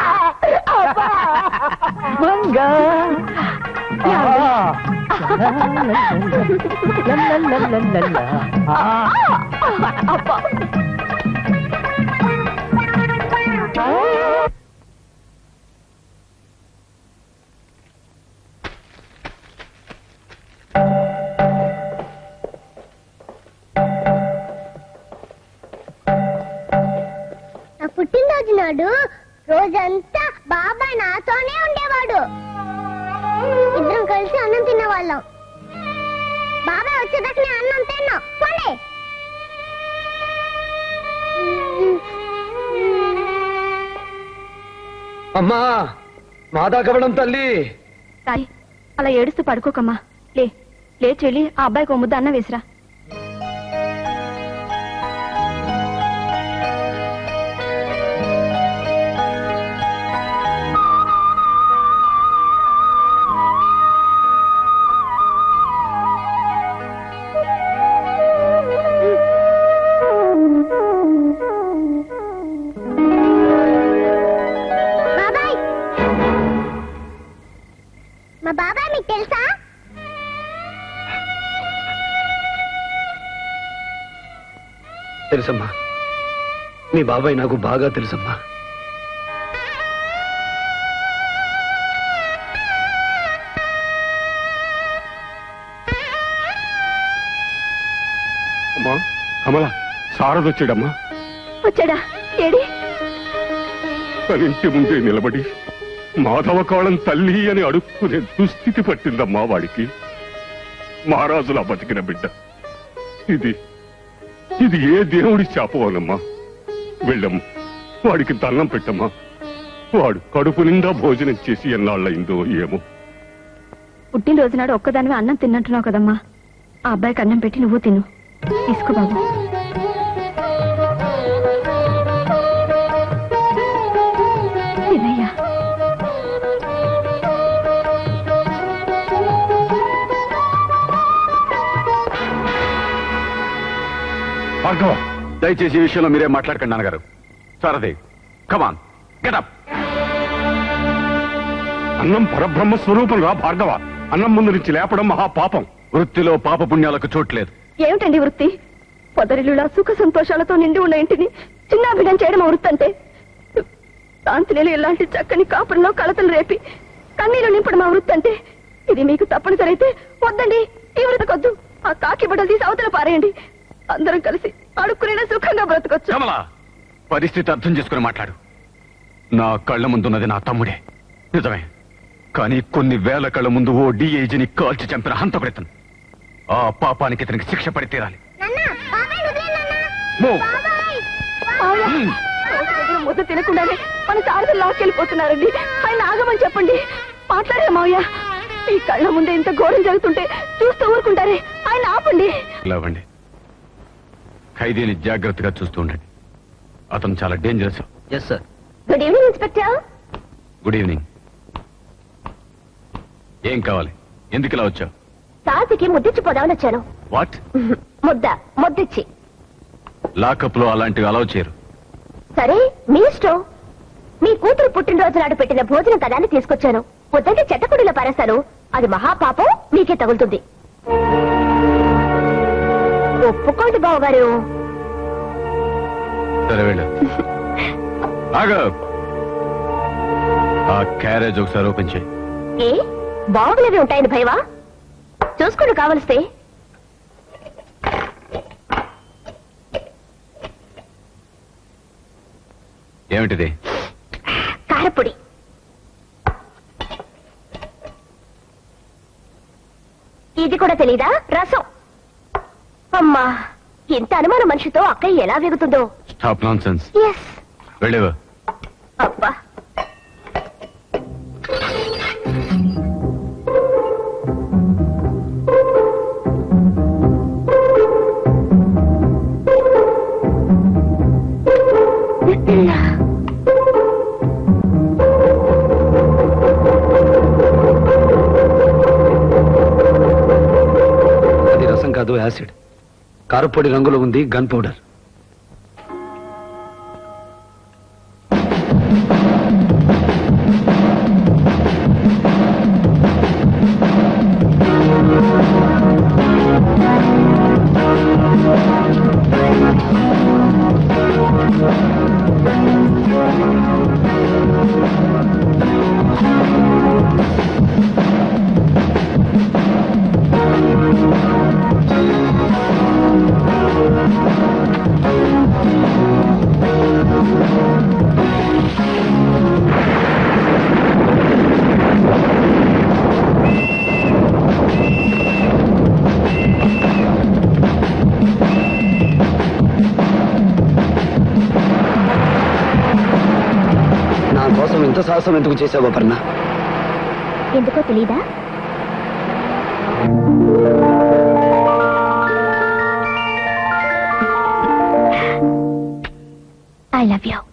మంగా నా పుట్టినరోజు నాడు రోజంతా బాబాయ్ నాతోనే ఉండేవాడు ఇద్దరం కలిసి అన్నం తినేవాళ్ళం బాబాయ్ వచ్చేదాకా నేను అన్నం తిన్నా పోలే అమ్మా మాదా కవడం తల్లి సాయి అలా ఏడుస్తూ పడుకోకమ్మా లే లేచి వెళ్ళి ఆ అబ్బాయికి ఓ ముద్ద అన్నం వేసిరా బాబాయ్ మా బాబాయ్ మీకు తెలుసా తెలుసమ్మా మీ బాబాయ్ నాకు బాగా తెలుసమ్మా అమ్మా కమల సారదొచ్చాడమ్మా వచ్చాడా ఏడి తన ఇంటి ముందే నిలబడి మాధవ కాళం తల్లి అని అడుక్కునే దుస్థితి పట్టిందమ్మా వాడికి మహారాజులా బతికిన బిడ్డ ఇది ఇది ఏ దేవుడి శాపమోనమ్మా వెళ్ళమ్మా వాడికి దన్నం పెట్టమ్మా వాడు కడుపు నిండా భోజనం చేసి ఎన్నాళ్ళయిందో ఏమో పుట్టినరోజు నాడు ఒక్కదానివి అన్నం తిన్నట్టున్నావు కదమ్మా ఆ అబ్బాయికి అన్నం పెట్టి నువ్వు తిను తీసుకో బాబు తినయ్యా భార్గవ దయచేసి ఈ విషయంలో మీరే మాట్లాడకండి నాన్నగారు సారథి కమాన్ గెటప్ అన్నం పరబ్రహ్మ స్వరూపం రా భార్గవ అన్నం ముందు నుంచి లేపడం మహాపాపం వృత్తిలో పాపపుణ్యాలకు చోట్లేదు ఏమిటండి వృత్తి పొదరిల్లులా సుఖ సంతోషాలతో నిండి ఉన్న ఇంటిని చిన్నాభిడం చేయడం ఆ వృత్తి అంటే శాంతిలేలు ఇలాంటి చక్కని కాపురంలో కలతలు రేపి కన్నీరు నింపడం మా వృత్తి అంటే ఇది మీకు తప్పనిసరి అయితే వద్దండి ఈ వృత్తకొద్దు ఆ కాకి బట్టలు తీసి అవతల పారేయండి అందరం కలిసి అడుక్కునే సుఖంగా బ్రతకొచ్చు కమలా పరిస్థితి అర్థం చేసుకుని మాట్లాడు నా కళ్ళ ముందున్నది నా తమ్ముడే నిజమే కానీ కొన్ని వేల కళ్ళ ముందు ఓ డిఐజిని కాల్చి చంపిన హంతకుడితను ఆ పాపానికి ఇతనికి శిక్ష పడి తీరాలి Move. మావయ్య, రోజు దగ్గర ముద్ద తినకుండానే మన సారథులు లాక్కెళ్ళిపోతున్నారండి ఆయన ఆగమని చెప్పండి మాట్లాడే మావయ్య ఈ కళ్ళ ముందే ఇంత ఘోరం జరుగుతుంటే చూస్తూ ఊరుకుంటారే ఆయన ఆపండి లేవండి ఖైదీని జాగ్రత్తగా చూస్తూ ఉండండి అతను చాలా dangerous yes sir good evening inspector good evening ఏం కావాలి ఎందుకు ఇలా వచ్చావు సారథికి ముద్దిచ్చి పోదామని వచ్చాను వాట్ ముద్ద ముద్దిచ్చి లాకప్ లో అలాంటివి అలౌ చేయరు సరే మీ ఇష్టం మీ కూతురు పుట్టినరోజు నాడు పెట్టిన భోజనం కదా అని తీసుకొచ్చాను వద్దంటే చెట్టకుడిలో పారేస్తాను అది మహాపాపం మీకే తగులుతుంది ఒప్పుకోండి బావగారు సరే వెళ్ళు ఆగ ఆ క్యారేజ్ ఒకసారి ఓపెన్ చేయి ఏ బాగులవి ఉంటాయని భయవా చూసుకోండి కావలిస్తే ఏమిటిది కారపొడి ఇది కూడా తెలీదా రసం అమ్మా ఇంత అనుమానం మనిషితో అక్కయ్య ఎలా వెగుతుందో స్టాప్ నాన్ సెన్స్ ఎస్ వెళ్ళేవా అబ్బా అది రసం కాదు యాసిడ్ కారపొడి రంగులో ఉంది గన్ పౌడర్ నా కోసం ఇంత సాహసం ఎందుకు చేసావు అపర్ణ ఎందుకో తెలీదా ఐ లవ్ యూ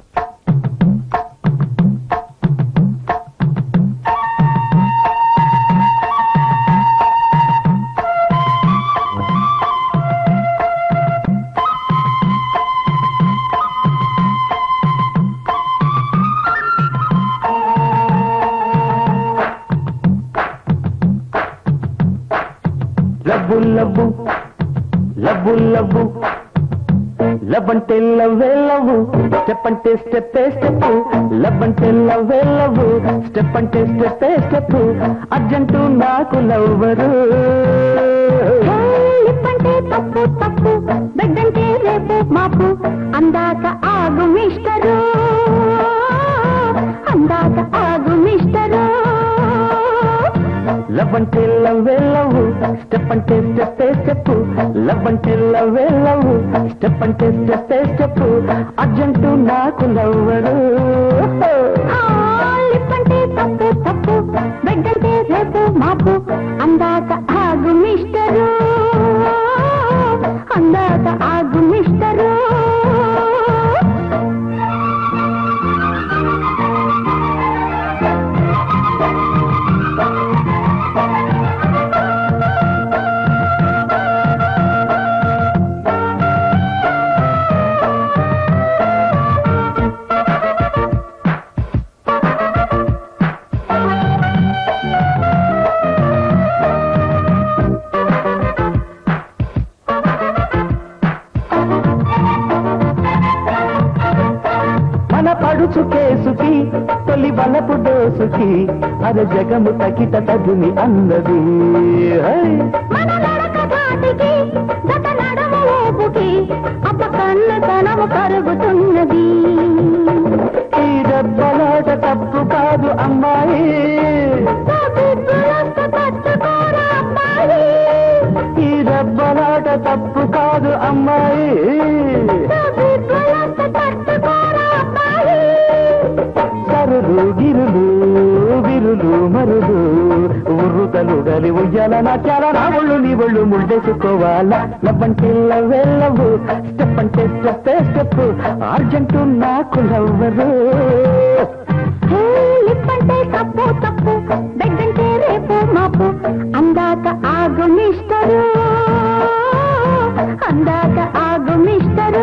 లబ్బు లబ్బు లబ్బు లబ్బు లబ్ అంటే లవ్వే లవ్వు స్టెప్ అంటే స్టెప్ స్టెప్ లబ్ అంటే లవ్వే లవ్వు స్టెప్ అంటే స్టెప్ స్టెప్ అర్జెంటు నాకు లవ్వరు లిప్పంటే తప్పు తప్పు బెడ్ అంటే రేపు మాపు అందాక ఆగు మిస్టరు అందాక ఆగు మిస్టరు లవ్ అంటే లవ్వే లవ్వు స్టెప్ అంటే స్టెప్ స్టెప్ లవ్ అంటే లవ్వే లవ్వు స్టెప్ అంటే స్టెప్ స్టెప్ అర్జెంటు నాకు లవ్వరు లిప్పంటే తప్పు తప్పు బెడ్ అంటే రేపు మాపు అందాక ఆగు మిస్టరు అందాక ఆగు మిస్టరు మన పడుచు కేసుకి తొలి బలపు డోసుకి అర జగము తకిట తగుని అన్నది హై! మన నడక ధాటికి గత నడమ ఓపుకి అప్ప కన్ను తనము కరుగుతున్నది ఈ దెబ్బలాట తప్పు కాదు అమ్మాయి ఈ దెబ్బలాట తప్పు కాదు అమ్మాయి సరులు గిరులు విరులు మరులు ఉర్రుతలు గలి ఉయ్యాల నా చాలా నా ఒళ్ళు నీ ఒళ్ళు ముళ్ళేసుకోవాలా లవ్వంటే లవ్వెల్లవు స్టెప్ అంటే స్టెప్ స్టెప్ అర్జెంటు నాకు లవ్వరు లిప్పంటే తప్పు తప్పు బెడ్ అంటే రేపు మాపు అందాక ఆగు మిస్టరు అందాక ఆగు మిస్టరు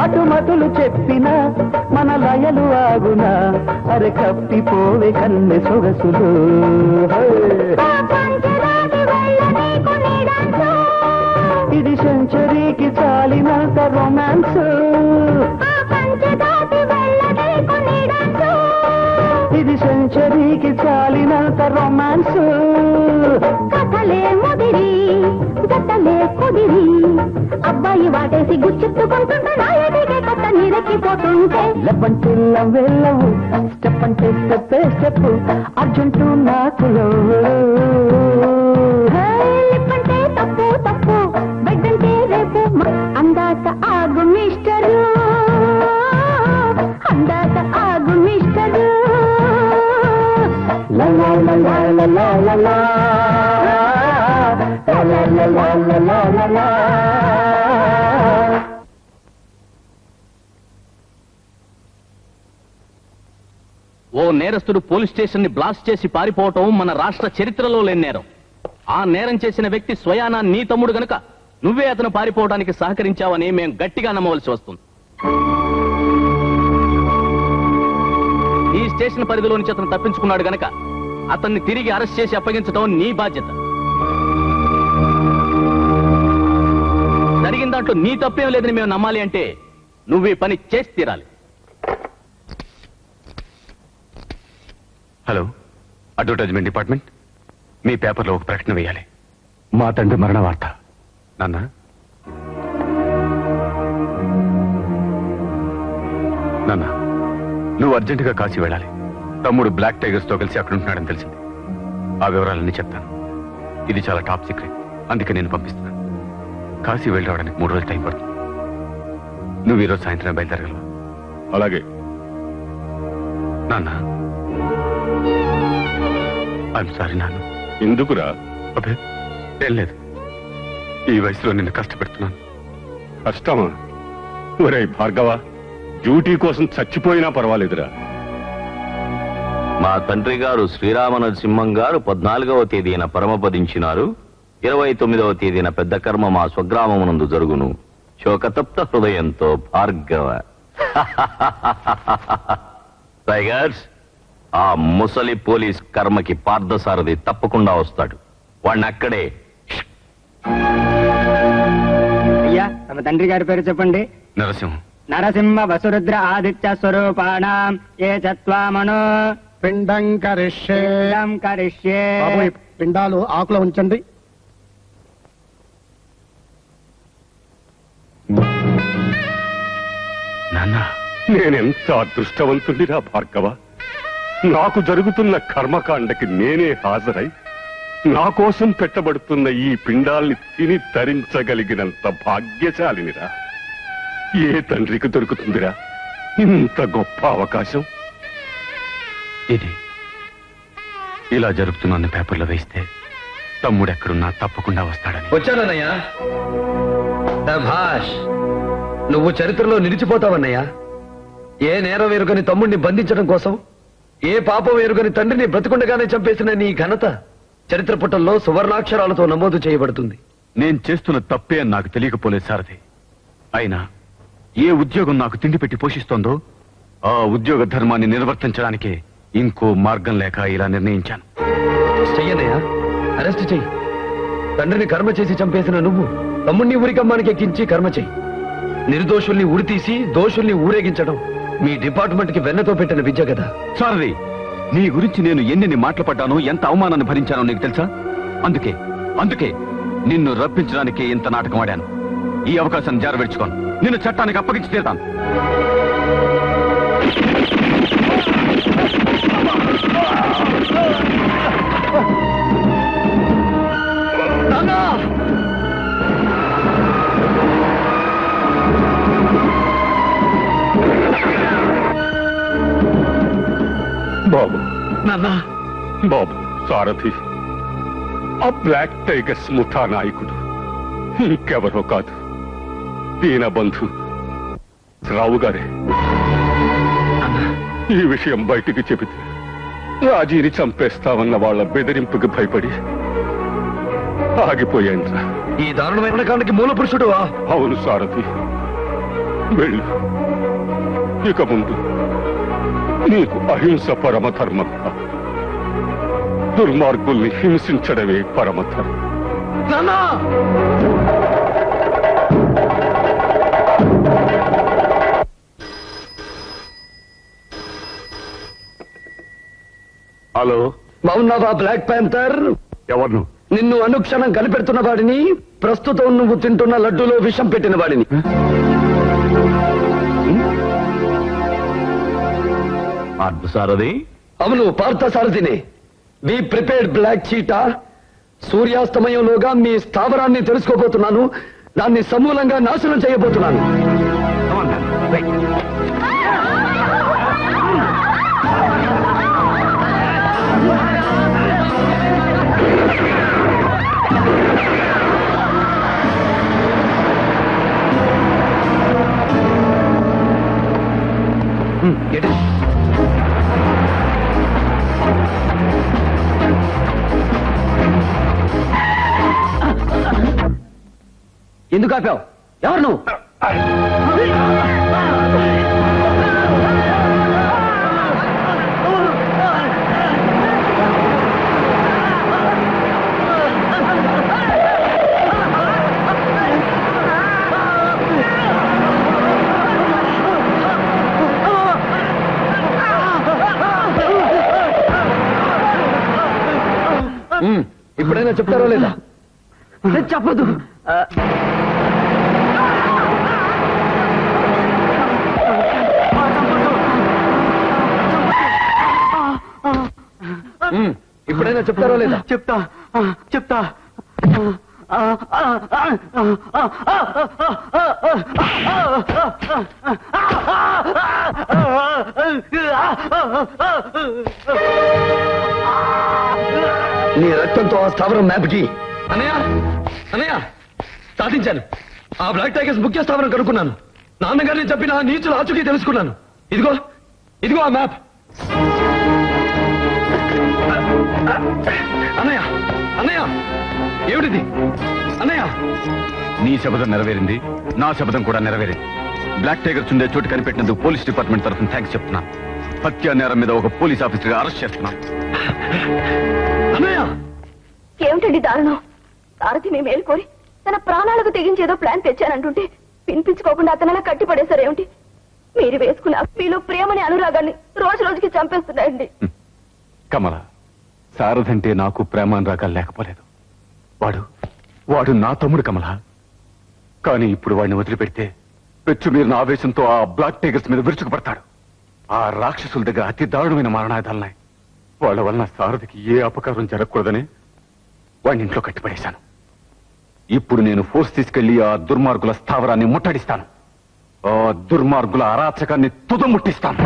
మటుమతులు చెప్పిన మన లయలు ఆగునా అరే కప్పిపోవే కన్నె సొగసులు ఇది సెంచరీకి చాలినంత రొమాన్స్ ఇది సెంచరీకి చాలినంత రొమాన్స్ కథలే ముదిరి గతలే కుదిరి అబ్బాయి వాటేసి గుచ్చెత్తుకుంటుంటే నాయటికే కొత్త నీరెక్కిపోతుంటే లెవ్వంటే వెళ్ళవు స్టెప్ అంటే స్టెప్ స్టెప్ అర్జెంటు నాకు లిప్పంటే తప్పు తప్పు బెడ్ అంటే రేపు మ- అందాక ఆగు మిస్టరు అందాక ఆగు మిస్టరు లా లా లా లా లా లా లా లా. లా లా లా లా లా లా లా లా. ఓ నేరస్తుడు పోలీస్ స్టేషన్ ని బ్లాస్ట్ చేసి పారిపోవటం మన రాష్ట్ర చరిత్రలో లేని నేరం ఆ నేరం చేసిన వ్యక్తి స్వయానా నీ తమ్ముడు గనుక నువ్వే అతను పారిపోవడానికి సహకరించావని మేము గట్టిగా నమ్మవలసి వస్తుంది ఈ స్టేషన్ పరిధిలో నుంచి అతను తప్పించుకున్నాడు గనక అతన్ని తిరిగి అరెస్ట్ చేసి అప్పగించడం నీ బాధ్యత జరిగిన దాంట్లో నీ తప్పేం లేదని మేము నమ్మాలి అంటే నువ్వు ఈ పని చేసి తీరాలి హలో అడ్వర్టైజ్మెంట్ డిపార్ట్మెంట్ మీ పేపర్లో ఒక ప్రకటన వేయాలి మా తండ్రి మరణ వార్త నాన్న నాన్న నువ్వు అర్జెంటుగా కాశీ వెళ్ళాలి తమ్ముడు బ్లాక్ టైగర్స్ తో కలిసి అక్కడ ఉంటున్నాడని తెలిసింది ఆ వివరాలన్నీ చెప్తాను ఇది చాలా టాప్ సీక్రెట్ అందుకే నేను పంపిస్తున్నాను కాశీ వెళ్ళి రావడానికి మూడు రోజులు టైం పడుతుంది నువ్వు ఈరోజు సాయంత్రం బయలుదేరగలవా అలాగే నాన్న ఐఎమ్ సారీ నాన్న ఎందుకురా అబ్బే ఏం లేదు ఈ వయసులో నిన్ను కష్టపెడుతున్నాను కష్టమా ఒరే భార్గవ డ్యూటీ కోసం చచ్చిపోయినా పర్వాలేదురా మా తండ్రి గారు శ్రీరామ నరసింహం గారు పద్నాలుగవ తేదీన పరమపదించినారు ఇరవై తొమ్మిదవ తేదీన పెద్ద కర్మ మా స్వగ్రామమునందు జరుగును శోకతప్త హృదయంతో భార్గవ టైగర్స్ ఆ ముసలి పోలీస్ కర్మకి పార్థసారథి తప్పకుండా వస్తాడు వాడిని అక్కడే అయ్యా తమ తండ్రి గారి పేరు చెప్పండి నరసింహం నరసింహ వసురుద్ర ఆదిత్య స్వరూపాణం ఏ చత్వామను పిండం కరిష్యే పిండం కరిష్యే బాబు, ఈ పిండాలు ఆకులో ఉంచండి నాన్న నేనెంత అదృష్టవంతుడిరా భార్గవ నాకు జరుగుతున్న కర్మకాండకి నేనే హాజరై నా కోసం పెట్టబడుతున్న ఈ పిండాల్ని తిని తరించగలిగినంత భాగ్యశాలినిరా ఏ తండ్రికి దొరుకుతుందిరా ఇంత గొప్ప అవకాశం ఇది ఇలా జరుగుతున్న పేపర్లో వేస్తే తమ్ముడు ఎక్కడున్నా తప్పకుండా వస్తాడని వచ్చానన్నయ్యా భాష్ నువ్వు చరిత్రలో నిలిచిపోతావన్నయ్యా ఏ నేరం ఎరుగని తమ్ముడిని బంధించడం కోసం ఏ పాపం ఎరుగని తండ్రిని బ్రతికుండగానే చంపేసిన నీ ఘనత చరిత్ర పుటల్లో సువర్ణాక్షరాలతో నమోదు చేయబడుతుంది నేను చేస్తున్న తప్పే అని నాకు తెలియకపోలేదు సారథి అయినా ఏ ఉద్యోగం నాకు తిండి పెట్టి పోషిస్తోందో ఆ ఉద్యోగ ధర్మాన్ని నిర్వర్తించడానికే ఇంకో మార్గం లేక ఇలా నిర్ణయించాను చెయ్యనయ్యా అరెస్ట్ చెయ్యి తండ్రిని కర్మ చేసి చంపేసిన నువ్వు తమ్ముణ్ణి ఊరికమ్మానికి ఎక్కించి కర్మ చెయ్యి నిర్దోషుల్ని ఉరితీసి దోషుల్ని ఊరేగించడం మీ డిపార్ట్మెంట్ కి వెన్నతో పెట్టిన విద్య కదా సారథి నీ గురించి నేను ఎన్నెన్ని మాటలు పడ్డానో ఎంత అవమానాన్ని భరించానో నీకు తెలుసా అందుకే అందుకే నిన్ను రప్పించడానికి ఇంత నాటకం ఆడాను ఈ అవకాశాన్ని జారవిడ్చుకోను నిన్ను చట్టానికి అప్పగించి తీరుతాను బాబు నాన్న బాబు సారథి ఆ బ్లాక్ టైగర్స్ ముఠా నాయకుడు ఇంకెవరో కాదు దీనబంధు రావు గారే ఈ విషయం బయటికి చెబితే రాజీని చంపేస్తామన్న వాళ్ళ బెదిరింపుకి భయపడి ఆగిపోయాను ఈ దారుణమైన కాండకి మూల పురుషుడు అవును సారథి వెళ్ళు ఇక ముందు నీకు అహింస పరమధర్మం కాదు. దుర్మార్గుల్ని హింసించడమే పరమధర్మం నాన్నా హలో బాగున్నావా బ్లాక్ ప్యాంథర్ ఎవరు నిన్ను అనుక్షణం కనిపెడుతున్న వాడిని ప్రస్తుతం నువ్వు తింటున్న లడ్డూలో విషం పెట్టిన వాడిని పార్థసారథి అవును పార్థ సారథిని బీ ప్రిపేర్డ్ బ్లాక్ చీటా సూర్యాస్తమయంలోగా మీ స్థావరాన్ని తెలుసుకోబోతున్నాను దాన్ని సమూలంగా నాశనం చేయబోతున్నాను ఎందుకు ఆపావు ఎవరు నువ్వు ఉమ్, ఇప్పుడైనా చెప్తారో లేదా చెప్పదు ఉమ్, ఇప్పుడైనా చెప్తారో లేదా చెప్తా చెప్తా నీ రక్తంతో ఆ స్థావరం మ్యాప్కి అన్నయ్య అన్నయ్య సాధించాను ఆ బ్లాక్ టైగర్స్ ముఖ్య స్థావరం కనుక్కున్నాను నాన్నగారిని చెప్పిన ఆ నీచుల ఆచుకి తెలుసుకున్నాను ఇదిగో ఇదిగో ఆ మ్యాప్ అన్నయ్య అన్నయ్య ఏమిటిది అన్నయ్య నీ శపథం నెరవేరింది నా శపథం కూడా నెరవేరింది బ్లాక్ టైగర్స్ ఉండే చోటు కనిపెట్టినందుకు పోలీస్ డిపార్ట్మెంట్ తరఫున థ్యాంక్స్ చెప్తున్నాను హత్యా నేరం మీద ఒక పోలీస్ ఆఫీసర్ అరెస్ట్ చేస్తున్నాను అన్నయ్య ఏమిటండి దారుణం సారథి మీ మేలుకోరి తన ప్రాణాలకు తెగించేదో ప్లాన్ తెచ్చానంటుంటే వినిపించుకోకుండా అతనలా కట్టిపడేశారేమిటి మీరు వేసుకున్న మీలో ప్రేమని అనురాగాన్ని రోజు రోజుకి చంపేస్తున్నాయండి కమల సారథంటే నాకు ప్రేమానురాగాలు లేకపోలేదు వాడు వాడు నా తమ్ముడు కమల కానీ ఇప్పుడు వాడిని వదిలిపెడితే పెచ్చు మీరిన ఆవేశంతో ఆ బ్లాక్ టైగర్స్ మీద విరుచుకుపడతాడు ఆ రాక్షసుల దగ్గర అతి దారుణమైన మరణాయుధాలున్నాయి వాళ్ళ వలన సారథికి ఏ అపకారం జరగకూడదని వాడిని ఇంట్లో కట్టిపడేశాను ఇప్పుడు నేను ఫోర్స్ తీసుకెళ్లి ఆ దుర్మార్గుల స్థావరాన్ని ముట్టడిస్తాను ఆ దుర్మార్గుల అరాచకాన్ని తుదముట్టిస్తాను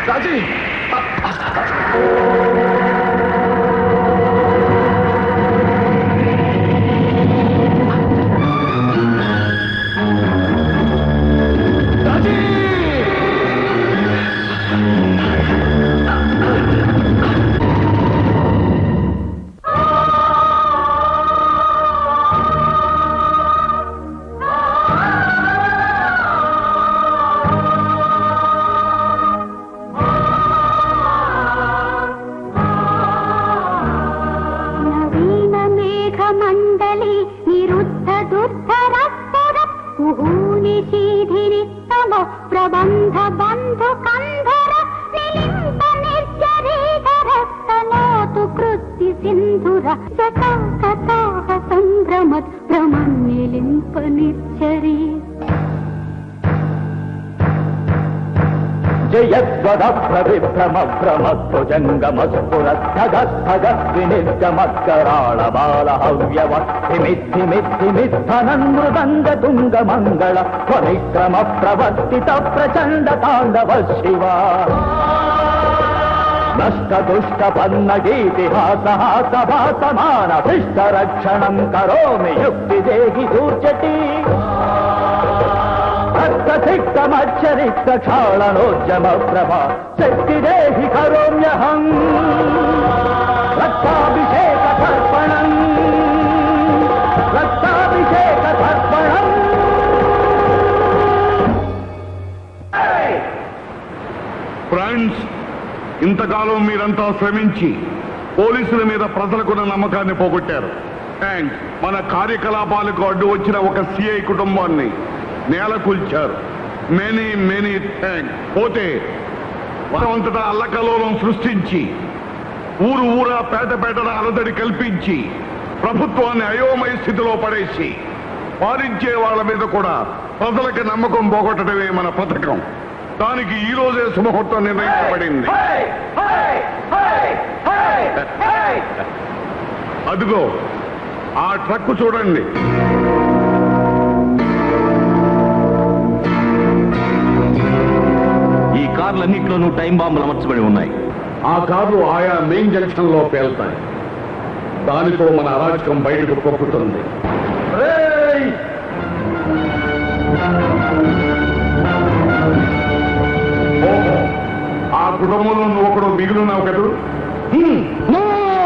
రాజీ నవీన మేఘ మండలి నిరుద్ధ దుర్ధరస్ఫుర కుహూని శీధిరిత్తమ ప్రబంధ బంధు కంధర నిలింప నిర్జరీధర స్తనోతు కృత్తి సింధుర జటా కథాహ సంభ్రమత్ భ్రమన్నిలింప నిర్జరీ జయద్వద ప్రవిభ్రమ భ్రమధ్వజంగమస్ఫురస్థగస్థగస్వినిర్గమత్కరాళ బాల హవ్యవ ధిమిద్ధిమిద్ధిమిద్ధనన్మృదంగ తుంగ మంగళ పరిక్రమ ప్రవర్తిత ప్రచండ తాండవ శివ నష్ట దుష్ట పన్న గీతిహాస సభాసమాన శిష్ట రక్షణం కరోమి యుక్తి దేహి సూచటి రక్తసిక్తమచ్చరిక్త క్షాళనోద్యమ ప్రభ శక్తిదేహి కరోమ్యహం రక్తాభిషేక తర్పణం రక్తాభిషేక తర్పణం ఫ్రెండ్స్ ఇంతకాలం మీరంతా శ్రమించి పోలీసుల మీద ప్రజలకున్న నమ్మకాన్ని పోగొట్టారు అండ్ మన కార్యకలాపాలకు అడ్డు వచ్చిన ఒక సిఐ కుటుంబాన్ని నేలకూల్చారు మెనీ మెనీ థ్యాంక్ పోతే అంతటా అల్లకలోలం సృష్టించి ఊరు ఊరా పేట పేటన అలదడి కల్పించి ప్రభుత్వాన్ని అయోమయ స్థితిలో పడేసి పాలించే వాళ్ళ మీద కూడా ప్రజలకు నమ్మకం పోగొట్టడమే మన పథకం దానికి ఈ రోజే శుభముహూర్తం నిర్ణయించబడింది అదిగో ఆ ట్రక్ చూడండి ఈ కార్లన్నింటిలోనూ టైం బాంబులు అమర్చబడి ఉన్నాయి ఆ కార్లు ఆయా మెయిన్ జంక్షన్ లో పేలుతాయి దానితో మన అరాచకం బయటకు పొక్కుతుంది ఓహో, ఆ కుటుంబంలో నువ్వు ఒకడు మిగిలినావు కదూ నో!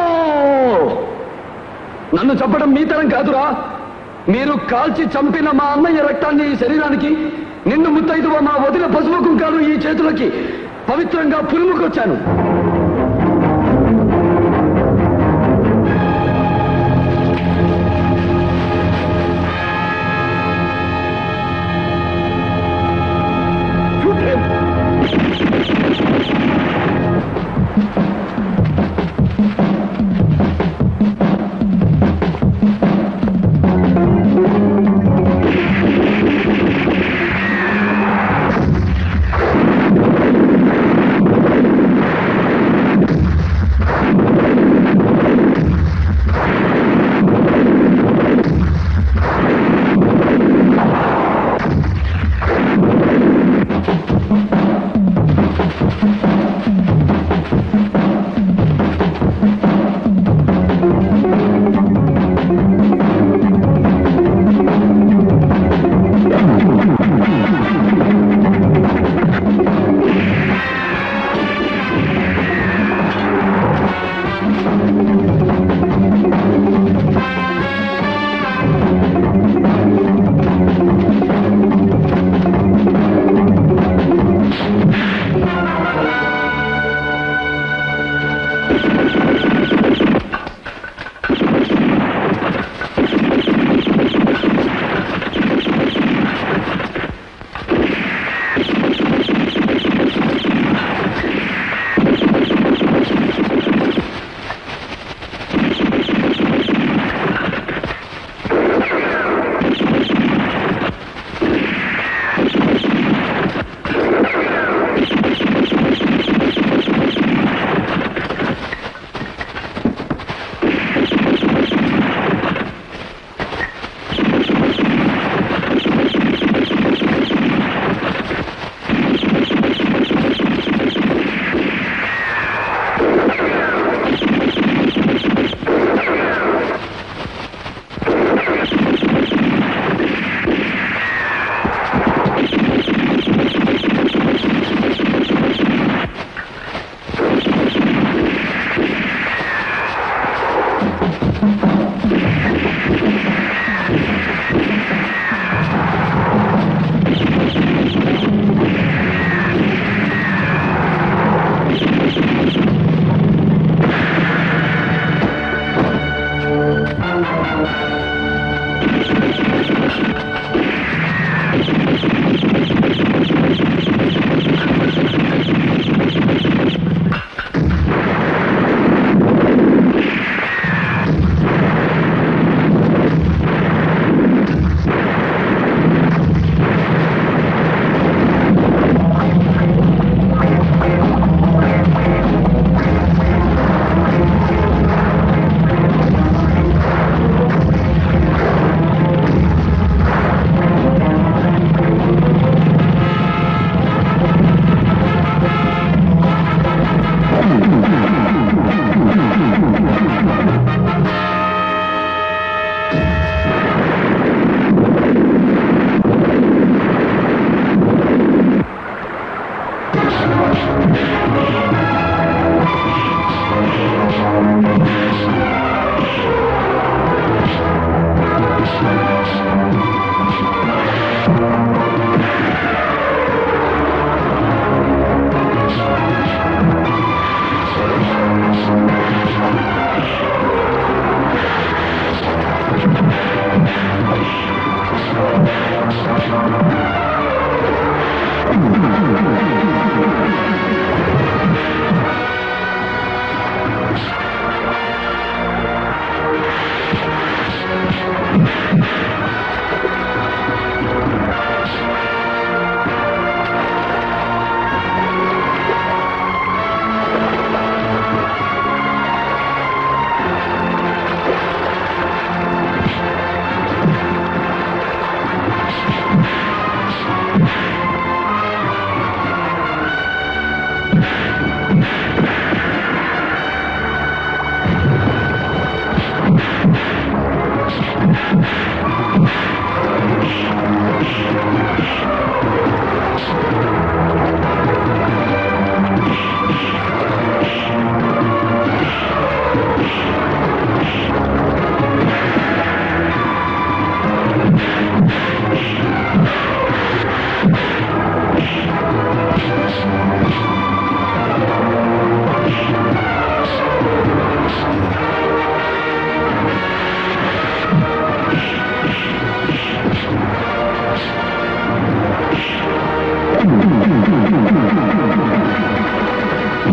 నన్ను చంపడం మీ తరం కాదురా మీరు కాల్చి చంపిన మా అన్నయ్య రక్తాన్ని ఈ శరీరానికి నిన్ను ముత్తైదువ మా వదిన పసుపు కుంకాలు ఈ చేతులకి పవిత్రంగా పురుముకొచ్చాను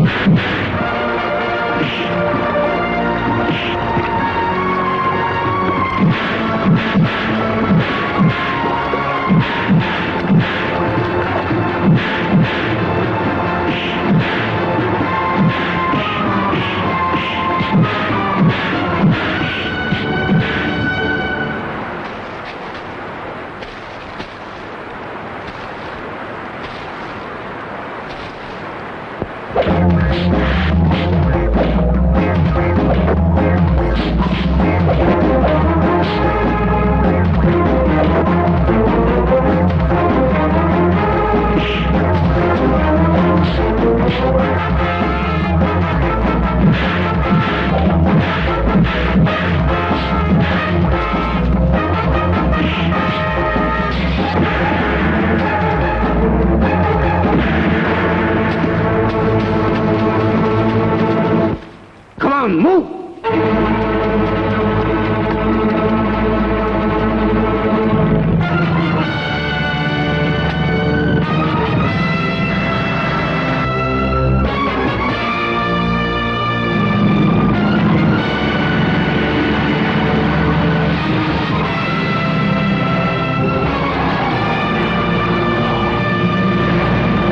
Come on, move!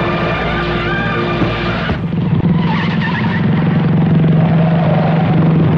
ఆ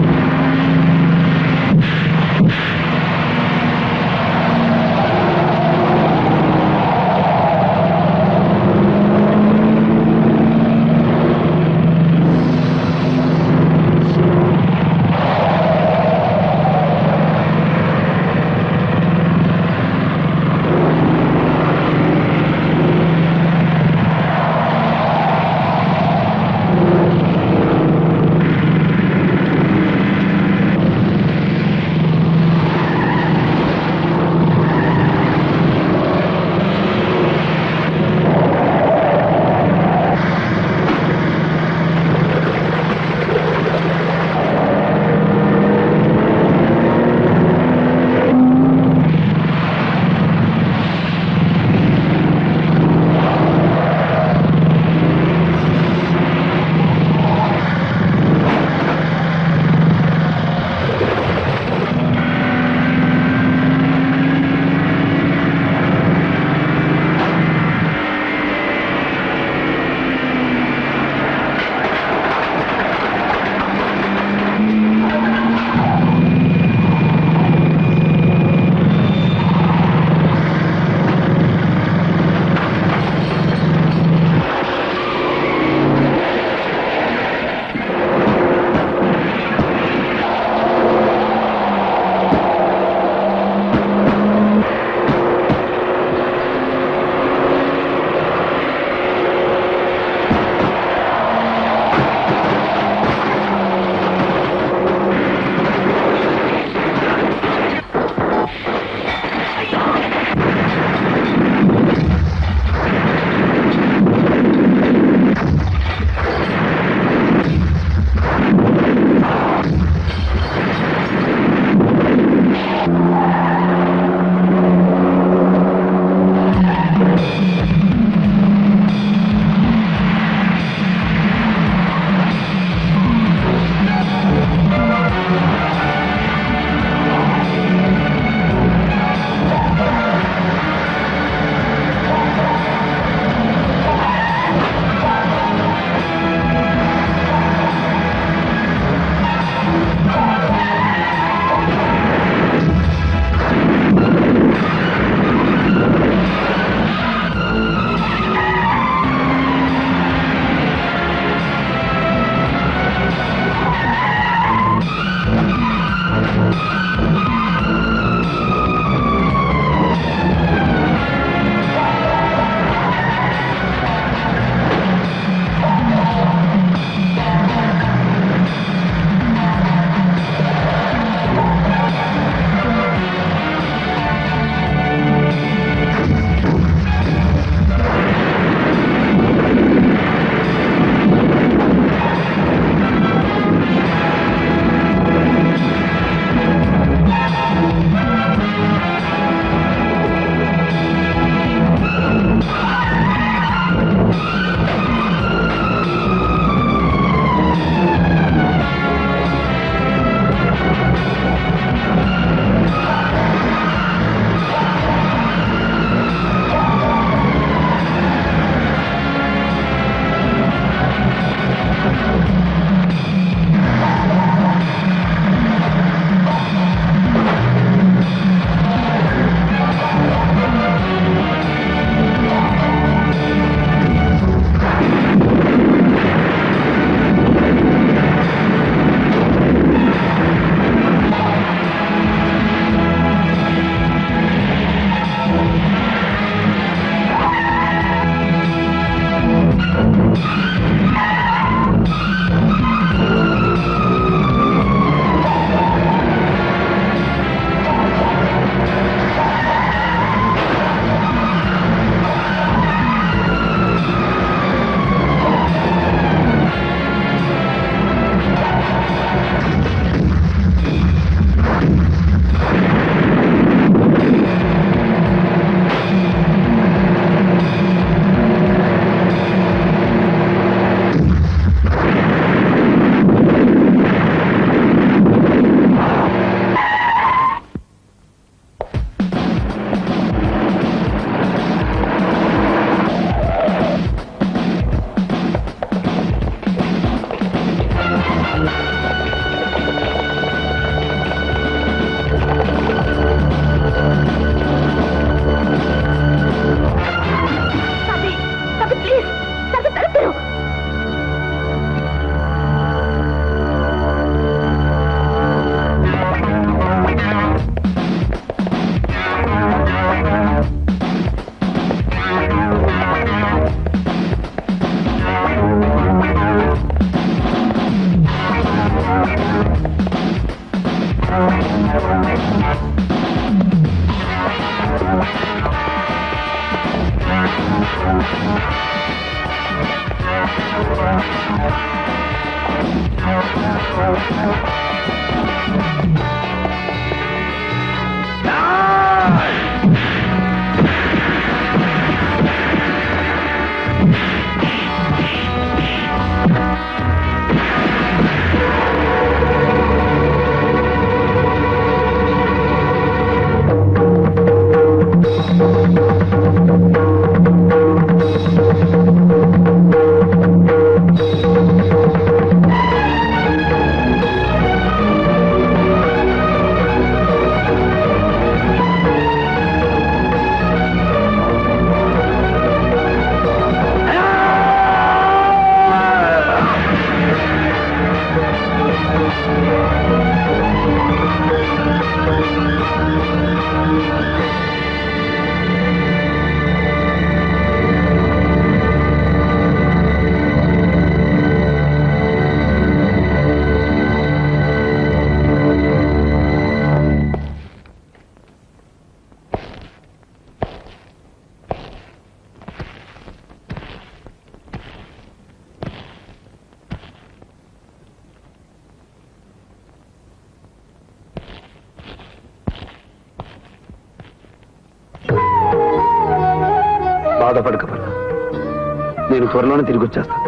బాధపడకపల్లా నేను త్వరలోనే తిరిగి వచ్చేస్తాను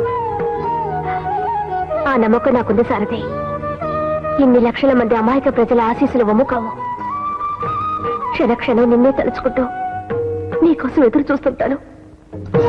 ఆ నమ్మకం నాకుంది సారథి ఇన్ని లక్షల మంది అమాయక ప్రజల ఆశీస్సులు వమ్ము కావు క్షణక్షణం నిన్నే తలుచుకుంటూ నీకోసం ఎదురు చూస్తుంటాను